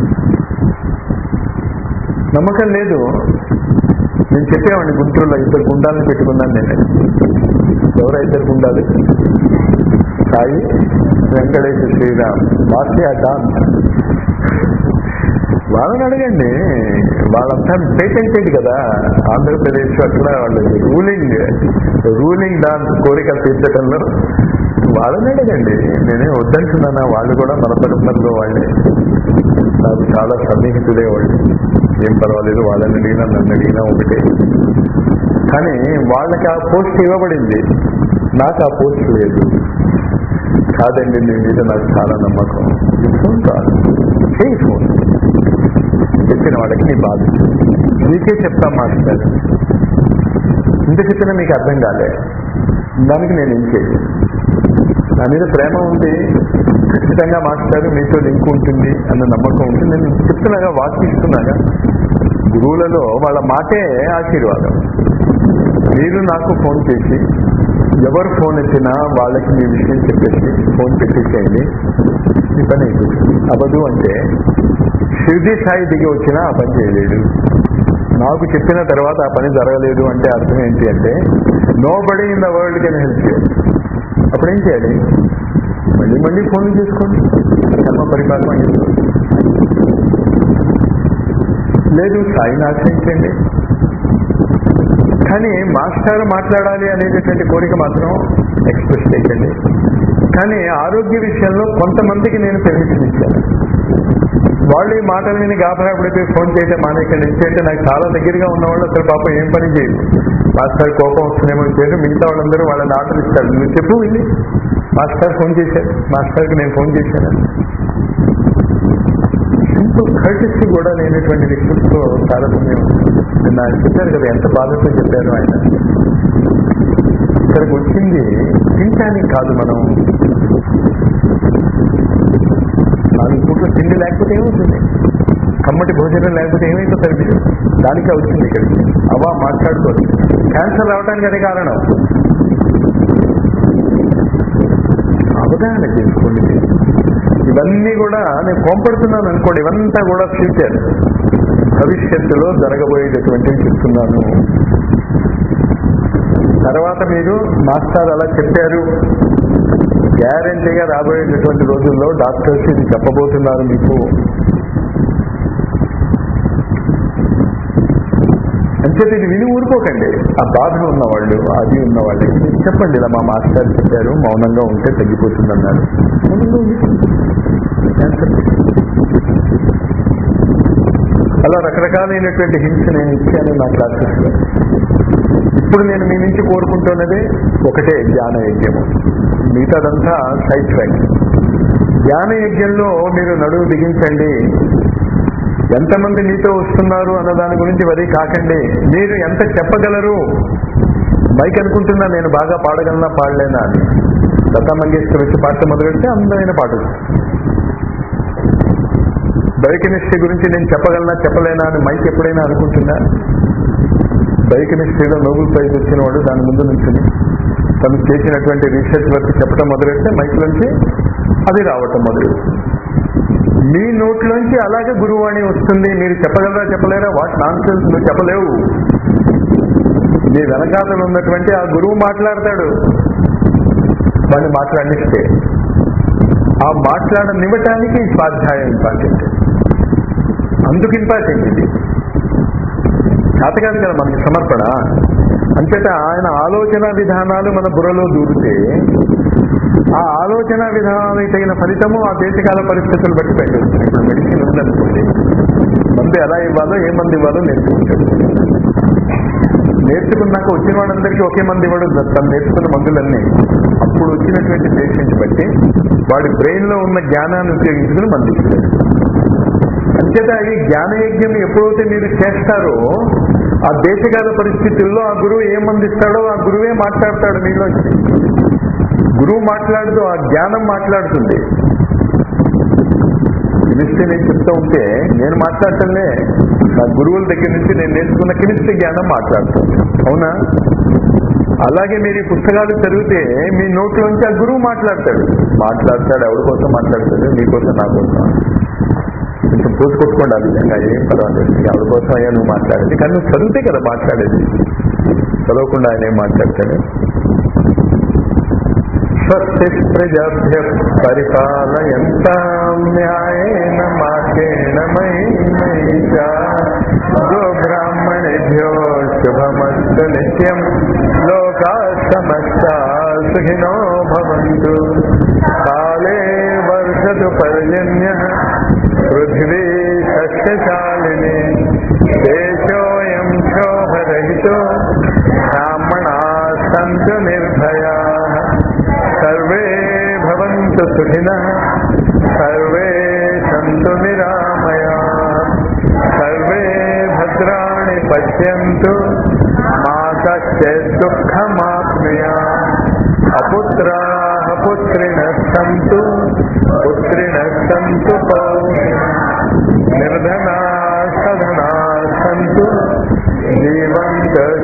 నమ్మకం లేదు నేను చెప్పేవాడిని గుంటూరులో ఇద్దరు గుండాలను పెట్టుకున్నాను నేను ఎవరు ఇద్దరు గుండాలు సాయి వెంకటేశ్వర శ్రీరామ్ వాసి డాన్ వాళ్ళని అడగండి వాళ్ళంతా పేటెంటెడ్ కదా ఆంధ్రప్రదేశ్ అక్కడ వాళ్ళు రూలింగ్ రూలింగ్ డాన్స్ కోరికలు తీర్చడంలో వాళ్ళని అడగండి నేనే వద్దంటున్నానా వాళ్ళు కూడా మన పరంపరలో వాళ్ళే నాకు చాలా సన్నిహితులే వాళ్ళు ఏం పర్వాలేదు వాళ్ళని అడిగినా నన్ను అడిగినా ఒకటే కానీ వాళ్ళకి ఆ పోస్ట్ ఇవ్వబడింది నాకు ఆ పోస్ట్ లేదు కాదండి మీ మీద నాకు చాలా నమ్మకం ఈ ఫోన్ కాదు చేయి ఫోన్ చెప్పిన వాళ్ళకి నీ బాధ నీకే చెప్తాం మాస్టర్ ఇంత చెప్పినా మీకు అర్థం కాలే దానికి నేను ఏం చేయలేదు నా మీద ప్రేమ ఉంది ఖచ్చితంగా మాస్టర్ మీతో లింక్ ఉంటుంది అన్న నమ్మకం ఉంటుంది నేను చెప్తున్నాగా వాకిస్తున్నాగా గురువులలో వాళ్ళ మాటే ఆశీర్వాదం మీరు నాకు ఫోన్ చేసి ఎవరు ఫోన్ ఎత్తినా వాళ్ళకి మీ విషయం చెప్పేసి ఫోన్ పెట్టేసేయండి ఈ పని అయిపోతుంది అవ్వదు అంటే షిర్డీ సాయి దిగి వచ్చినా ఆ పని చేయలేడు నాకు చెప్పిన తర్వాత ఆ పని జరగలేదు అంటే అర్థం ఏంటి అంటే nobody in the world can help you అప్పుడేం చేయాలి మళ్ళీ మళ్ళీ ఫోన్లు చేసుకోండి కర్మ పరిపాలన చేసుకోండి లేదు సాయిని ఆశ్రయించండి కానీ మాస్టర్ మాట్లాడాలి అనేటటువంటి కోరిక మాత్రం ఎక్స్ప్రెస్ చేయకండి కానీ ఆరోగ్య విషయంలో కొంతమందికి నేను పెర్మిషన్ ఇచ్చాను వాళ్ళు ఈ మాటలు విని గాబరా పడిపోయి ఫోన్ చేయటం మానేకండి ఎందుకంటే నాకు చాలా దగ్గరగా ఉన్న వాళ్ళు అసలు పాపం ఏం పని చేయదు మాస్టర్ కోపం వస్తుందేమో చేయరు మిగతా వాళ్ళందరూ వాళ్ళని ఆటలు ఇస్తారు నువ్వు చెప్పు వెళ్ళి మాస్టర్ ఫోన్ చేశారు మాస్టర్కి నేను ఫోన్ చేశాను సింపుల్ కర్టిసి కూడా లేనటువంటి వ్యక్తులతో తారతమ్యం నిన్న ఆయన చెప్పారు కదా ఎంత బాధతో చెప్పారు ఆయన ఇక్కడికి వచ్చింది తింటానికి కాదు మనం నాలుగు పూట్ల తిండి లేకపోతే ఏమవుతుంది కమ్మటి భోజనం లేకపోతే ఏమైపోతారు మీరు దానికే వచ్చింది ఇక్కడికి అవా మాట్లాడుకోరు క్యాన్సర్ రావడానికి అదే కారణం అవగాహన చేసుకోండి మీరు. ఇవన్నీ కూడా నేను కోంపడుతున్నాను అనుకోండి ఇవంతా కూడా ఫ్యూచర్ భవిష్యత్తులో జరగబోయేటటువంటివి చెప్తున్నాను తర్వాత మీరు మాస్టర్ అలా చెప్పారు గ్యారంటీగా రాబోయేటటువంటి రోజుల్లో డాక్టర్స్ ఇది చెప్పబోతున్నారు మీకు అంచేత ఇది విని ఊరుకోకండి ఆ బాధ ఉన్నవాళ్ళు అది ఉన్నవాళ్ళు చెప్పండి ఇలా మా మాస్టర్ చెప్పారు మౌనంగా ఉంటే తగ్గిపోతుంది అన్నారు మౌనంగా ఉండి. క్యాన్సర్. అలా రకరకాలైనటువంటి హింస నేను ఇచ్చాను నా క్లాసెస్ లో ఇప్పుడు నేను మీ నుంచి కోరుకుంటున్నది ఒకటే జ్ఞాన యజ్ఞము మిగతాదంతా సైడ్ ట్రాక్ జ్ఞాన యజ్ఞంలో మీరు నడువు బిగించండి ఎంతమంది మీతో వస్తున్నారు అన్న దాని గురించి వరి కాకండి మీరు ఎంత చెప్పగలరు మైక్ అనుకుంటున్నా నేను బాగా పాడగలనా పాడలేనా అని లతా మంగేష్కర్ వచ్చి పాట మొదలెడితే అందమైన పాట బయోకెమిస్ట్రీ గురించి నేను చెప్పగలనా చెప్పలేనా అని మైక్ ఎప్పుడైనా అనుకుంటున్నా బయోకెమిస్ట్రీలో నోబెల్ ప్రైజ్ వచ్చిన వాడు దాని ముందు నుంచుని తను చేసినటువంటి రీసెర్చ్ వర్క్ చెప్పడం మొదలెడితే మైక్ నుంచి అది రావటం మొదలు మీ నోట్లోంచి అలాగే గురువాణి వస్తుంది మీరు చెప్పగలరా చెప్పలేరా వాట్ నాన్ సెన్స్ నువ్వు చెప్పలేవు మీ వెనకాతలు ఉన్నటువంటి ఆ గురువు మాట్లాడతాడు వాడిని మాట్లాడిస్తే ఆ మాట్లాడనివ్వటానికి ఈ స్వాధ్యాయం ఇంపార్టెంట్ అందుకు ఇంపార్టెంట్ ఇది చేత కాదు కదా మనకి సమర్పణ అంచేత ఆయన ఆలోచన విధానాలు మన బుర్రలో దూరితే ఆ ఆలోచన విధానానికి తగిన ఫలితము ఆ దేశకాల పరిస్థితులు బట్టి పెట్టేస్తుంది ఇప్పుడు మెడిసిన్ ఉందనుకోండి మందు ఎలా ఇవ్వాలో ఏ మందు ఇవ్వాలో నేర్చుకుంటాడు నేర్చుకున్నాక వచ్చిన వాళ్ళందరికీ ఒకే మంది ఇవ్వడు తను నేర్చుకున్న మందులన్నీ అప్పుడు వచ్చినటువంటి పేషెంట్ బట్టి వాడి బ్రెయిన్ లో ఉన్న జ్ఞానాన్ని ఉపయోగించుకుని మంది ఇస్తాడు అంచేత ఈ జ్ఞానయజ్ఞం ఎప్పుడైతే మీరు చేస్తారో ఆ దేశకాల పరిస్థితుల్లో ఆ గురువు ఏం మందిస్తాడో ఆ గురువే మాట్లాడతాడు మీలో గురువు మాట్లాడుతూ ఆ జ్ఞానం మాట్లాడుతుంది కెమిస్ట్రీ నేను చెప్తూ ఉంటే నేను మాట్లాడటంలే నా గురువుల దగ్గర నుంచి నేను నేర్చుకున్న కెమిస్ట్రీ జ్ఞానం మాట్లాడుతాను అవునా అలాగే మీరు ఈ పుస్తకాలు చదివితే మీ నోట్లోంచి ఆ గురువు మాట్లాడతాడు మాట్లాడతాడు ఎవరి కోసం మాట్లాడతాడు మీకోసం నా కోసం కొంచెం పోసి కొట్టుకోండి ఆ విధంగా ఏం పర్వాలేదు ఎవరి కోసం అయ్యా నువ్వు మాట్లాడేది కానీ నువ్వు చదివితే కదా మాట్లాడేది చదవకుండా ఆయన ఏం మాట్లాడతాడు స్వస్తి ప్రజాభ్య పరిపాలయంతాం న్యాయేన మార్గేణ మహిమయిషా గో బ్రాహ్మణేభ్యో శుభమస్తు నిత్యం లోకా సమస్తా సుఖినో భవంతు కాలే వర్షతు పర్జన్య పృథివీ సస్యశాలిని దేశోయం శోభరహితో బ్రాహ్మణా సంతు నిర్భయా సర్వే భవంతు సుఖినః సర్వే సంతు నిరామయా సర్వే భద్రాణి పశ్యంతు మా కశ్చిత్ దుఃఖమాప్నుయా అపుత్రాः పుత్రిణः సంతు పుత్రిణः సంతు నిర్ధనా సధనా సంతు జీవంత